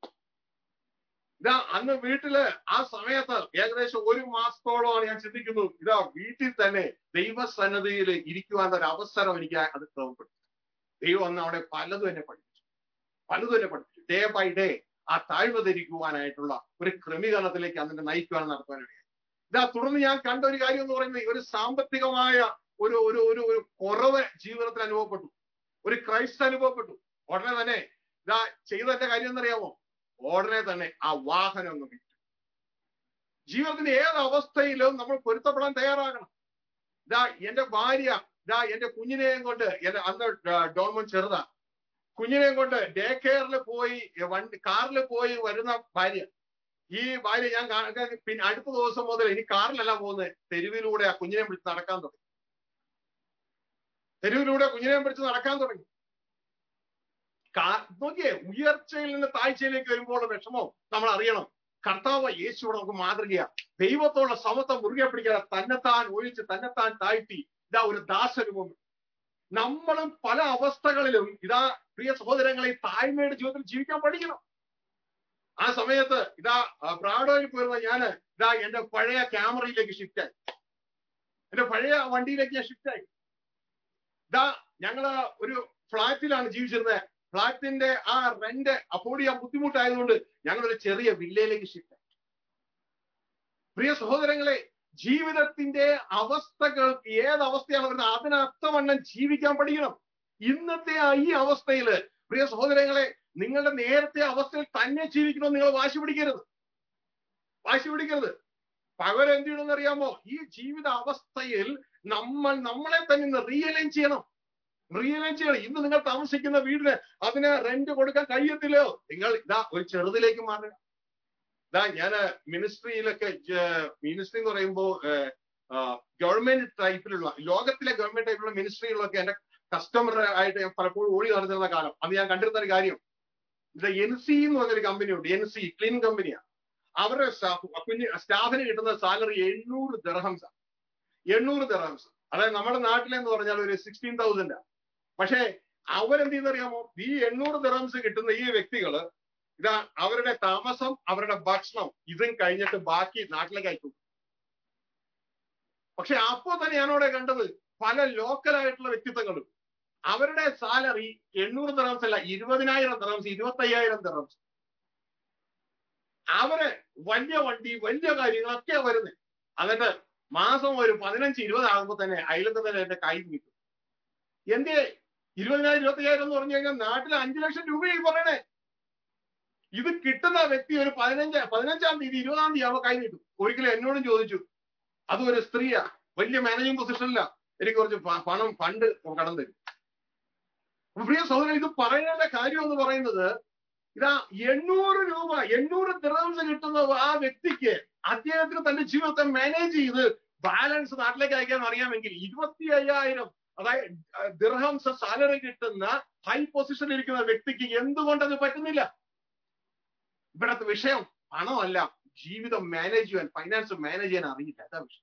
Speaker 1: ഇതാ അന്ന് വീട്ടില് ആ സമയത്ത് ഏകദേശം ഒരു മാസത്തോളമാണ് ഞാൻ ചിന്തിക്കുന്നു ഇതാ വീട്ടിൽ തന്നെ ദൈവസന്നതിയിൽ ഇരിക്കുവാൻ ഒരു അവസരം എനിക്ക് അത് ക്രമപ്പെട്ടു ദൈവം അന്ന് അവിടെ പലതും എന്നെ പഠിപ്പിച്ചു പലതും എന്നെ പഠിപ്പിച്ചു ഡേ ബൈ ഡേ ആ താഴ്വ ധരിക്കുവാനായിട്ടുള്ള ഒരു ക്രമീകരണത്തിലേക്ക് അന്നെ നയിക്കുവാൻ നടത്താനിടയായി ഇതാ തുടർന്ന് ഞാൻ കണ്ട ഒരു കാര്യം എന്ന് പറയുന്നത് ഒരു സാമ്പത്തികമായ ഒരു ഒരു ഒരു ഒരു കുറവ് ജീവിതത്തിൽ അനുഭവപ്പെട്ടു ഒരു ക്രൈസ്റ്റ് അനുഭവപ്പെട്ടു ഉടനെ തന്നെ ഇതാ ചെയ്തതിന്റെ കാര്യം എന്നറിയാമോ ഉടനെ തന്നെ ആ വാഹനം ഒന്ന് വിറ്റു ജീവിതത്തിന്റെ ഏത് അവസ്ഥയിലും നമ്മൾ പൊരുത്തപ്പെടാൻ തയ്യാറാകണം ഇതാ എന്റെ ഭാര്യ ഇതാ എന്റെ കുഞ്ഞിനെയും കൊണ്ട് എന്റെ അന്ന് ഡോൺമോൻ ചെറുതാ കുഞ്ഞിനെയും കൊണ്ട് ഡേ കെയറിൽ പോയി വണ്ടി കാറിൽ പോയി വരുന്ന ഭാര്യ ഈ ഭാര്യ ഞാൻ പിന്നെ അടുത്ത ദിവസം മുതൽ ഇനി കാറിലല്ല പോകുന്നത് തെരുവിലൂടെ ആ കുഞ്ഞിനെ പിടിച്ച് നടക്കാൻ തുടങ്ങി തെരുവിലൂടെ കുഞ്ഞിനെ പിടിച്ച് നടക്കാൻ തുടങ്ങി നോക്കിയേ ഉയർച്ചയിൽ നിന്ന് താഴ്ചയിലേക്ക് വരുമ്പോൾ വിഷമം നമ്മൾ അറിയണം കർത്താവ് യേശുവിടെ നമുക്ക് മാതൃകയാ ദൈവത്തോടുള്ള സമത്വം മുറുകെ പിടിക്കാതെ തന്നെത്താൻ ഒഴിച്ച് തന്നെത്താൻ താഴ്ത്തി ഇതാ ഒരു ദാസരൂപം നമ്മളും പല അവസ്ഥകളിലും ഇതാ പ്രിയ സഹോദരങ്ങളെ താഴ്മയുടെ ജീവിതത്തിൽ ജീവിക്കാൻ പഠിക്കണം ആ സമയത്ത് ഇതാ പ്രാഡോയിൽ പോയിരുന്ന ഞാന് ഇതാ എന്റെ പഴയ ക്യാമറയിലേക്ക് ഷിഫ്റ്റ് ആയി എന്റെ പഴയ വണ്ടിയിലേക്ക് ഞാൻ ഷിഫ്റ്റ് ആയി ഇതാ ഞങ്ങള് ഒരു ഫ്ലാറ്റിലാണ് ജീവിച്ചിരുന്നത് ഫ്ലാറ്റിന്റെ ആ റെന്റ് അഫോർഡ് ചെയ്യാൻ ബുദ്ധിമുട്ടായതുകൊണ്ട് ഞങ്ങളൊരു ചെറിയ വില്ലയിലേക്ക് ഷിഫ്റ്റ് ആയി പ്രിയ സഹോദരങ്ങളെ ജീവിതത്തിന്റെ അവസ്ഥകൾ ഏത് അവസ്ഥയാണ് വരുന്നത് അതിനർത്ഥവണ്ണം ജീവിക്കാൻ പഠിക്കണം ഇന്നത്തെ ഈ അവസ്ഥയില് പ്രിയ സഹോദരങ്ങളെ നിങ്ങളുടെ നേരത്തെ അവസ്ഥയിൽ തന്നെ ജീവിക്കണം നിങ്ങൾ വാശി പിടിക്കരുത് വാശി പിടിക്കരുത് പകരം എന്ത് ചെയ്യണമെന്ന് അറിയാമോ ഈ ജീവിത അവസ്ഥയിൽ നമ്മൾ നമ്മളെ തന്നെ ഇന്ന് റിയലൈൻ ചെയ്യണം റിയലൈൻ ചെയ്യണം ഇന്ന് നിങ്ങൾ താമസിക്കുന്ന വീടിന് അതിന് റെന്റ് കൊടുക്കാൻ കഴിയത്തില്ലയോ നിങ്ങൾ ഇതാ ഒരു ചെറുതിലേക്ക് മാറുക ഇതാ ഞാൻ മിനിസ്ട്രിയിലൊക്കെ മിനിസ്ട്രി എന്ന് പറയുമ്പോൾ ഗവൺമെന്റ് ടൈപ്പിലുള്ള ലോകത്തിലെ ഗവൺമെന്റ് ടൈപ്പിലുള്ള മിനിസ്ട്രികളിലൊക്കെ എന്റെ കസ്റ്റമർ ആയിട്ട് ഞാൻ പലപ്പോഴും ഓടി നടന്നിരുന്ന കാലം അന്ന് ഞാൻ കണ്ടിരുന്ന ഒരു കാര്യം ഇത് എൻ സി എന്ന് പറഞ്ഞൊരു കമ്പനിയുണ്ട് എൻ സി ക്ലീൻ കമ്പനിയാണ് അവരുടെ സ്റ്റാഫ് കുഞ്ഞ് സ്റ്റാഫിന് കിട്ടുന്ന സാലറി എണ്ണൂറ് ദിർഹംസ് എണ്ണൂറ് ദിർഹംസ് അതായത് നമ്മുടെ നാട്ടിലെന്ന് പറഞ്ഞാൽ ഒരു സിക്സ്റ്റീൻ തൗസൻഡ് പക്ഷേ അവരെന്ത് ചെയ്യുന്നറിയാമോ ഈ എണ്ണൂറ് ദിർഹംസ് കിട്ടുന്ന ഈ വ്യക്തികള് ഇതാ അവരുടെ താമസം അവരുടെ ഭക്ഷണം ഇതും കഴിഞ്ഞിട്ട് ബാക്കി നാട്ടിലേക്ക് അയക്കും പക്ഷെ അപ്പോ തന്നെ ഞാനവിടെ കണ്ടത് പല ലോക്കൽ ആയിട്ടുള്ള വ്യക്തിത്വങ്ങളും അവരുടെ സാലറി എണ്ണൂറ് ദിറംസ് അല്ല ഇരുപതിനായിരം ദിറംസ് ഇരുപത്തയ്യായിരം ദിറംസ് അവര് വലിയ വണ്ടി വലിയ കാര്യങ്ങളൊക്കെ വരുന്നത് എന്നിട്ട് മാസം ഒരു പതിനഞ്ച് ഇരുപതാകുമ്പോ തന്നെ അയലത്ത് തന്നെ എന്റെ കൈ കിട്ടും എന്തേ ഇരുപതിനായിരം ഇരുപത്തയ്യായിരം എന്ന് പറഞ്ഞു കഴിഞ്ഞാൽ നാട്ടിൽ അഞ്ചു ലക്ഷം രൂപയായി പറയണേ ഇത് കിട്ടുന്ന വ്യക്തി ഒരു പതിനഞ്ച് പതിനഞ്ചാം തീയതി ഇരുപതാം തീയതി ആവുമ്പോൾ കൈ നീട്ടും ഒരിക്കലും എന്നോടും ചോദിച്ചു അതും ഒരു സ്ത്രീയാ വലിയ മാനേജിങ് പൊസിഷനില്ല എനിക്ക് കുറച്ച് പ- പണം ഫണ്ട് കടം തരും അപ്പൊ പ്രിയ സഹോദരൻ ഇത് പറയേണ്ട കാര്യം എന്ന് പറയുന്നത് ഇതാ എണ്ണൂറ് രൂപ എണ്ണൂറ് ദിറംസ് കിട്ടുന്ന ആ വ്യക്തിക്ക് അദ്ദേഹത്തിന് തന്റെ ജീവിതത്തെ മാനേജ് ചെയ്ത് ബാലൻസ് നാട്ടിലേക്ക് അയക്കാൻ അറിയാമെങ്കിൽ ഇരുപത്തി അയ്യായിരം അതായത് ദിർഹംസ് സാലറി കിട്ടുന്ന ഹൈ പൊസിഷനിൽ ഇരിക്കുന്ന വ്യക്തിക്ക് എന്തുകൊണ്ട് അത് പറ്റുന്നില്ല ഇവിടത്തെ വിഷയം പണമല്ല ജീവിതം മാനേജ് ചെയ്യാൻ ഫൈനാൻസ് മാനേജ് ചെയ്യാൻ അറിയില്ല അതാ വിഷയം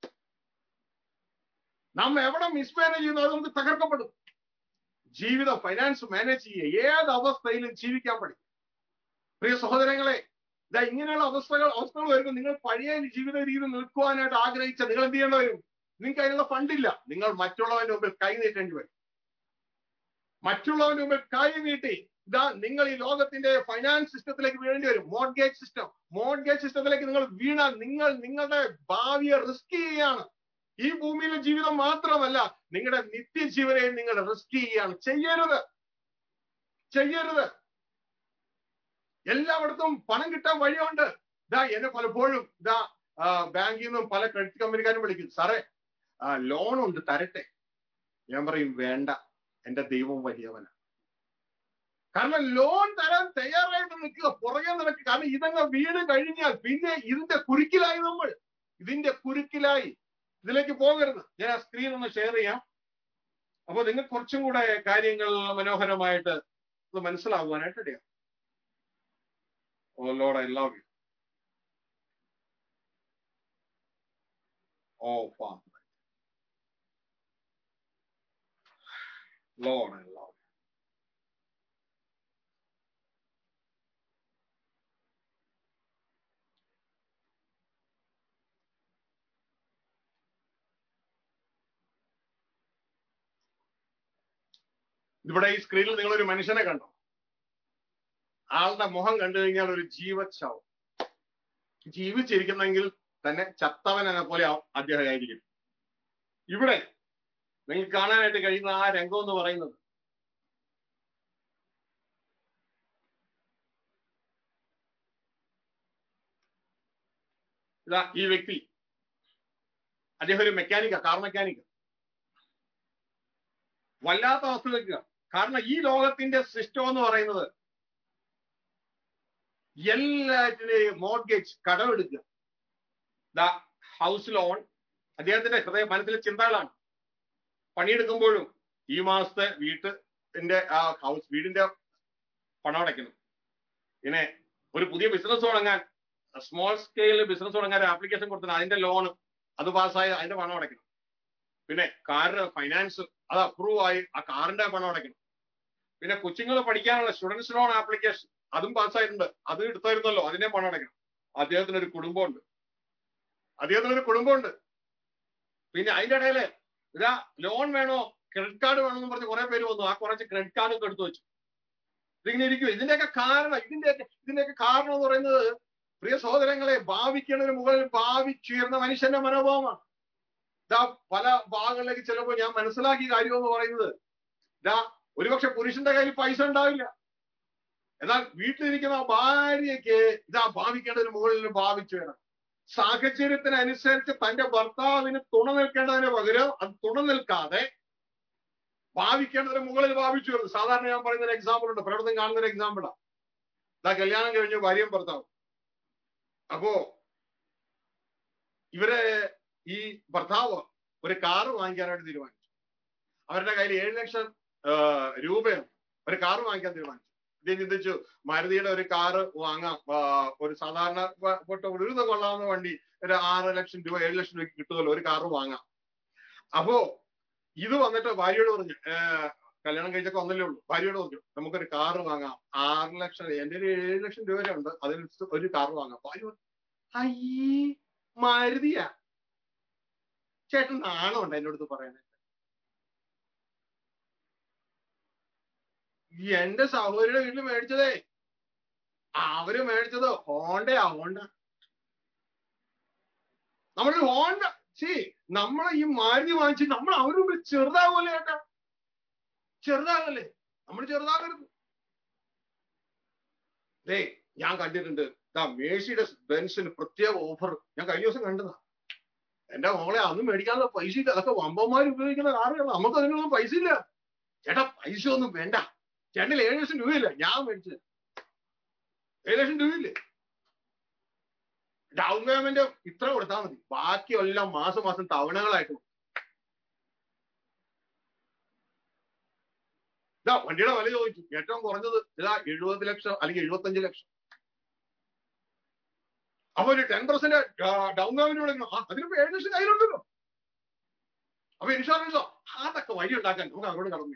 Speaker 1: നാം എവിടെ മിസ്മാനേജ് ചെയ്യുന്നു അത് നമുക്ക് തകർക്കപ്പെടും ജീവിതം ഫൈനാൻസ് മാനേജ് ചെയ്യുക ഏത് അവസ്ഥയിലും ജീവിക്കാൻ പഠിക്കും പ്രിയ സഹോദരങ്ങളെ ഇതാ ഇങ്ങനെയുള്ള അവസ്ഥകൾ അവസ്ഥകൾ വരുമ്പോൾ നിങ്ങൾ പഴയ ജീവിത രീതി നിൽക്കുവാനായിട്ട് ആഗ്രഹിച്ച നിങ്ങൾ എന്ത് ചെയ്യേണ്ടി വരും നിങ്ങൾക്ക് അതിനുള്ള ഫണ്ടില്ല നിങ്ങൾ മറ്റുള്ളവന്റെ മുമ്പിൽ കൈ നീട്ടേണ്ടി വരും മറ്റുള്ളവന്റെ മുമ്പിൽ കൈ നീട്ടി ഇതാ നിങ്ങൾ ഈ ലോകത്തിന്റെ ഫൈനാൻസ് സിസ്റ്റത്തിലേക്ക് വീഴേണ്ടി വരും മോഡ്ഗേജ് സിസ്റ്റം മോഡ്ഗേജ് സിസ്റ്റത്തിലേക്ക് നിങ്ങൾ വീണാൽ നിങ്ങൾ നിങ്ങളുടെ ഭാവിയെ റിസ്ക് ചെയ്യുകയാണ് ഈ ഭൂമിയിലെ ജീവിതം മാത്രമല്ല നിങ്ങളുടെ നിത്യജീവനെയും നിങ്ങൾ റിസ്ക് ചെയ്യുകയാണ് ചെയ്യരുത് ചെയ്യരുത് എല്ലായിടത്തും പണം കിട്ടാൻ വഴിയുണ്ട് ഇതാ എന്നെ പലപ്പോഴും ഇതാ ആ, ബാങ്കിൽ നിന്നും പല ക്രെഡിറ്റ് കമ്പനിക്കാരും വിളിക്കും സാറേ ലോൺ ഉണ്ട് തരട്ടെ ഞാൻ പറയും വേണ്ട എന്റെ ദൈവം വലിയവനാണ് കാരണം ലോൺ തരാൻ തയ്യാറായിട്ട് നിൽക്കുക പുറകെ നിൽക്കുക കാരണം ഇതങ്ങ് വീട് കഴിഞ്ഞാൽ പിന്നെ ഇതിന്റെ കുരുക്കിലായി നമ്മൾ ഇതിന്റെ കുരുക്കിലായി ഇതിലേക്ക് പോകരുത് ഞാൻ ആ സ്ക്രീൻ ഒന്ന് ഷെയർ ചെയ്യാം അപ്പൊ നിങ്ങൾക്ക് കുറച്ചും കൂടെ കാര്യങ്ങൾ മനോഹരമായിട്ട് ഇത് മനസ്സിലാകുവാനായിട്ട് ഇടയാം oh Lord I love you oh Father Lord I love ഇവിടെ ഈ സ്ക്രീനിൽ നിങ്ങൾ ഒരു മനുഷ്യനെ കണ്ടോ ആളുടെ മുഖം കണ്ടു കഴിഞ്ഞാൽ ഒരു ജീവച്ഛവം ജീവിച്ചിരിക്കുന്നെങ്കിൽ തന്നെ ചത്തവനെ പോലെ ആവും അദ്ദേഹം ആയിരിക്കും ഇവിടെ നിങ്ങൾക്ക് കാണാനായിട്ട് കഴിയുന്ന ആ രംഗം എന്ന് പറയുന്നത് ഇതാ ഈ വ്യക്തി അദ്ദേഹം ഒരു മെക്കാനിക്കാ കാർ മെക്കാനിക്ക വല്ലാത്ത അവസ്ഥയിലേക്ക് കാരണം ഈ ലോകത്തിന്റെ സിസ്റ്റം എന്ന് പറയുന്നത് എല്ലാറ്റിനെയും മോർഗേജ് കടമെടുക്കുക ദ ഹൗസ് ലോൺ അദ്ദേഹത്തിന്റെ ഹൃദയ മനസ്സിലെ ചിന്തകളാണ് പണിയെടുക്കുമ്പോഴും ഈ മാസത്തെ വീട്ടിന്റെ ആ ഹൗസ് വീടിന്റെ പണം അടയ്ക്കണം പിന്നെ ഒരു പുതിയ ബിസിനസ് തുടങ്ങാൻ സ്മോൾ സ്കെയിൽ ബിസിനസ് തുടങ്ങാൻ ആപ്ലിക്കേഷൻ കൊടുത്തത് അതിന്റെ ലോൺ അത് പാസ്സായി അതിന്റെ പണം അടയ്ക്കണം പിന്നെ കാറിന് ഫൈനാൻസ് അത് അപ്രൂവ് ആയി ആ കാറിന്റെ പണം അടയ്ക്കണം പിന്നെ കൊച്ചുങ്ങൾ പഠിക്കാനുള്ള സ്റ്റുഡൻസ് ലോൺ ആപ്ലിക്കേഷൻ അതും പാസ്സായിട്ടുണ്ട് അത് എടുത്തായിരുന്നല്ലോ അതിനെ പണം അടയ്ക്കണം അദ്ദേഹത്തിന് ഒരു കുടുംബമുണ്ട് അദ്ദേഹത്തിന് ഒരു കുടുംബമുണ്ട് പിന്നെ അതിന്റെ ഇടയില് ഇതാ ലോൺ വേണോ ക്രെഡിറ്റ് കാർഡ് വേണമെന്ന് പറഞ്ഞ് കുറെ പേര് വന്നു ആ കുറച്ച് ക്രെഡിറ്റ് കാർഡ് ഒക്കെ എടുത്തു വെച്ചു ഇതിങ്ങനെ ഇരിക്കും ഇതിന്റെയൊക്കെ കാരണം ഇതിന്റെയൊക്കെ ഇതിന്റെയൊക്കെ കാരണം എന്ന് പറയുന്നത് പ്രിയ സഹോദരങ്ങളെ ഭാവിക്കുന്നതിന് മുകളിൽ ഭാവിച്ചുയർന്ന മനുഷ്യന്റെ മനോഭാവമാണ് ഇതാ പല ഭാഗങ്ങളിലേക്ക് ചിലപ്പോൾ ഞാൻ മനസ്സിലാക്കിയ കാര്യം എന്ന് പറയുന്നത് ഇതാ ഒരുപക്ഷെ പുരുഷന്റെ കയ്യിൽ പൈസ ഉണ്ടാവില്ല എന്നാൽ വീട്ടിലിരിക്കുന്ന ഭാര്യയ്ക്ക് ഇതാ ഭാവിക്കേണ്ടതിന് മുകളിൽ ഭാവിച്ചു വേണം സാഹചര്യത്തിനനുസരിച്ച് തന്റെ ഭർത്താവിന് തുണ നിൽക്കേണ്ടതിന് പകരം അത് തുണ നിൽക്കാതെ ഭാവിക്കേണ്ടതിന് മുകളിൽ ഭാവിച്ചു വരുന്നു സാധാരണ ഞാൻ പറയുന്ന ഒരു എക്സാമ്പിൾ ഉണ്ട് പലയിടത്തും കാണുന്ന ഒരു എക്സാമ്പിളാ ഇതാ കല്യാണം കഴിഞ്ഞു ഭാര്യയും ഭർത്താവും അപ്പോ ഇവരെ ഈ ഭർത്താവ് ഒരു കാറ് വാങ്ങിക്കാനായിട്ട് തീരുമാനിച്ചു അവരുടെ കയ്യിൽ ഏഴ് ലക്ഷം ആ, രൂപയാണ് ഒരു കാറ് വാങ്ങിക്കാൻ തീരുമാനിച്ചു ഇത് ചിന്തിച്ചു മാരുതിയുടെ ഒരു കാറ് വാങ്ങാം ആ, ഒരു സാധാരണ പ- പെട്ട ഒരു വിധം കൊള്ളാവുന്ന വണ്ടി ഒരു ആറ് ലക്ഷം രൂപ ഏഴ് ലക്ഷം രൂപയ്ക്ക് കിട്ടുമല്ലോ ഒരു കാറ് വാങ്ങാം അപ്പോ ഇത് വന്നിട്ട് ഭാര്യയോട് പറഞ്ഞു "ഏ, കല്യാണം കഴിച്ചൊക്കെ വന്നല്ലേ ഉള്ളൂ ഭാര്യയോട് പറഞ്ഞു നമുക്കൊരു കാറ് വാങ്ങാം ആറ് ലക്ഷം എന്റെ ഒരു ഏഴ് ലക്ഷം രൂപ വരെ ഉണ്ട് അതിൽ ഒരു കാറ് വാങ്ങാം ഭാര്യ പറഞ്ഞു, അയ്യേ മാരുതിയാ ചേട്ടൻ നാണമുണ്ട് എന്റെ അടുത്ത് പറയാനായിട്ട് എന്റെ സഹോദരിയുടെ വീട്ടിൽ മേടിച്ചതേ അവര് മേടിച്ചത് ഹോണ്ടയാ ഹോണ്ട നമ്മളൊരു ഹോണ്ട സി നമ്മൾ ഈ മാരുതി വാങ്ങിച്ച് നമ്മൾ അവരുടെ മുമ്പിൽ ചെറുതാകുമല്ലേ ചേട്ടാ ചെറുതാകല്ലേ നമ്മൾ ചെറുതാകരുത് ദേ ഞാൻ കണ്ടിട്ടുണ്ട് ദാ മേഴ്സിയുടെ ബെൻസിന് പ്രത്യേക ഓഫർ ഞാൻ കഴിഞ്ഞ ദിവസം കണ്ടതാ എന്റെ മോളെ അന്ന് മേടിക്കാനുള്ള പൈസ ഇല്ല അതൊക്കെ വമ്പന്മാർ ഉപയോഗിക്കുന്ന കാറുകളാണ് നമുക്ക് അതിനുള്ള പൈസ ഇല്ല ചേട്ടാ പൈസ ഒന്നും വേണ്ട ചേട്ടനിൽ ഏഴ് ലക്ഷം രൂപയില്ല ഞാൻ മേടിച്ചത് ഏഴ് ലക്ഷം രൂപയില്ലേ ഡൗൺ പേയ്മെന്റ് ഇത്ര കൊടുത്താൽ മതി ബാക്കിയെല്ലാം മാസം മാസം തവണകളായിട്ട് കൊടുക്കും. ഇതാ വണ്ടിയുടെ വില ചോദിച്ചു ഏറ്റവും കുറഞ്ഞത് ഇതാ എഴുപത് ലക്ഷം അല്ലെങ്കിൽ എഴുപത്തഞ്ച് ലക്ഷം അപ്പൊ ഒരു ടെൻ പെർസെന്റ് ഡൗൺ പേയ്മെന്റ് കൊടുക്കണം ആ, അതിനിപ്പോ ഏഴ് ലക്ഷം കയ്യിലുണ്ടല്ലോ അപ്പൊ ഇൻഷുറൻസോ അതൊക്കെ വഴി ഉണ്ടാക്കാൻ നമുക്ക് അങ്ങോട്ട് കടന്നു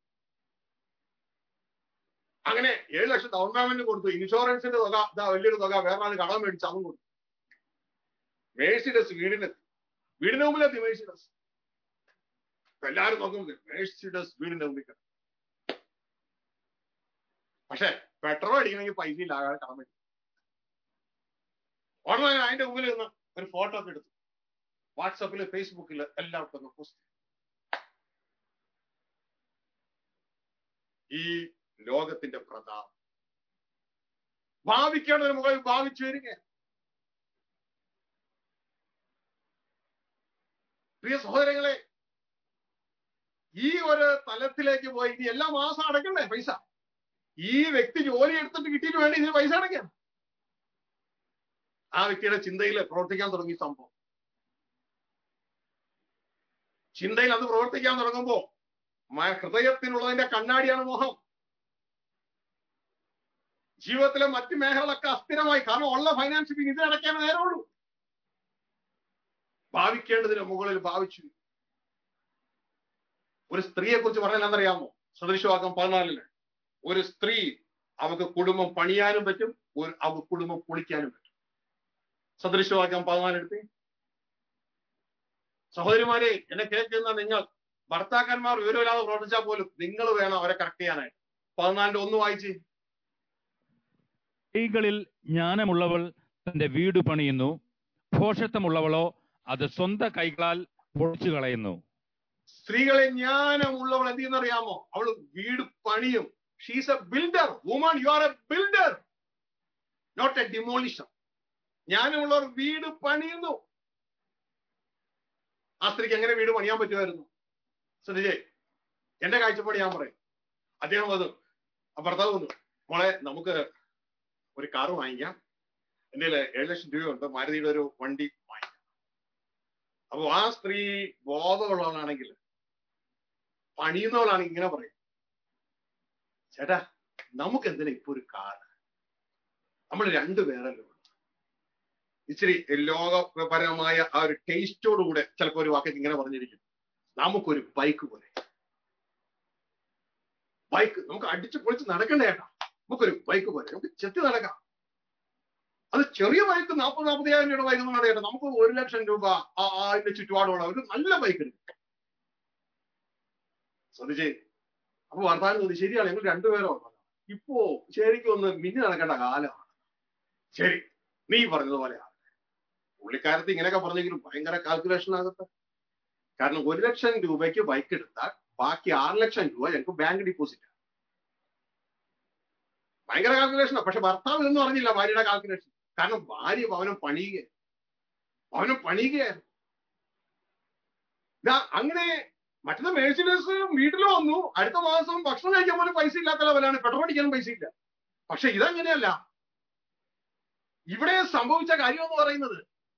Speaker 1: അങ്ങനെ ഏഴ് ലക്ഷം ഡൗൺ പേയ്മെന്റ് കൊടുത്തു ഇൻഷുറൻസിന്റെ തുക ഇതാ വലിയൊരു തുക വേറെ ആൾ കടം മേടിച്ച് അതും കൊടുത്തു മേഴ്സിഡസ് വീടിനെത്തി വീടിന് മുമ്പിലെത്തി മേഴ്സിഡസ് ഇപ്പൊ എല്ലാവരും നോക്കുന്നത് മേഴ്സിഡസ് വീടിന്റെ മുമ്പിൽ കിടന്നു. പക്ഷെ പെട്രോൾ അടിക്കണമെങ്കിൽ പൈസ ഇല്ല ആകാതെ കടം മേടിക്കും ഉടനെ അതിന്റെ മുമ്പിൽ നിന്ന് ഒരു ഫോട്ടോ ഒക്കെ എടുത്തു വാട്സാപ്പില് ഫേസ്ബുക്കില് എല്ലാവർക്കും ഒന്ന് പോസ്റ്റ് ഈ ലോകത്തിന്റെ പ്രതാപം ഭാവിക്കേണ്ടതിന് മുകളിൽ ഭാവിച്ചു വരിക പ്രിയ സഹോദരങ്ങളെ ഈ ഒരു തലത്തിലേക്ക് പോയി ഇനി എല്ലാ മാസം അടയ്ക്കണ്ടേ പൈസ ഈ വ്യക്തി ജോലി എടുത്തിട്ട് കിട്ടിയിട്ട് വേണ്ടി ഇതിന് പൈസ അടയ്ക്കാൻ ആ വ്യക്തിയുടെ ചിന്തയിൽ പ്രവർത്തിക്കാൻ തുടങ്ങി സംഭവം ചിന്തയിൽ അത് പ്രവർത്തിക്കാൻ തുടങ്ങുമ്പോ മ- ഹൃദയത്തിനുള്ളതിന്റെ കണ്ണാടിയാണ് മോഹം ജീവിതത്തിലെ മറ്റു മേഖലകളൊക്കെ അസ്ഥിരമായി കാരണം ഉള്ള ഫൈനാൻസ് പിന്നെ ഇത് അടയ്ക്കാൻ നേരമുള്ളൂ ഭാവിക്കേണ്ടതിന് മുകളിൽ ഭാവിച്ചു ഒരു സ്ത്രീയെ കുറിച്ച് പറഞ്ഞാൽ എന്നറിയാമോ സദൃശവാക്കം പതിനാലില് ഒരു സ്ത്രീ അവക്ക് കുടുംബം പണിയാനും പറ്റും ഒരു അവക്ക് കുടുംബം പൊളിക്കാനും പറ്റും സദൃശവാക്യം പതിനാലെടുത്ത് സഹോദരിമാരെ എന്നെ കേൾക്കുന്ന നിങ്ങൾ ഭർത്താക്കന്മാർ വിവരമില്ലാതെ പ്രവർത്തിച്ചാൽ പോലും നിങ്ങൾ വേണം അവരെ കറക്റ്റ് ചെയ്യാനായിട്ട് പതിനാലിന്റെ ഒന്ന് വായിച്ച്
Speaker 3: കൈകളിൽ ജ്ഞാനമുള്ളവൾ തന്റെ വീട് പണിയുന്നു ഭോഷത്വമുള്ളവളോ അത് സ്വന്തം കൈകളാൽ പൊളിച്ചു കളയുന്നു
Speaker 1: സ്ത്രീകളെ ജ്ഞാനമുള്ളവൾ എന്ത് ചെയ്യുന്നറിയാമോ അവള് വീട് പണിയും she's a builder woman you are a builder not a demolisher ജ്ഞാനമുള്ളവർ വീട് പണിയുന്നു ആ സ്ത്രീക്ക് എങ്ങനെ വീട് പണിയാൻ പറ്റുമായിരുന്നു ശ്രദ്ധിച്ചേ എന്റെ കാഴ്ചപ്പാട് ഞാൻ പറയും അദ്ദേഹം വന്നു ആ ഭർത്താവ് വന്നു മോളെ നമുക്ക് ഒരു കാറ് വാങ്ങിക്കാം എന്റെ ഏഴ് ലക്ഷം രൂപയുണ്ട് മാരുതിയുടെ ഒരു വണ്ടി വാങ്ങിക്കാം അപ്പൊ ആ സ്ത്രീ ബോധമുള്ളവളാണെങ്കിൽ പണിയുന്നവളാണെങ്കിൽ ഇങ്ങനെ പറയും ചേട്ടാ നമുക്ക് എന്തിനാ ഇപ്പൊ ഒരു കാർ നമ്മൾ രണ്ടുപേരല്ലോ ഉള്ളൂ. ഇച്ചിരി ലോകപരമായ ആ ഒരു ടേസ്റ്റോട് കൂടെ ചിലപ്പോ ഒരു വാക്കൊക്കെ ഇങ്ങനെ പറഞ്ഞിരിക്കും നമുക്കൊരു ബൈക്ക് പോലെ ബൈക്ക് നമുക്ക് അടിച്ചു പൊളിച്ച് നടക്കണ്ടേ ചേട്ടാ നമുക്കൊരു ബൈക്ക് പോലെ നമുക്ക് ചെത്തി നടക്കാം അത് ചെറിയ ബൈക്ക് നാൽപ്പത് നാൽപ്പതിനായിരം രൂപയുടെ ബൈക്ക് ഒന്നും വേണ്ട നമുക്ക് ഒരു ലക്ഷം രൂപ ആ ആ അതിന്റെ ചുറ്റുപാടുള്ള ഒരു നല്ല ബൈക്ക് എടുക്കും ശ്രദ്ധിച്ചേ അപ്പൊ വർത്താനം തോന്നി ശരിയാണ് ഞങ്ങൾ രണ്ടുപേരോ ഉള്ളതാ. ഇപ്പോ ശരിക്കും ഒന്ന് മിന്നി നടക്കേണ്ട കാലമാണ് ശരി നീ പറഞ്ഞതുപോലെ പുള്ളിക്കാരത്ത് ഇങ്ങനെയൊക്കെ പറഞ്ഞെങ്കിലും ഭയങ്കര കാൽക്കുലേഷൻ ആകട്ടെ കാരണം ഒരു ലക്ഷം രൂപയ്ക്ക് ബൈക്ക് എടുത്താൽ ബാക്കി ആറ് ലക്ഷം രൂപ ഞങ്ങൾക്ക് ബാങ്ക് ഡിപ്പോസിറ്റ് ഭയങ്കര കാൽക്കുലേഷനാണ് പക്ഷെ ഭർത്താവ് ഒന്നും അറിഞ്ഞില്ല ഭാര്യയുടെ കാൽക്കുലേഷൻ കാരണം ഭാര്യ ഭവനം പണിയുക ഭവനം പണിയുകയായിരുന്നു ദാ അങ്ങനെ മറ്റത് മേഴ്സിഡസ് വീട്ടിൽ വന്നു അടുത്ത മാസം ഭക്ഷണം കഴിക്കാൻ പോലും പൈസ ഇല്ലാത്ത ലെവലാണ് പെട്രോൾ അടിക്കാനും പൈസ ഇല്ല പക്ഷെ ഇതങ്ങനെയല്ല ഇവിടെ സംഭവിച്ച കാര്യം എന്ന് പറയുന്നത്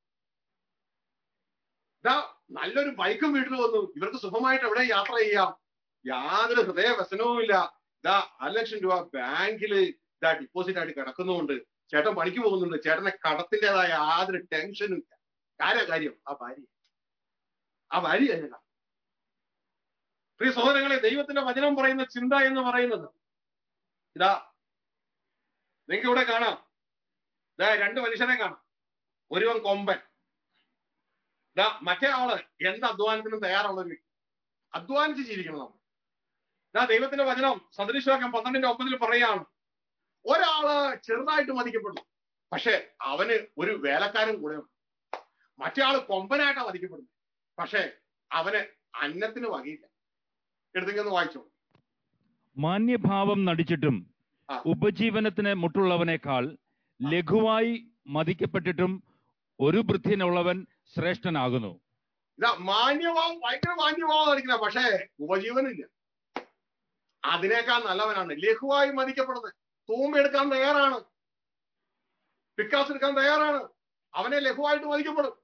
Speaker 1: ഇതാ നല്ലൊരു ബൈക്കും വീട്ടിൽ വന്നു ഇവർക്ക് സുഖമായിട്ട് എവിടെ യാത്ര ചെയ്യാം യാതൊരു ഹൃദയ വ്യസനവും ഇല്ല ഇതാ അര ലക്ഷം രൂപ ബാങ്കിൽ ഇതാ ഡിപ്പോസിറ്റ് ആയിട്ട് കിടക്കുന്നുണ്ട് ചേട്ടൻ പണിക്ക് പോകുന്നുണ്ട് ചേട്ടനെ കടത്തിൻ്റെതായ യാതൊരു ടെൻഷനും ഇല്ല കാര്യം കാര്യം ആ ഭാര്യ ആ ഭാര്യ എന്നതാ പ്രിയ സഹോദരങ്ങളെ ദൈവത്തിന്റെ വചനം പറയുന്ന ചിന്ത എന്ന് പറയുന്നത് ഇതാ നിങ്ങൾക്ക് ഇവിടെ കാണാം ഇതാ രണ്ട് മനുഷ്യനെ കാണാം ഒരുവൻ കൊമ്പൻ ഇതാ മറ്റേ ആള് എന്ത് അധ്വാനത്തിനും തയ്യാറുള്ള ഒരു വ്യക്തി അധ്വാനിച്ച് ജീവിക്കണം നമ്മൾ ഇതാ ദൈവത്തിന്റെ വചനം സദൃശവാക്യം പന്ത്രണ്ടിന്റെ ഒമ്പതിൽ പറയാണ് ഒരാള് ചെറുതായിട്ട് മതിക്കപ്പെടുന്നു പക്ഷെ അവന് ഒരു വേലക്കാരൻ കൂടെ ഉണ്ട് മറ്റേ ആള് കൊമ്പനായിട്ടാണ് മതിക്കപ്പെടുന്നത് പക്ഷെ അവന് അന്നത്തിന് വകയില്ല എടുത്തെങ്കിൽ ഒന്ന് വായിച്ചോ
Speaker 3: മാന്യഭാവം നടിച്ചിട്ടും
Speaker 1: ആ.
Speaker 3: ഉപജീവനത്തിന് മുട്ടുള്ളവനേക്കാൾ ലഘുവായി മതിക്കപ്പെട്ടിട്ടും ഒരു വൃദ്ധിനുള്ളവൻ ശ്രേഷ്ഠനാകുന്നു
Speaker 1: ഇതാ മാന്യമാവും ഭയങ്കര മാന്യമാവും നടിക്കുന്ന പക്ഷേ ഉപജീവനില്ല അതിനേക്കാൾ നല്ലവനാണ് ലഘുവായി മതിക്കപ്പെടുന്നത് തൂമ്പെടുക്കാൻ തയ്യാറാണ് പിക്കാസ് എടുക്കാൻ തയ്യാറാണ് അവനെ ലഘുവായിട്ട് മതിക്കപ്പെടും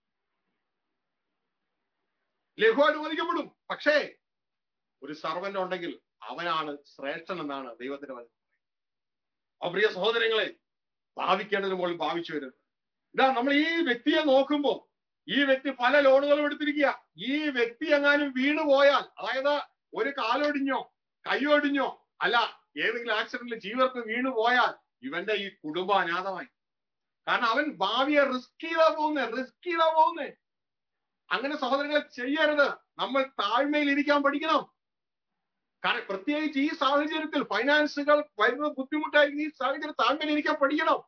Speaker 1: ലഘുവായിട്ട് മതിക്കപ്പെടും പക്ഷേ ഒരു സർവന്റ് ഉണ്ടെങ്കിൽ അവനാണ് ശ്രേഷ്ഠൻ എന്നാണ് ദൈവത്തിന്റെ വചനം അപ്പൊ പ്രിയ സഹോദരങ്ങളെ ഭാവിക്കേണ്ടതിന് മുകളിൽ ഭാവിച്ചു വരുന്നത് ഇതാ നമ്മൾ ഈ വ്യക്തിയെ നോക്കുമ്പോ ഈ വ്യക്തി പല ലോണുകളും എടുത്തിരിക്കുക ഈ വ്യക്തി എങ്ങാനും വീണു പോയാൽ അതായത് ഒരു കാലൊടിഞ്ഞോ കൈയൊടിഞ്ഞോ അല്ല ഏതെങ്കിലും ആക്സിഡന്റിൽ ജീവർക്ക് വീണു പോയാൽ ഇവന്റെ ഈ കുടുംബം അനാഥമായി കാരണം അവൻ ഭാവിയെ റിസ്ക് ചെയ്താ പോകുന്നേ റിസ്ക് ചെയ്താ പോകുന്നേ അങ്ങനെ സഹോദരങ്ങളെ ചെയ്യരുത് നമ്മൾ താഴ്മയിൽ ഇരിക്കാൻ പഠിക്കണം കാരണം പ്രത്യേകിച്ച് ഈ സാഹചര്യത്തിൽ ഫൈനാൻസുകൾ വരുന്നത് ബുദ്ധിമുട്ടായിരിക്കും ഈ സാഹചര്യം താഴ്മയിൽ ഇരിക്കാൻ പഠിക്കണം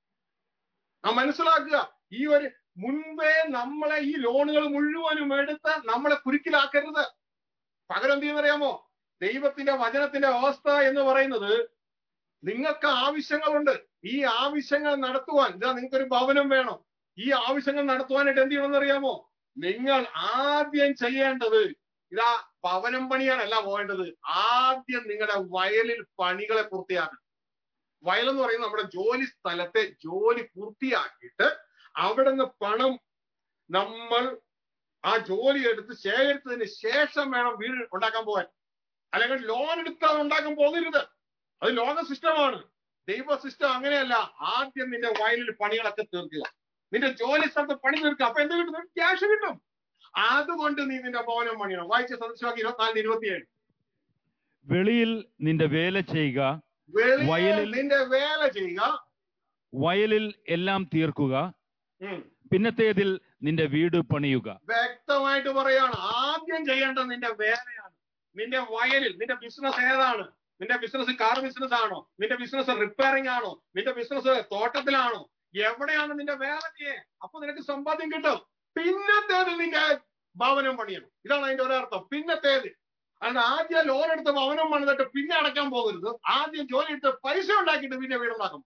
Speaker 1: നാം മനസ്സിലാക്കുക ഈ ഒരു മുൻപേ നമ്മളെ ഈ ലോണുകൾ മുഴുവനും എടുത്ത് നമ്മളെ കുരുക്കിലാക്കരുത് പകരം എന്ത് ചെയ്യുന്നറിയാമോ ദൈവത്തിന്റെ വചനത്തിന്റെ അവസ്ഥ എന്ന് പറയുന്നത് നിങ്ങൾക്ക് ആവശ്യങ്ങളുണ്ട് ഈ ആവശ്യങ്ങൾ നടത്തുവാൻ ഇതാ നിങ്ങൾക്കൊരു ഭവനം വേണം ഈ ആവശ്യങ്ങൾ നടത്തുവാനായിട്ട് എന്ത് ചെയ്യണമെന്ന് അറിയാമോ നിങ്ങൾ ആദ്യം ചെയ്യേണ്ടത് ഇതാ ഭവനം പണിയാനല്ല പോകേണ്ടത് ആദ്യം നിങ്ങളുടെ വയലിൽ പണികളെ പൂർത്തിയാക്കണം വയലെന്ന് പറയുന്നത് നമ്മുടെ ജോലി സ്ഥലത്തെ ജോലി പൂർത്തിയാക്കിയിട്ട് അവിടെ നിന്ന് പണം നമ്മൾ ആ ജോലി എടുത്ത് ശേഖരിച്ചതിന് ശേഷം വേണം വീട് ഉണ്ടാക്കാൻ പോകാൻ അല്ലെങ്കിൽ ലോൺ എടുത്ത് അത് ഉണ്ടാക്കാൻ പോകരുത് അത് ലോക സിസ്റ്റമാണ് ദൈവ സിസ്റ്റം അങ്ങനെയല്ല ആദ്യം നിന്റെ വയലിൽ പണികളൊക്കെ തീർക്കുക നിന്റെ ജോലി സ്ഥലത്ത് പണി തീർക്കുക അപ്പൊ എന്ത് കിട്ടും ക്യാഷ് കിട്ടും അതുകൊണ്ട് നീ നിന്റെ ഭവനം പണിയണം വായിച്ച സദസ്യമാക്കി ഇരുപത്തിനാലിന് ഇരുപത്തിയേഴ്
Speaker 3: വെളിയിൽ നിന്റെ വേല ചെയ്യുക
Speaker 1: വെളിയിൽ
Speaker 3: വയലിൽ-
Speaker 1: നിന്റെ വേല ചെയ്യുക
Speaker 3: വയലിൽ എല്ലാം തീർക്കുക
Speaker 1: ഉം.
Speaker 3: പിന്നത്തേതിൽ നിന്റെ വീട് പണിയുക
Speaker 1: വ്യക്തമായിട്ട് പറയാണ് ആദ്യം ചെയ്യേണ്ടത് നിന്റെ വേലയാണ് നിന്റെ വയലിൽ നിന്റെ ബിസിനസ് ഏതാണ് നിന്റെ ബിസിനസ് കാർ ബിസിനസ് ആണോ നിന്റെ ബിസിനസ് റിപ്പയറിംഗ് ആണോ നിന്റെ ബിസിനസ് തോട്ടത്തിലാണോ എവിടെയാണ് നിന്റെ വേല ചെയ്യേ അപ്പൊ നിനക്ക് സമ്പാദ്യം കിട്ടും പിന്നത്തേതിൽ നിന്റെ ഭവനം പണിയണം ഇതാണ് അതിന്റെ ഒരർത്ഥം പിന്നത്തേത് അല്ലാണ്ട് ആദ്യം ലോൺ എടുത്ത് ഭവനം പണിതിട്ട് പിന്നെ അടയ്ക്കാൻ പോകരുത് ആദ്യം ജോലി എടുത്ത് പൈസ ഉണ്ടാക്കിയിട്ട് പിന്നെ വീടുണ്ടാക്കും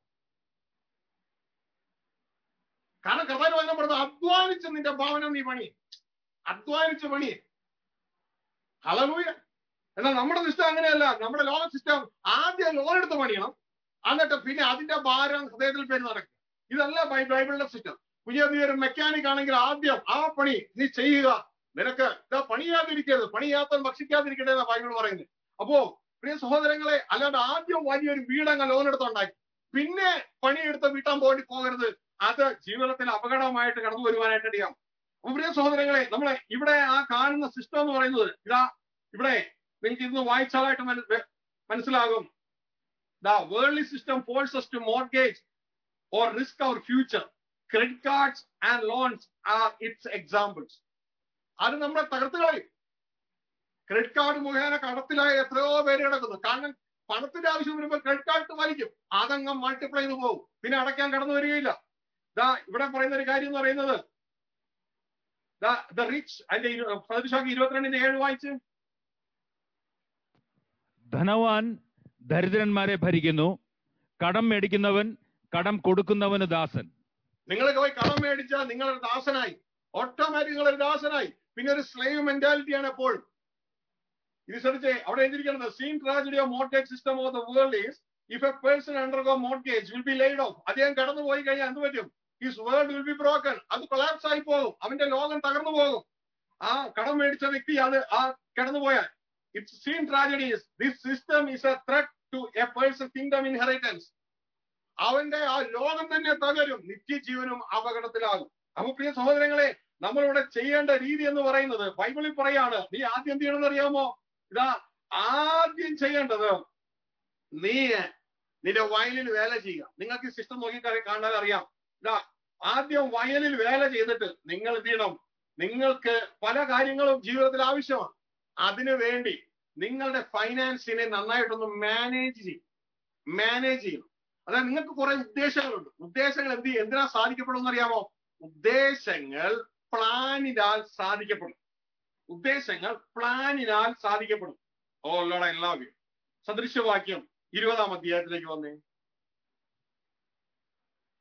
Speaker 1: കാരണം കർത്താൻ വചനം പറഞ്ഞത് അധ്വാനിച്ച് നിന്റെ ഭവനം നീ പണി അധ്വാനിച്ച് പണി ഹലലൂയ എന്നാൽ നമ്മുടെ സിസ്റ്റം അങ്ങനെയല്ല നമ്മുടെ ലോക സിസ്റ്റം ആദ്യം ലോൺ എടുത്ത് പണിയണം എന്നിട്ട് പിന്നെ അതിന്റെ ഭാരം ഹൃദയത്തിൽ പേര് നടക്കും ഇതല്ല ബൈ ബൈബിളിന്റെ സിസ്റ്റം പുതിയ നീ ഒരു മെക്കാനിക് ആണെങ്കിൽ ആദ്യം ആ പണി നീ ചെയ്യുക നിനക്ക് ഇതാ പണിയാതിരിക്കരുത് പണിയാത്തൻ ഭക്ഷിക്കാതിരിക്കട്ടെ എന്നാ ബൈബിൾ പറയുന്നത് അപ്പോ പ്രിയ സഹോദരങ്ങളെ അല്ലാണ്ട് ആദ്യം വലിയൊരു വീടങ്ങ് ലോൺ എടുത്തുണ്ടാക്കി പിന്നെ പണിയെടുത്ത് വീട്ടാൻ പോണ്ടി പോകരുത് അത് ജീവിതത്തിൽ അപകടമായിട്ട് കടന്നു വരുവാനായിട്ട് ഇടയാം അപ്പൊ പ്രിയ സഹോദരങ്ങളെ നമ്മളെ ഇവിടെ ആ കാണുന്ന സിസ്റ്റം എന്ന് പറയുന്നത് ഇതാ ഇവിടെ നിങ്ങൾക്ക് ഇന്ന് വായിച്ചാലായിട്ട് മന- മനസ്സിലാകും the worldly system forces to mortgage or risk our future credit cards and loans are it's examples അത് നമ്മളെ തകർത്ത് കളയും ക്രെഡിറ്റ് കാർഡ് മുഖേന കടത്തിലായ എത്രയോ പേര് കിടക്കുന്നു കാരണം പണത്തിന്റെ ആവശ്യം വരുമ്പോൾ ക്രെഡിറ്റ് കാർഡ് വലിക്കും അതങ്ങ് മൾട്ടിപ്ലൈ ചെയ്ത് പോകും പിന്നെ അടയ്ക്കാൻ കടന്നു വരികയില്ല ദാ ഇവിടെ പറയുന്ന ഒരു കാര്യം എന്ന് പറയുന്നത് ദ റിച്ച് അതിന്റെ ഇരു- പ്രതിശാഖ ഇരുപത്തിരണ്ടിന്റെ ഏഴ് വായിച്ച്
Speaker 3: ധനവാൻ ദരിദ്രന്മാരെ ഭരിക്കുന്നു കടം മേടിക്കുന്നവൻ കടം കൊടുക്കുന്നവന് ദാസൻ
Speaker 1: നിങ്ങൾക്ക് പോയി കടം മേടിച്ചാൽ നിങ്ങളൊരു ദാസനായി ഓട്ടോമാറ്റിക് നിങ്ങളൊരു ദാസനായി പിന്നെ ഒരു സ്ലേവ് മെന്റാലിറ്റിയാണ് എപ്പോഴും ഇത് ശ്രദ്ധിച്ചേ അവിടെ എഴുതിയിരിക്കുന്നത് seen tragedy of mortgage system of the world is if a person undergo mortgage will be laid off അദ്ദേഹം കടന്നു പോയി കഴിഞ്ഞാൽ എന്ത് പറ്റും his world will be broken അത് കൊളാപ്സ് ആയി പോകും അവന്റെ ലോകം തകർന്നു പോകും ആ കടം മേടിച്ച വ്യക്തി അത് ആ കടന്നു പോയാൽ it's seen tragedies this system is a threat to a person kingdom inheritance അവന്റെ ആ ലോകം തന്നെ തകരും നിത്യജീവനും അപകടത്തിലാകും അപ്പൊ പ്രിയ സഹോദരങ്ങളെ നമ്മളിവിടെ ചെയ്യേണ്ട രീതി എന്ന് പറയുന്നത് ബൈബിളിൽ പറയാണ് നീ ആദ്യം എന്ത് ചെയ്യണമെന്ന് അറിയാമോ ഇതാ ആദ്യം ചെയ്യേണ്ടത് നീ നിന്റെ വയലിൽ വേല ചെയ്യുക നിങ്ങൾക്ക് ഈ സിസ്റ്റം നോക്കി കറി- കാണാൻ അറിയാം ഇതാ ആദ്യം വയലിൽ വേല ചെയ്തിട്ട് നിങ്ങൾ എന്ത് ചെയ്യണം നിങ്ങൾക്ക് പല കാര്യങ്ങളും ജീവിതത്തിൽ ആവശ്യമാണ് അതിനു വേണ്ടി നിങ്ങളുടെ ഫൈനാൻസിനെ നന്നായിട്ടൊന്ന് മാനേജ് ചെയ്യും മാനേജ് ചെയ്യണം അതായത് നിങ്ങൾക്ക് കുറെ ഉദ്ദേശങ്ങളുണ്ട് ഉദ്ദേശങ്ങൾ എന്ത് ചെയ്യും? എന്തിനാ സാധിക്കപ്പെടും അറിയാമോ ഉദ്ദേശങ്ങൾ പ്ലാനിനാൽ സാധിക്കപ്പെടും ഉദ്ദേശങ്ങൾ പ്ലാനിനാൽ സാധിക്കപ്പെടും oh Lord I love you സദൃശവാക്യം ഇരുപതാം അധ്യായത്തിലേക്ക് വന്നേ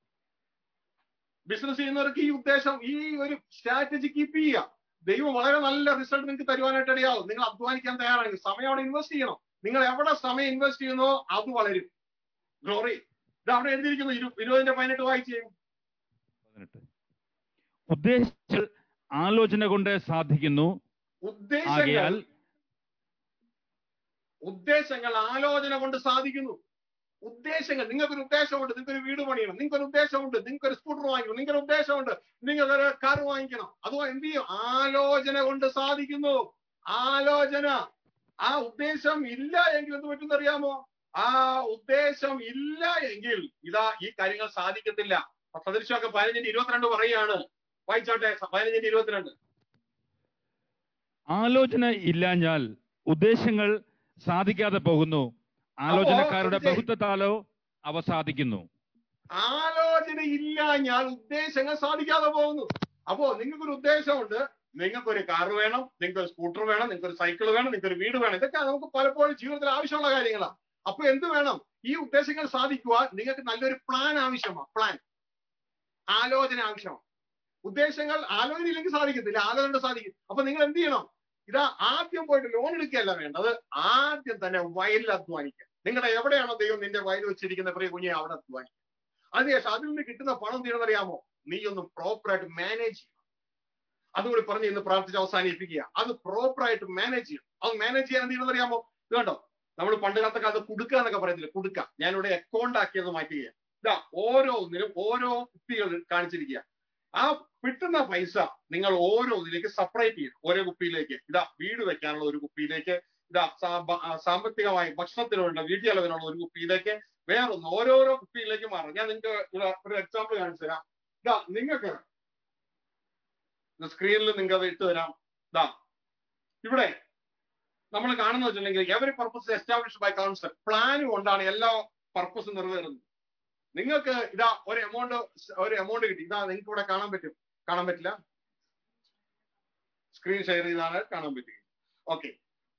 Speaker 1: ബിസിനസ് ചെയ്യുന്നവർക്ക് ഈ ഉദ്ദേശം ഈ ഒരു സ്ട്രാറ്റജി കീപ്പ് ചെയ്യുക ദൈവം വളരെ നല്ല റിസൾട്ട് നിങ്ങൾക്ക് തരുവാനായിട്ട് ഇടയാവും നിങ്ങൾ അധ്വാനിക്കാൻ തയ്യാറാണെങ്കിൽ സമയം അവിടെ ഇൻവെസ്റ്റ് ചെയ്യണം നിങ്ങൾ എവിടെ സമയം ഇൻവെസ്റ്റ് ചെയ്യുന്നോ അത് വളരും ഗ്ലോറി ഇത് അവിടെ എഴുതിയിരിക്കുന്നു ഇരു ഇരുപതിന്റെ പതിനെട്ട് വായിച്ചേ
Speaker 3: പതിനെട്ട് ഉദ്ദേശിച്ച ആലോചന കൊണ്ട് സാധിക്കുന്നു
Speaker 1: ഉദ്ദേശങ്ങൾ
Speaker 3: ആകയാൽ
Speaker 1: ഉദ്ദേശങ്ങൾ ആലോചന കൊണ്ട് സാധിക്കുന്നു ഉദ്ദേശങ്ങൾ നിങ്ങൾക്കൊരു ഉദ്ദേശമുണ്ട് നിങ്ങൾക്കൊരു വീട് പണിയണം നിങ്ങൾക്കൊരു ഉദ്ദേശമുണ്ട് നിങ്ങൾക്കൊരു സ്കൂട്ടർ വാങ്ങിക്കണം നിങ്ങൾക്കൊരു ഉദ്ദേശമുണ്ട് നിങ്ങൾക്കൊരു കാർ വാങ്ങിക്കണം അതോ എന്ത് ചെയ്യും ആലോചന കൊണ്ട് സാധിക്കുന്നു ആലോചന ആ ഉദ്ദേശം ഇല്ല എങ്കിൽ എന്ത് പറ്റുമെന്ന് അറിയാമോ ആ ഉദ്ദേശം ഇല്ല എങ്കിൽ ഇതാ ഈ കാര്യങ്ങൾ സാധിക്കത്തില്ല സദൃശമൊക്കെ പതിനഞ്ചിന്റെ ഇരുപത്തിരണ്ട് പറയുകയാണ് വായിച്ചോട്ടെ പതിനഞ്ചിന്റെ ഇരുപത്തിരണ്ട്
Speaker 3: ആലോചന ഇല്ലാഞ്ഞാൽ ഉദ്ദേശങ്ങൾ സാധിക്കാതെ പോകുന്നു ആലോചനക്കാരുടെ
Speaker 1: ശ്രദ്ധിച്ചേ.
Speaker 3: ബഹുത്വത്താലോ അവ സാധിക്കുന്നു
Speaker 1: ആലോചന ഇല്ല ഞാൻ ഉദ്ദേശങ്ങൾ സാധിക്കാതെ പോകുന്നു അപ്പോ നിങ്ങൾക്കൊരു ഉദ്ദേശമുണ്ട് നിങ്ങൾക്കൊരു കാർ വേണം നിങ്ങൾക്കൊരു സ്കൂട്ടർ വേണം നിങ്ങൾക്കൊരു സൈക്കിൾ വേണം നിങ്ങൾക്കൊരു വീട് വേണം ഇതൊക്കെ നമുക്ക് പലപ്പോഴും ജീവിതത്തിൽ ആവശ്യമുള്ള കാര്യങ്ങളാണ് അപ്പൊ എന്ത് വേണം ഈ ഉദ്ദേശങ്ങൾ സാധിക്കുവാൻ നിങ്ങൾക്ക് നല്ലൊരു പ്ലാൻ ആവശ്യമാണ് പ്ലാൻ ആലോചന ആവശ്യമാണ് ഉദ്ദേശങ്ങൾ ആലോചന ഇല്ലെങ്കിൽ സാധിക്കത്തില്ല ആലോചന കൊണ്ട് സാധിക്കും അപ്പൊ നിങ്ങൾ എന്ത് ചെയ്യണം ഇതാ ആദ്യം പോയിട്ട് ലോൺ എടുക്കുകയല്ല വേണ്ടത് ആദ്യം തന്നെ വയലിൽ അധ്വാനിക്കുക നിങ്ങളുടെ എവിടെയാണോ ദൈവം നിന്റെ വയൽ വെച്ചിരിക്കുന്ന പ്രിയ കുഞ്ഞെ അവിടെ അധ്വാനിക്കുക അതിനുശേഷം അതിൽ നിന്ന് കിട്ടുന്ന പണം തീർന്നറിയാമോ നീ ഒന്ന് പ്രോപ്പറായിട്ട് മാനേജ് ചെയ്യണം അതുകൂടി പറഞ്ഞ് ഇന്ന് പ്രാർത്ഥിച്ച് അവസാനിപ്പിക്കുക അത് പ്രോപ്പറായിട്ട് മാനേജ് ചെയ്യണം അത് മാനേജ് ചെയ്യാൻ എന്ത് ചെയ്യണമെന്നറിയാമോ ഇത് കണ്ടോ നമ്മൾ പണ്ട് കാലത്തൊക്കെ അത് കുടുക്ക എന്നൊക്കെ പറയത്തില്ല കുടുക്ക ഞാനിവിടെ അക്കൗണ്ട് ആക്കിയത് മാറ്റുക ഇതാ ഓരോന്നിനും ഓരോ കുപ്പികൾ കാണിച്ചിരിക്കുക ആ കിട്ടുന്ന പൈസ നിങ്ങൾ ഓരോന്നിലേക്ക് സെപ്പറേറ്റ് ചെയ്യണം ഓരോ കുപ്പിയിലേക്ക് ഇതാ വീട് വെക്കാനുള്ള ഒരു കുപ്പിയിലേക്ക് ഇതാ സാമ്പ- ആ, സാമ്പത്തികമായി ഭക്ഷണത്തിനുള്ള വീട്ടിൽ ചെലവിനുള്ള ഒരു കുപ്പിയിലേക്ക് വേറൊന്ന് ഓരോരോ കുപ്പിയിലേക്ക് മാറും ഞാൻ നിങ്ങൾക്ക് ഇവിടെ ഒരു എക്സാമ്പിൾ കാണിച്ചു തരാം ഇതാ നിങ്ങൾക്ക് സ്ക്രീനിൽ നിങ്ങൾക്ക് അത് ഇട്ട് തരാം ഇതാ ഇവിടെ നമ്മൾ കാണുന്ന വെച്ചിട്ടുണ്ടെങ്കിൽ every purpose establish by council plan കൊണ്ടാണ് എല്ലാ പർപ്പസും നിറവേറുന്നത് നിങ്ങൾക്ക് ഇതാ ഒരു എമൗണ്ട് ഒരു എമൗണ്ട് കിട്ടി ഇതാ നിങ്ങൾക്ക് ഇവിടെ കാണാൻ പറ്റും കാണാൻ പറ്റില്ല സ്ക്രീൻ ഷെയർ ചെയ്താണ് കാണാൻ പറ്റുക ഓക്കെ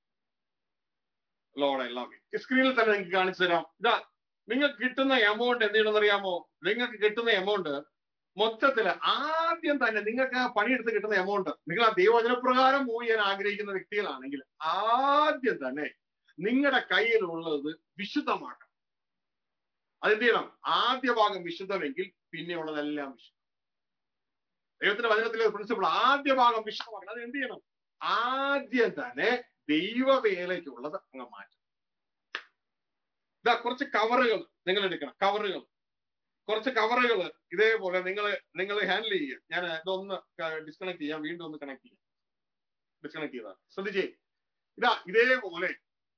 Speaker 1: ലോഡ് എല്ലാം സ്ക്രീനിൽ തന്നെ നിങ്ങൾക്ക് കാണിച്ചു തരാം ഇതാ നിങ്ങൾക്ക് കിട്ടുന്ന എമൗണ്ട് എന്ത് ചെയ്യണമെന്ന് അറിയാമോ നിങ്ങൾക്ക് കിട്ടുന്ന എമൗണ്ട് മൊത്തത്തില് ആദ്യം തന്നെ നിങ്ങൾക്ക് പണിയെടുത്ത് കിട്ടുന്ന എമൗണ്ട് നിങ്ങൾ ആ ദൈവവചനപ്രകാരം മൂവ് ചെയ്യാൻ ആഗ്രഹിക്കുന്ന വ്യക്തികളാണെങ്കിൽ ആദ്യം തന്നെ നിങ്ങളുടെ കയ്യിലുള്ളത് വിശുദ്ധമാക്കണം അതെന്ത് ചെയ്യണം ആദ്യ ഭാഗം വിശുദ്ധമെങ്കിൽ പിന്നെയുള്ളതെല്ലാം വിശുദ്ധം ദൈവത്തിന്റെ വചനത്തിലെ പ്രിൻസിപ്പിൾ ആദ്യ ഭാഗം വിശുദ്ധമാക്കണം അത് എന്ത് ചെയ്യണം ആദ്യം തന്നെ ദൈവവേലയ്ക്കുള്ളത് അങ്ങ് മാറ്റം ഇതാ കുറച്ച് കവറുകൾ നിങ്ങൾ എടുക്കണം കവറുകൾ കുറച്ച് കവറുകൾ ഇതേപോലെ നിങ്ങൾ നിങ്ങൾ ഹാൻഡിൽ ചെയ്യുക ഞാൻ ഇതൊന്ന് ഡിസ്കണക്ട് ചെയ്യാം വീണ്ടും ഒന്ന് കണക്ട് ചെയ്യാം ഡിസ്കണക്ട് ചെയ്താൽ ശ്രദ്ധിച്ചേ ഇതാ ഇതേപോലെ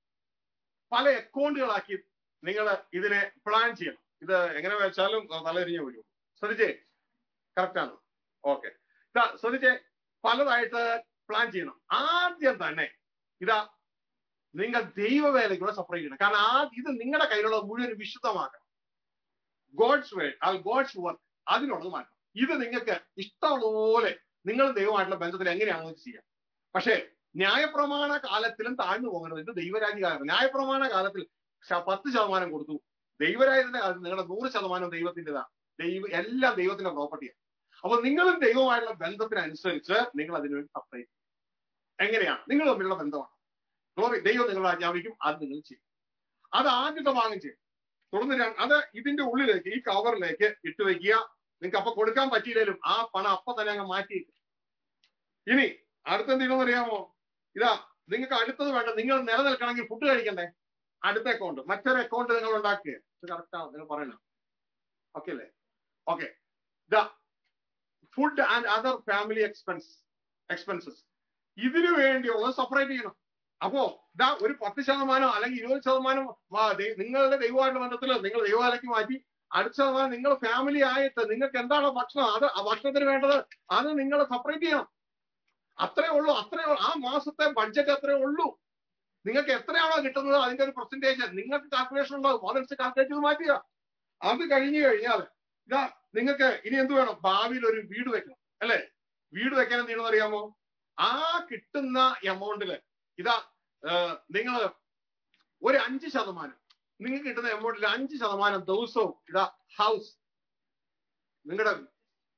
Speaker 1: പല അക്കൗണ്ടുകളാക്കി നിങ്ങൾ ഇതിനെ പ്ലാൻ ചെയ്യണം ഇത് എങ്ങനെ വെച്ചാലും തലതിരിഞ്ഞേ വരൂ ശ്രദ്ധിച്ചേ കറക്റ്റ് ആണ് ഓക്കെ ഇതാ ശ്രദ്ധിച്ചേ പലതായിട്ട് പ്ലാൻ ചെയ്യണം ആദ്യം തന്നെ ഇതാ നിങ്ങൾ ദൈവവേലയ്ക്കൂടെ സെപ്പറേറ്റ് ചെയ്യണം കാരണം ആ ഇത് നിങ്ങളുടെ കയ്യിലുള്ള മുഴുവൻ വിശുദ്ധമാക്കണം ഗോഡ്സ് വേ ആ ഗോഡ്സ് വർക്ക് അതിനുള്ളത് മാറ്റണം ഇത് നിങ്ങൾക്ക് ഇഷ്ടമുള്ളതുപോലെ നിങ്ങൾ ദൈവമായിട്ടുള്ള ബന്ധത്തിൽ എങ്ങനെയാണെന്ന് ചെയ്യാം പക്ഷേ ന്യായപ്രമാണ കാലത്തിലും താഴ്ന്നു പോകരുത് ഇത് ദൈവരാജ്യ കാലം ന്യായപ്രമാണ കാലത്തിൽ ശ- പത്ത് ശതമാനം കൊടുത്തു ദൈവരാജ്യത്തിന്റെ കാലത്ത് നിങ്ങളുടെ നൂറ് ശതമാനം ദൈവത്തിൻ്റെതാണ് ദൈവ എല്ലാം ദൈവത്തിന്റെ പ്രോപ്പർട്ടിയാണ് അപ്പൊ നിങ്ങളും ദൈവമായിട്ടുള്ള ബന്ധത്തിനനുസരിച്ച് നിങ്ങൾ അതിനുവേണ്ടി സെപ്പറേറ്റ് എങ്ങനെയാണ് നിങ്ങൾ തമ്മിലുള്ള ബന്ധമാണ് ഗ്ലോറി ദൈവം നിങ്ങളെ ആജ്ഞാപിക്കും അത് നിങ്ങൾ ചെയ്യും അത് ആദ്യത്തെ ഭാഗം ചെയ്യും തുടർന്ന് ര- അത് ഇതിന്റെ ഉള്ളിലേക്ക് ഈ കവറിലേക്ക് ഇട്ട് വെക്കുക നിങ്ങൾക്ക് അപ്പൊ കൊടുക്കാൻ പറ്റിയില്ലെങ്കിലും ആ പണം അപ്പൊ തന്നെ അങ്ങ് മാറ്റി ഇനി അടുത്ത എന്തെങ്കിലും അറിയാമോ ഇതാ നിങ്ങൾക്ക് അടുത്തത് വേണ്ട നിങ്ങൾ നിലനിൽക്കണമെങ്കിൽ ഫുഡ് കഴിക്കണ്ടേ അടുത്ത അക്കൗണ്ട് മറ്റൊരു അക്കൗണ്ട് നിങ്ങൾ ഉണ്ടാക്കുക ഇത് കറക്റ്റാണ് നിങ്ങൾ പറയണം ഓക്കെ അല്ലേ ഓക്കെ ഇതാ food and other family expense expenses ഇതിനു വേണ്ടിയുള്ളത് സെപ്പറേറ്റ് ചെയ്യണം അപ്പോ ഇതാ ഒരു പത്ത് ശതമാനം അല്ലെങ്കിൽ ഇരുപത് ശതമാനം വാ- ദൈ- നിങ്ങളുടെ ദൈവമായിട്ടുള്ള ബന്ധത്തിൽ നിങ്ങൾ ദൈവാലയ്ക്ക് മാറ്റി അടുത്ത ശതമാനം നിങ്ങൾ ഫാമിലി ആയിട്ട് നിങ്ങൾക്ക് എന്താണോ ഭക്ഷണം അത് ആ ഭക്ഷണത്തിന് വേണ്ടത് അത് നിങ്ങൾ സെപ്പറേറ്റ് ചെയ്യണം അത്രേ ഉള്ളൂ അത്രേ ഉള്ളൂ ആ മാസത്തെ ബഡ്ജറ്റ് അത്രേ ഉള്ളൂ നിങ്ങൾക്ക് എത്രയാണോ കിട്ടുന്നത് അതിന്റെ ഒരു പെർസെന്റേജ് നിങ്ങൾക്ക് കാൽക്കുലേഷൻ ഉണ്ടാവും അതനുസരിച്ച് കാൽക്കുലേറ്റ് ചെയ്ത് മാറ്റുക അത് കഴിഞ്ഞു കഴിഞ്ഞാൽ ഇതാ നിങ്ങൾക്ക് ഇനി എന്ത് വേണം ഭാവിയിൽ ഒരു വീട് വെക്കണം അല്ലെ വീട് വെക്കാൻ എന്ത് ചെയ്യണമെന്ന് അറിയാമോ ആ കിട്ടുന്ന എമൗണ്ടില് ഇതാ നിങ്ങൾ ഒരു അഞ്ച് ശതമാനം നിങ്ങൾക്ക് കിട്ടുന്ന എമൗണ്ടിൽ അഞ്ച് ശതമാനം ദിവസവും ഇതാ ഹൗസ് നിങ്ങളുടെ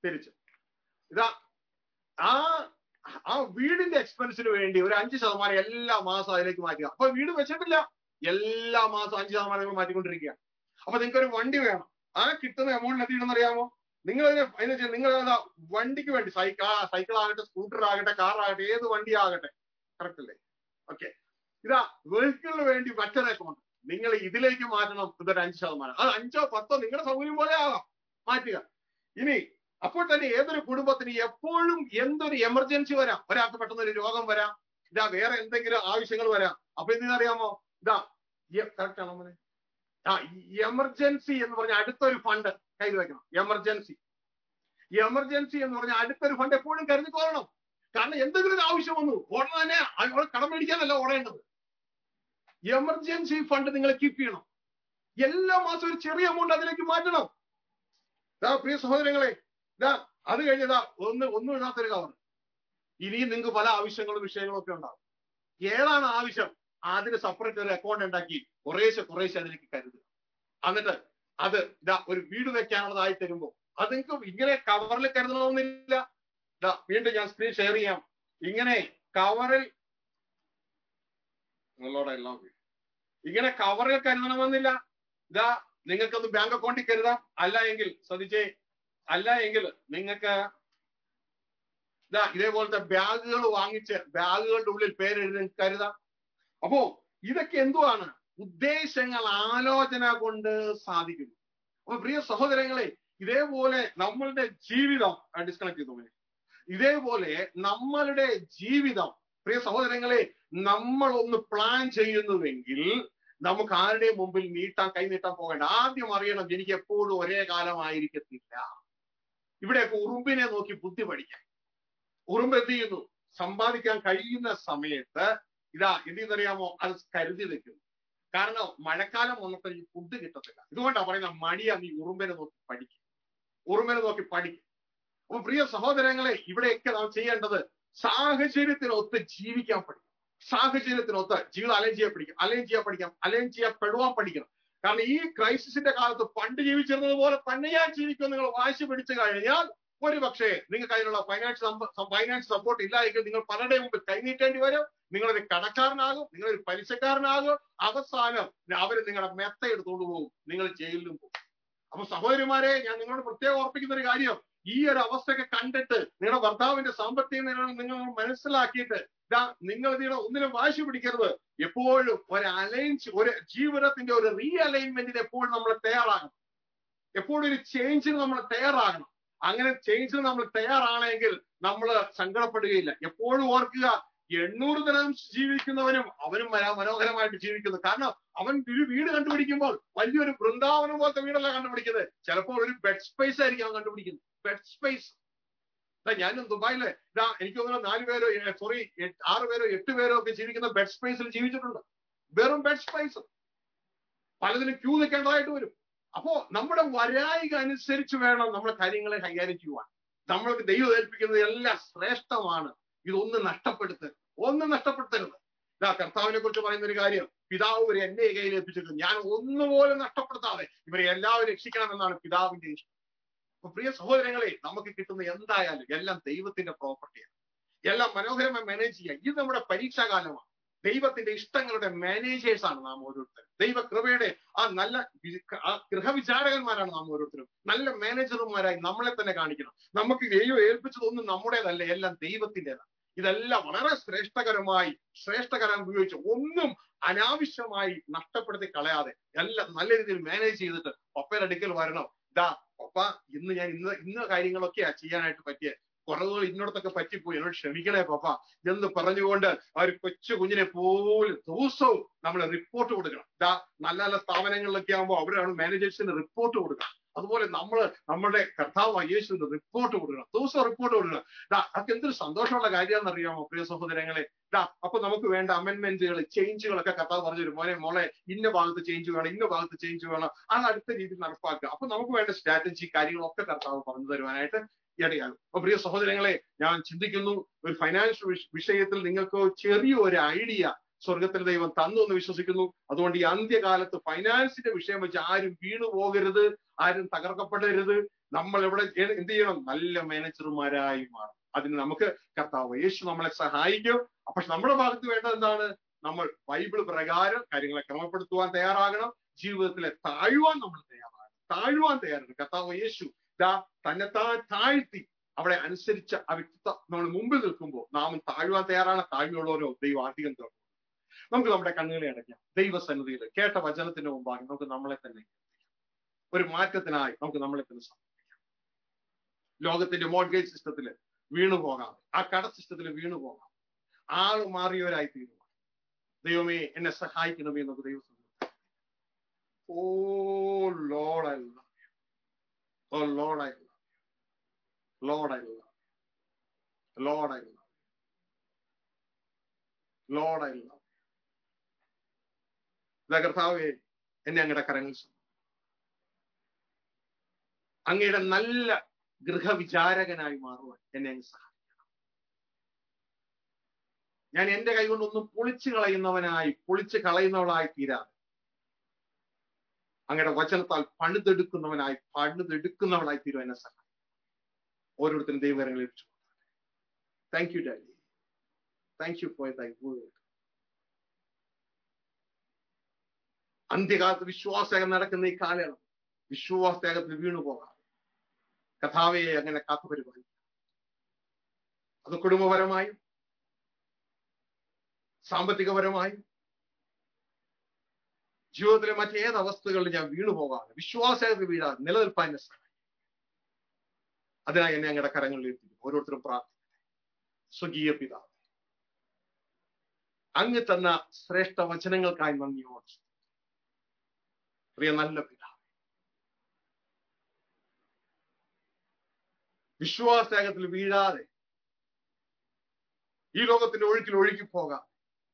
Speaker 1: തിരിച്ച് ഇതാ ആ ആ വീടിന്റെ എക്സ്പെൻസിന് വേണ്ടി ഒരു അഞ്ച് ശതമാനം എല്ലാ മാസവും അതിലേക്ക് മാറ്റുക അപ്പൊ വീട് വെച്ചിട്ടില്ല എല്ലാ മാസവും അഞ്ച് ശതമാനങ്ങൾ മാറ്റിക്കൊണ്ടിരിക്കുക അപ്പൊ നിങ്ങൾക്ക് ഒരു വണ്ടി വേണം ആ കിട്ടുന്ന എമൗണ്ട് എന്ത് അറിയാമോ നിങ്ങൾ അതിന് അതിന് ചെ- നിങ്ങൾ അതാ വണ്ടിക്ക് വേണ്ടി സൈക്കിൾ സൈക്കിൾ ആകട്ടെ സ്കൂട്ടർ ആകട്ടെ കാർ ആകട്ടെ ഏത് വണ്ടി ആകട്ടെ കറക്റ്റ് അല്ലേ ഓക്കെ ഇതാ വെഹിക്കിളിന് വേണ്ടി മറ്റൊരു അക്കൗണ്ട് നിങ്ങൾ ഇതിലേക്ക് മാറ്റണം ഇതൊരു അഞ്ച് ശതമാനം അത് അഞ്ചോ പത്തോ നിങ്ങളുടെ സൗകര്യം പോലെ ആകാം മാറ്റുക ഇനി അപ്പോൾ തന്നെ ഏതൊരു കുടുംബത്തിന് എപ്പോഴും എന്തൊരു എമർജൻസി വരാം ഒരാൾക്ക് പെട്ടെന്ന് ഒരു രോഗം വരാം ഇതാ വേറെ എന്തെങ്കിലും ആവശ്യങ്ങൾ വരാം അപ്പൊ എന്തിനറിയാമോ ഇതാ കറക്റ്റ് ആണോ മോനെ ആ എമർജൻസി എന്ന് പറഞ്ഞ അടുത്തൊരു ഫണ്ട് കയ്യിൽ വെക്കണം എമർജൻസി എമർജൻസി എന്ന് പറഞ്ഞ അടുത്തൊരു ഫണ്ട് എപ്പോഴും കരുതിക്കോളണം കാരണം എന്തെങ്കിലും ഒരു ആവശ്യം വന്നു ഉടനെ തന്നെ അവിടെ കടം മേടിക്കാനല്ല ഓടേണ്ടത് എമർജൻസി ഫണ്ട് നിങ്ങൾ കീപ്പ് ചെയ്യണം എല്ലാ മാസവും ഒരു ചെറിയ എമൗണ്ട് അതിലേക്ക് മാറ്റണം ദാ പ്രിയ സഹോദരങ്ങളെ ഇതാ അത് കഴിഞ്ഞതാ ഒന്ന് ഒന്നും ഇടാത്തൊരു കവർ ഇനിയും നിങ്ങൾക്ക് പല ആവശ്യങ്ങളും വിഷയങ്ങളും ഒക്കെ ഉണ്ടാവും ഏതാണ് ആവശ്യം അതിന് സെപ്പറേറ്റ് ഒരു അക്കൗണ്ട് ഉണ്ടാക്കി കുറേശ്ശെ കുറേശ്ശെ അതിലേക്ക് കരുതുക എന്നിട്ട് അത് ഇതാ ഒരു വീട് വെക്കാനുള്ളതായി തരുമ്പോ അത് നിങ്ങൾക്ക് ഇങ്ങനെ കവറിൽ കരുതണമെന്നില്ല ഇതാ വീണ്ടും ഞാൻ സ്ക്രീൻ ഷെയർ ചെയ്യാം ഇങ്ങനെ കവറിൽ നിങ്ങളോടെ എല്ലാം ഇങ്ങനെ കവറിൽ കരുതണമെന്നില്ല ഇതാ നിങ്ങൾക്കൊന്ന് ബാങ്ക് അക്കൗണ്ടിൽ കരുതാം അല്ല എങ്കിൽ ശ്രദ്ധിച്ചേ അല്ല എങ്കിൽ നിങ്ങൾക്ക് ഇതാ ഇതേപോലത്തെ ബാഗുകൾ വാങ്ങിച്ച് ബാഗുകളുടെ ഉള്ളിൽ പേരെഴുതി കരുതാം അപ്പോ ഇതൊക്കെ എന്തുവാണ് ഉദ്ദേശങ്ങൾ ആലോചന കൊണ്ട് സാധിക്കുന്നു അപ്പൊ പ്രിയ സഹോദരങ്ങളെ ഇതേപോലെ നമ്മളുടെ ജീവിതം ഡിസ്കണക്ട് ചെയ്തു മോനെ. ഇതേപോലെ നമ്മളുടെ ജീവിതം പ്രിയ സഹോദരങ്ങളെ നമ്മൾ ഒന്ന് പ്ലാൻ ചെയ്യുന്നുവെങ്കിൽ നമുക്ക് ആരുടെയും മുമ്പിൽ നീട്ടാൻ കൈ നീട്ടാൻ പോകേണ്ട ആദ്യം അറിയണം എനിക്ക് എപ്പോഴും ഒരേ കാലമായിരിക്കത്തില്ല ഇവിടെയൊക്കെ ഉറുമ്പിനെ നോക്കി ബുദ്ധി പഠിക്കാം ഉറുമ്പ് എന്ത് ചെയ്യുന്നു സമ്പാദിക്കാൻ കഴിയുന്ന സമയത്ത് ഇതാ എന്ത് ചെയ്യുന്നറിയാമോ അത് കരുതി വെക്കുന്നു കാരണം മഴക്കാലം വന്നപ്പോൾ ഈ ഫുഡ് കിട്ടത്തില്ല ഇതുകൊണ്ടാണ് പറയുന്നത് മടിയാ നീ ഉറുമ്പിനെ നോക്കി പഠിക്കും ഉറുമ്പിനെ നോക്കി പഠിക്കും അപ്പൊ പ്രിയ സഹോദരങ്ങളെ ഇവിടെയൊക്കെ നാം ചെയ്യേണ്ടത് സാഹചര്യത്തിനൊത്ത് ജീവിക്കാൻ പഠിക്കും സാഹചര്യത്തിനൊത്ത് ജീവിതം അലൈൻ ചെയ്യാൻ പഠിക്കും അലൈൻ ചെയ്യാൻ പഠിക്കാം അലൈൻ ചെയ്യപ്പെടുവാൻ പഠിക്കണം കാരണം ഈ ക്രൈസിസിന്റെ കാലത്ത് പണ്ട് ജീവിച്ചിരുന്നത് പോലെ തന്നെ ഞാൻ ജീവിക്കും നിങ്ങൾ വാശി പിടിച്ചു കഴിഞ്ഞാൽ ഒരു പക്ഷേ നിങ്ങൾക്ക് അതിനുള്ള ഫൈനാൻസ് ഫൈനാൻസ് സപ്പോർട്ട് ഇല്ല എങ്കിൽ നിങ്ങൾ പലരുടെയും മുമ്പിൽ കൈനീട്ടേണ്ടി വരും നിങ്ങളൊരു കടക്കാരനാകും നിങ്ങളൊരു പലിശക്കാരനാകും അവസാനം അവർ നിങ്ങളുടെ മെത്ത എടുത്തുകൊണ്ട് പോകും നിങ്ങൾ ജയിലിലും പോകും അപ്പൊ സഹോദരിമാരെ ഞാൻ നിങ്ങളോട് പ്രത്യേകം ഓർപ്പിക്കുന്ന ഒരു കാര്യം ഈ ഒരു അവസ്ഥയൊക്കെ കണ്ടിട്ട് നിങ്ങളുടെ ഭർത്താവിന്റെ സാമ്പത്തിക നില നിങ്ങൾ മനസ്സിലാക്കിയിട്ട് ഇതാ നിങ്ങൾ ഇതിനെ ഒന്നിനും വാശി പിടിക്കരുത് എപ്പോഴും ഒരു അലൈൻസ് ഒരു ജീവിതത്തിന്റെ ഒരു റീ അലൈൻമെന്റിന് എപ്പോഴും നമ്മൾ തയ്യാറാകണം എപ്പോഴും ഒരു ചേഞ്ചിന് നമ്മൾ തയ്യാറാകണം അങ്ങനെ ചേഞ്ചിന് നമ്മൾ തയ്യാറാണെങ്കിൽ നമ്മൾ സങ്കടപ്പെടുകയില്ല എപ്പോഴും ഓർക്കുക എണ്ണൂറ് ദിനം ജീവിക്കുന്നവനും അവനും മന- മനോഹരമായിട്ട് ജീവിക്കുന്നു കാരണം അവൻ ഒരു വീട് കണ്ടുപിടിക്കുമ്പോൾ വലിയൊരു വൃന്ദാവനം പോലത്തെ വീടല്ല കണ്ടുപിടിക്കുന്നത് ചിലപ്പോൾ ഒരു ബെഡ് സ്പേസ് ആയിരിക്കും അവൻ കണ്ടുപിടിക്കുന്നത് ബെഡ് സ്പേസ് ഞാനും ദുബായില് ഇതാ എനിക്ക് തോന്നുന്നു നാല് പേരോ സോറി ആറ് പേരോ എട്ട് പേരോ ഒക്കെ ജീവിക്കുന്ന ബെഡ് സ്പേസിൽ ജീവിച്ചിട്ടുണ്ട് വെറും ബെഡ് സ്പേസ് പലതിനും ക്യൂ നിൽക്കേണ്ടതായിട്ട് വരും അപ്പോ നമ്മുടെ വരായിക അനുസരിച്ച് വേണം നമ്മൾ കാര്യങ്ങളെ കൈകാര്യം ചെയ്യുവാൻ നമ്മൾക്ക് ദൈവം ഏൽപ്പിക്കുന്നത് എല്ലാം ശ്രേഷ്ഠമാണ് ഇതൊന്നും നഷ്ടപ്പെടുത്തരുത് ഒന്നും നഷ്ടപ്പെടുത്തരുത് ഇതാ കർത്താവിനെ കുറിച്ച് പറയുന്ന ഒരു കാര്യം പിതാവ് ഇവരെ എന്റെ കയ്യിൽ ഏൽപ്പിച്ചിട്ട് ഞാൻ ഒന്നുപോലും നഷ്ടപ്പെടുത്താതെ ഇവരെ എല്ലാവരും രക്ഷിക്കണമെന്നാണ് പിതാവിന്റെ ഇഷ്ടം അപ്പൊ പ്രിയ സഹോദരങ്ങളെ നമുക്ക് കിട്ടുന്ന എന്തായാലും എല്ലാം ദൈവത്തിന്റെ പ്രോപ്പർട്ടിയാണ് എല്ലാം മനോഹരമായി മാനേജ് ചെയ്യുക ഇത് നമ്മുടെ പരീക്ഷാകാലമാണ് ദൈവത്തിന്റെ ഇഷ്ടങ്ങളുടെ മാനേജേഴ്സ് ആണ് നാം ഓരോരുത്തരും ദൈവ കൃപയുടെ ആ നല്ല വി- ആ ഗൃഹവിചാരകന്മാരാണ് നാം ഓരോരുത്തരും നല്ല മാനേജർമാരായി നമ്മളെ തന്നെ കാണിക്കണം നമുക്ക് ദൈവം ഏൽപ്പിച്ചതൊന്നും നമ്മുടേതല്ല എല്ലാം ദൈവത്തിൻ്റെതാണ് ഇതെല്ലാം വളരെ ശ്രേഷ്ഠകരമായി ശ്രേഷ്ഠകരം ഉപയോഗിച്ച് ഒന്നും അനാവശ്യമായി നഷ്ടപ്പെടുത്തി കളയാതെ എല്ലാം നല്ല രീതിയിൽ മാനേജ് ചെയ്തിട്ട് പപ്പയുടെ അടുക്കൽ വരണം ഇതാ പപ്പ ഇന്ന് ഞാൻ ഇന്ന് ഇന്ന കാര്യങ്ങളൊക്കെയാ ചെയ്യാനായിട്ട് പറ്റിയ കുറവുകൾ ഇന്നോടത്തൊക്കെ പറ്റിപ്പോയി എന്നോട് ക്ഷമിക്കണേ പപ്പ എന്ന് പറഞ്ഞുകൊണ്ട് ആ ഒരു കൊച്ചു കുഞ്ഞിനെ പോലും ദിവസവും നമ്മൾ റിപ്പോർട്ട് കൊടുക്കണം ഇതാ നല്ല നല്ല സ്ഥാപനങ്ങളിലൊക്കെ ആകുമ്പോൾ അവരാണ് മാനേജേഴ്സിന് റിപ്പോർട്ട് കൊടുക്കണം അതുപോലെ നമ്മൾ നമ്മുടെ കർത്താവ് യേശുവിന് റിപ്പോർട്ട് കൊടുക്കണം ദിവസവും റിപ്പോർട്ട് കൊടുക്കണം ഇതാ അതൊക്കെ എന്തൊരു സന്തോഷമുള്ള കാര്യമാണെന്ന് അറിയാമോ പ്രിയ സഹോദരങ്ങളെ ഇതാ അപ്പൊ നമുക്ക് വേണ്ട അമെന്റ്മെന്റുകൾ ചേഞ്ചുകളൊക്കെ കർത്താവ് പറഞ്ഞു തരും മോനെ മോളെ ഇന്ന ഭാഗത്ത് ചേഞ്ച് വേണം ഇന്ന ഭാഗത്ത് ചേഞ്ച് വേണം അത് അടുത്ത രീതിയിൽ നടപ്പാക്കുക അപ്പൊ നമുക്ക് വേണ്ട സ്ട്രാറ്റജി കാര്യങ്ങളൊക്കെ കർത്താവ് പറഞ്ഞു തരുവാനായിട്ട് ഇടയാകും അപ്പൊ പ്രിയ സഹോദരങ്ങളെ ഞാൻ ചിന്തിക്കുന്നു ഒരു ഫൈനാൻഷ്യൽ വിഷയത്തിൽ നിങ്ങൾക്ക് ചെറിയ ഒരു ഐഡിയ സ്വർഗത്തിൽ ദൈവം തന്നു എന്ന് വിശ്വസിക്കുന്നു അതുകൊണ്ട് ഈ അന്ത്യകാലത്ത് ഫൈനാൻസിന്റെ വിഷയം വെച്ച് ആരും വീണു പോകരുത് ആരും തകർക്കപ്പെടരുത് നമ്മൾ ഇവിടെ എ- എന്ത് ചെയ്യണം നല്ല മാനേജർമാരായി മാറും അതിന് നമുക്ക് കർത്താവ് യേശു നമ്മളെ സഹായിക്കും പക്ഷെ നമ്മുടെ ഭാഗത്ത് വേണ്ടത് എന്താണ് നമ്മൾ ബൈബിൾ പ്രകാരം കാര്യങ്ങളെ ക്രമപ്പെടുത്തുവാൻ തയ്യാറാകണം ജീവിതത്തിലെ താഴുവാൻ നമ്മൾ തയ്യാറാകണം താഴുവാൻ തയ്യാറാണ് കർത്താവ് യേശു ദാ തന്നെത്താൻ താഴ്ത്തി അവിടെ അനുസരിച്ച ആ വ്യക്തിത്വം നമ്മൾ മുമ്പിൽ നിൽക്കുമ്പോൾ നാം താഴുവാൻ തയ്യാറാണ് താഴ്മയുള്ളവരോ ദൈവം അധികം തുറക്കും നമുക്ക് നമ്മുടെ കണ്ണുകളെ അടയ്ക്കാം ദൈവസന്നിധിയിൽ കേട്ട വചനത്തിന്റെ മുമ്പാകെ നമുക്ക് നമ്മളെ തന്നെ ഒരു മാറ്റത്തിനായി നമുക്ക് നമ്മളെ തന്നെ സമർപ്പിക്കാം ലോകത്തിന്റെ മോഡ്ഗേജ് സിസ്റ്റത്തിൽ വീണു പോകാം ആ കട സിസ്റ്റത്തിൽ വീണു പോകാം ആള് മാറിയവരായി തീരുക ദൈവമേ എന്നെ സഹായിക്കണമേ നമുക്ക് ദൈവം oh Lord I love oh Lord I love Lord I love Lord I love Lord I love കർത്താവേ എന്നെ അങ്ങയുടെ കരങ്ങൾ സമർപ്പിക്കുന്നു. അങ്ങയുടെ നല്ല ഗൃഹവിചാരകനായി മാറുവാൻ എന്നെ അങ്ങ് സഹായിക്കണം ഞാൻ എന്റെ കൈ കൊണ്ടൊന്നും പൊളിച്ചു കളയുന്നവനായി പൊളിച്ചു കളയുന്നവളായി തീരാതെ അങ്ങയുടെ വചനത്താൽ പണിതെടുക്കുന്നവനായി പണിതെടുക്കുന്നവളായി തീരും എന്നെ സഹായിക്കും ഓരോരുത്തരും ദൈവകരങ്ങൾ ലഭിച്ചു thank you daddy thank you for thy word അന്ത്യകാലത്ത് വിശ്വാസകം നടക്കുന്ന ഈ കാലയളവ് വിശ്വാസത്യാഗത്തിൽ വീണു പോകാം കഥാവയെ അങ്ങനെ കാത്തു പരിപാലിക്കും അത് കുടുംബപരമായും സാമ്പത്തികപരമായും ജീവിതത്തിലെ മറ്റേത് അവസ്ഥകളിൽ ഞാൻ വീണു പോകാതെ വിശ്വാസത്തിൽ വീഴാതെ നിലനിൽപ്പാൻ എന്നെ സഹായിക്കും അതിനായി എന്നെ ഞങ്ങളുടെ കരങ്ങളിൽ എത്തിക്കും ഓരോരുത്തരും പ്രാർത്ഥിക്കട്ടെ സ്വകീയ പിതാവ് അങ്ങ് തന്ന ശ്രേഷ്ഠ വചനങ്ങൾക്കായി നന്ദിയോട് പ്രിയ നല്ല പിതാവ് വിശ്വാസത്യാഗത്തിൽ വീഴാതെ ഈ ലോകത്തിന്റെ ഒഴുക്കിൽ ഒഴുകി പോകാം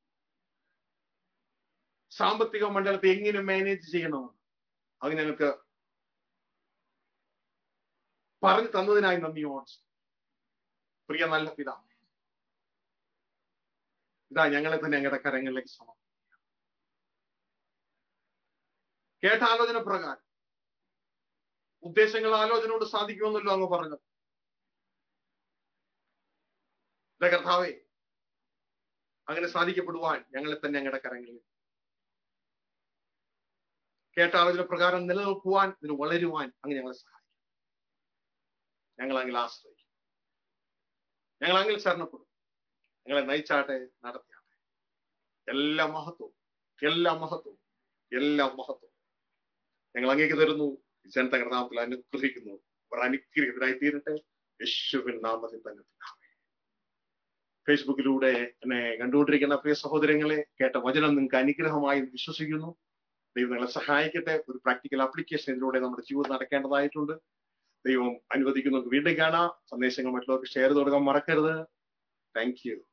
Speaker 1: സാമ്പത്തിക മണ്ഡലത്തെ എങ്ങനെ മാനേജ് ചെയ്യണമെന്ന് അത് ഞങ്ങൾക്ക് പറഞ്ഞു തന്നതിനായി നന്ദിയോട് പ്രിയ നല്ല പിതാവ് ഇതാ ഞങ്ങളെ തന്നെ ഞങ്ങളുടെ കരങ്ങളിലേക്ക് സമർപ്പിക്കും കേട്ട ആലോചന പ്രകാരം ഉദ്ദേശങ്ങൾ ആലോചന കൊണ്ട് സാധിക്കുമെന്നല്ലോ അങ്ങ് പറഞ്ഞത് ഇതാ കർത്താവേ അങ്ങനെ സാധിക്കപ്പെടുവാൻ ഞങ്ങളെ തന്നെ ഞങ്ങളുടെ കരങ്ങളിൽ കേട്ട ആലോചന പ്രകാരം നിലനിൽക്കുവാൻ ഇതിന് വളരുവാൻ അങ്ങ് ഞങ്ങളെ സഹായിക്കും ഞങ്ങൾ അങ്ങിൽ ആശ്രയിക്കും ഞങ്ങൾ അങ്ങിൽ ശരണപ്പെടും ഞങ്ങളെ നയിച്ചാട്ടെ നടത്തിയാട്ടെ എല്ലാ മഹത്വവും എല്ലാ മഹത്വവും എല്ലാ മഹത്വവും ഞങ്ങൾ അങ്ങേക്ക് തരുന്നു ജനത നാമത്തിൽ അനുഗ്രഹിക്കുന്നു അവർ അനുഗ്രഹിതരായി തീരട്ടെ യേശുവിൻ നാമത്തിൽ തന്നെ പിതാവേ. ഫേസ്ബുക്കിലൂടെ എന്നെ കണ്ടുകൊണ്ടിരിക്കുന്ന പ്രിയ സഹോദരങ്ങളെ കേട്ട വചനം നിങ്ങൾക്ക് അനുഗ്രഹമായി എന്ന് വിശ്വസിക്കുന്നു ദൈവം നിങ്ങളെ സഹായിക്കട്ടെ ഒരു പ്രാക്ടിക്കൽ ആപ്ലിക്കേഷൻ ഇതിലൂടെ നമ്മുടെ ജീവിതം നടക്കേണ്ടതായിട്ടുണ്ട് ദൈവം അനുവദിക്കുന്നു വീണ്ടും കാണാം സന്ദേശങ്ങൾ മറ്റുള്ളവർക്ക് ഷെയർ ചെയ്ത് കൊടുക്കാൻ മറക്കരുത് താങ്ക് യു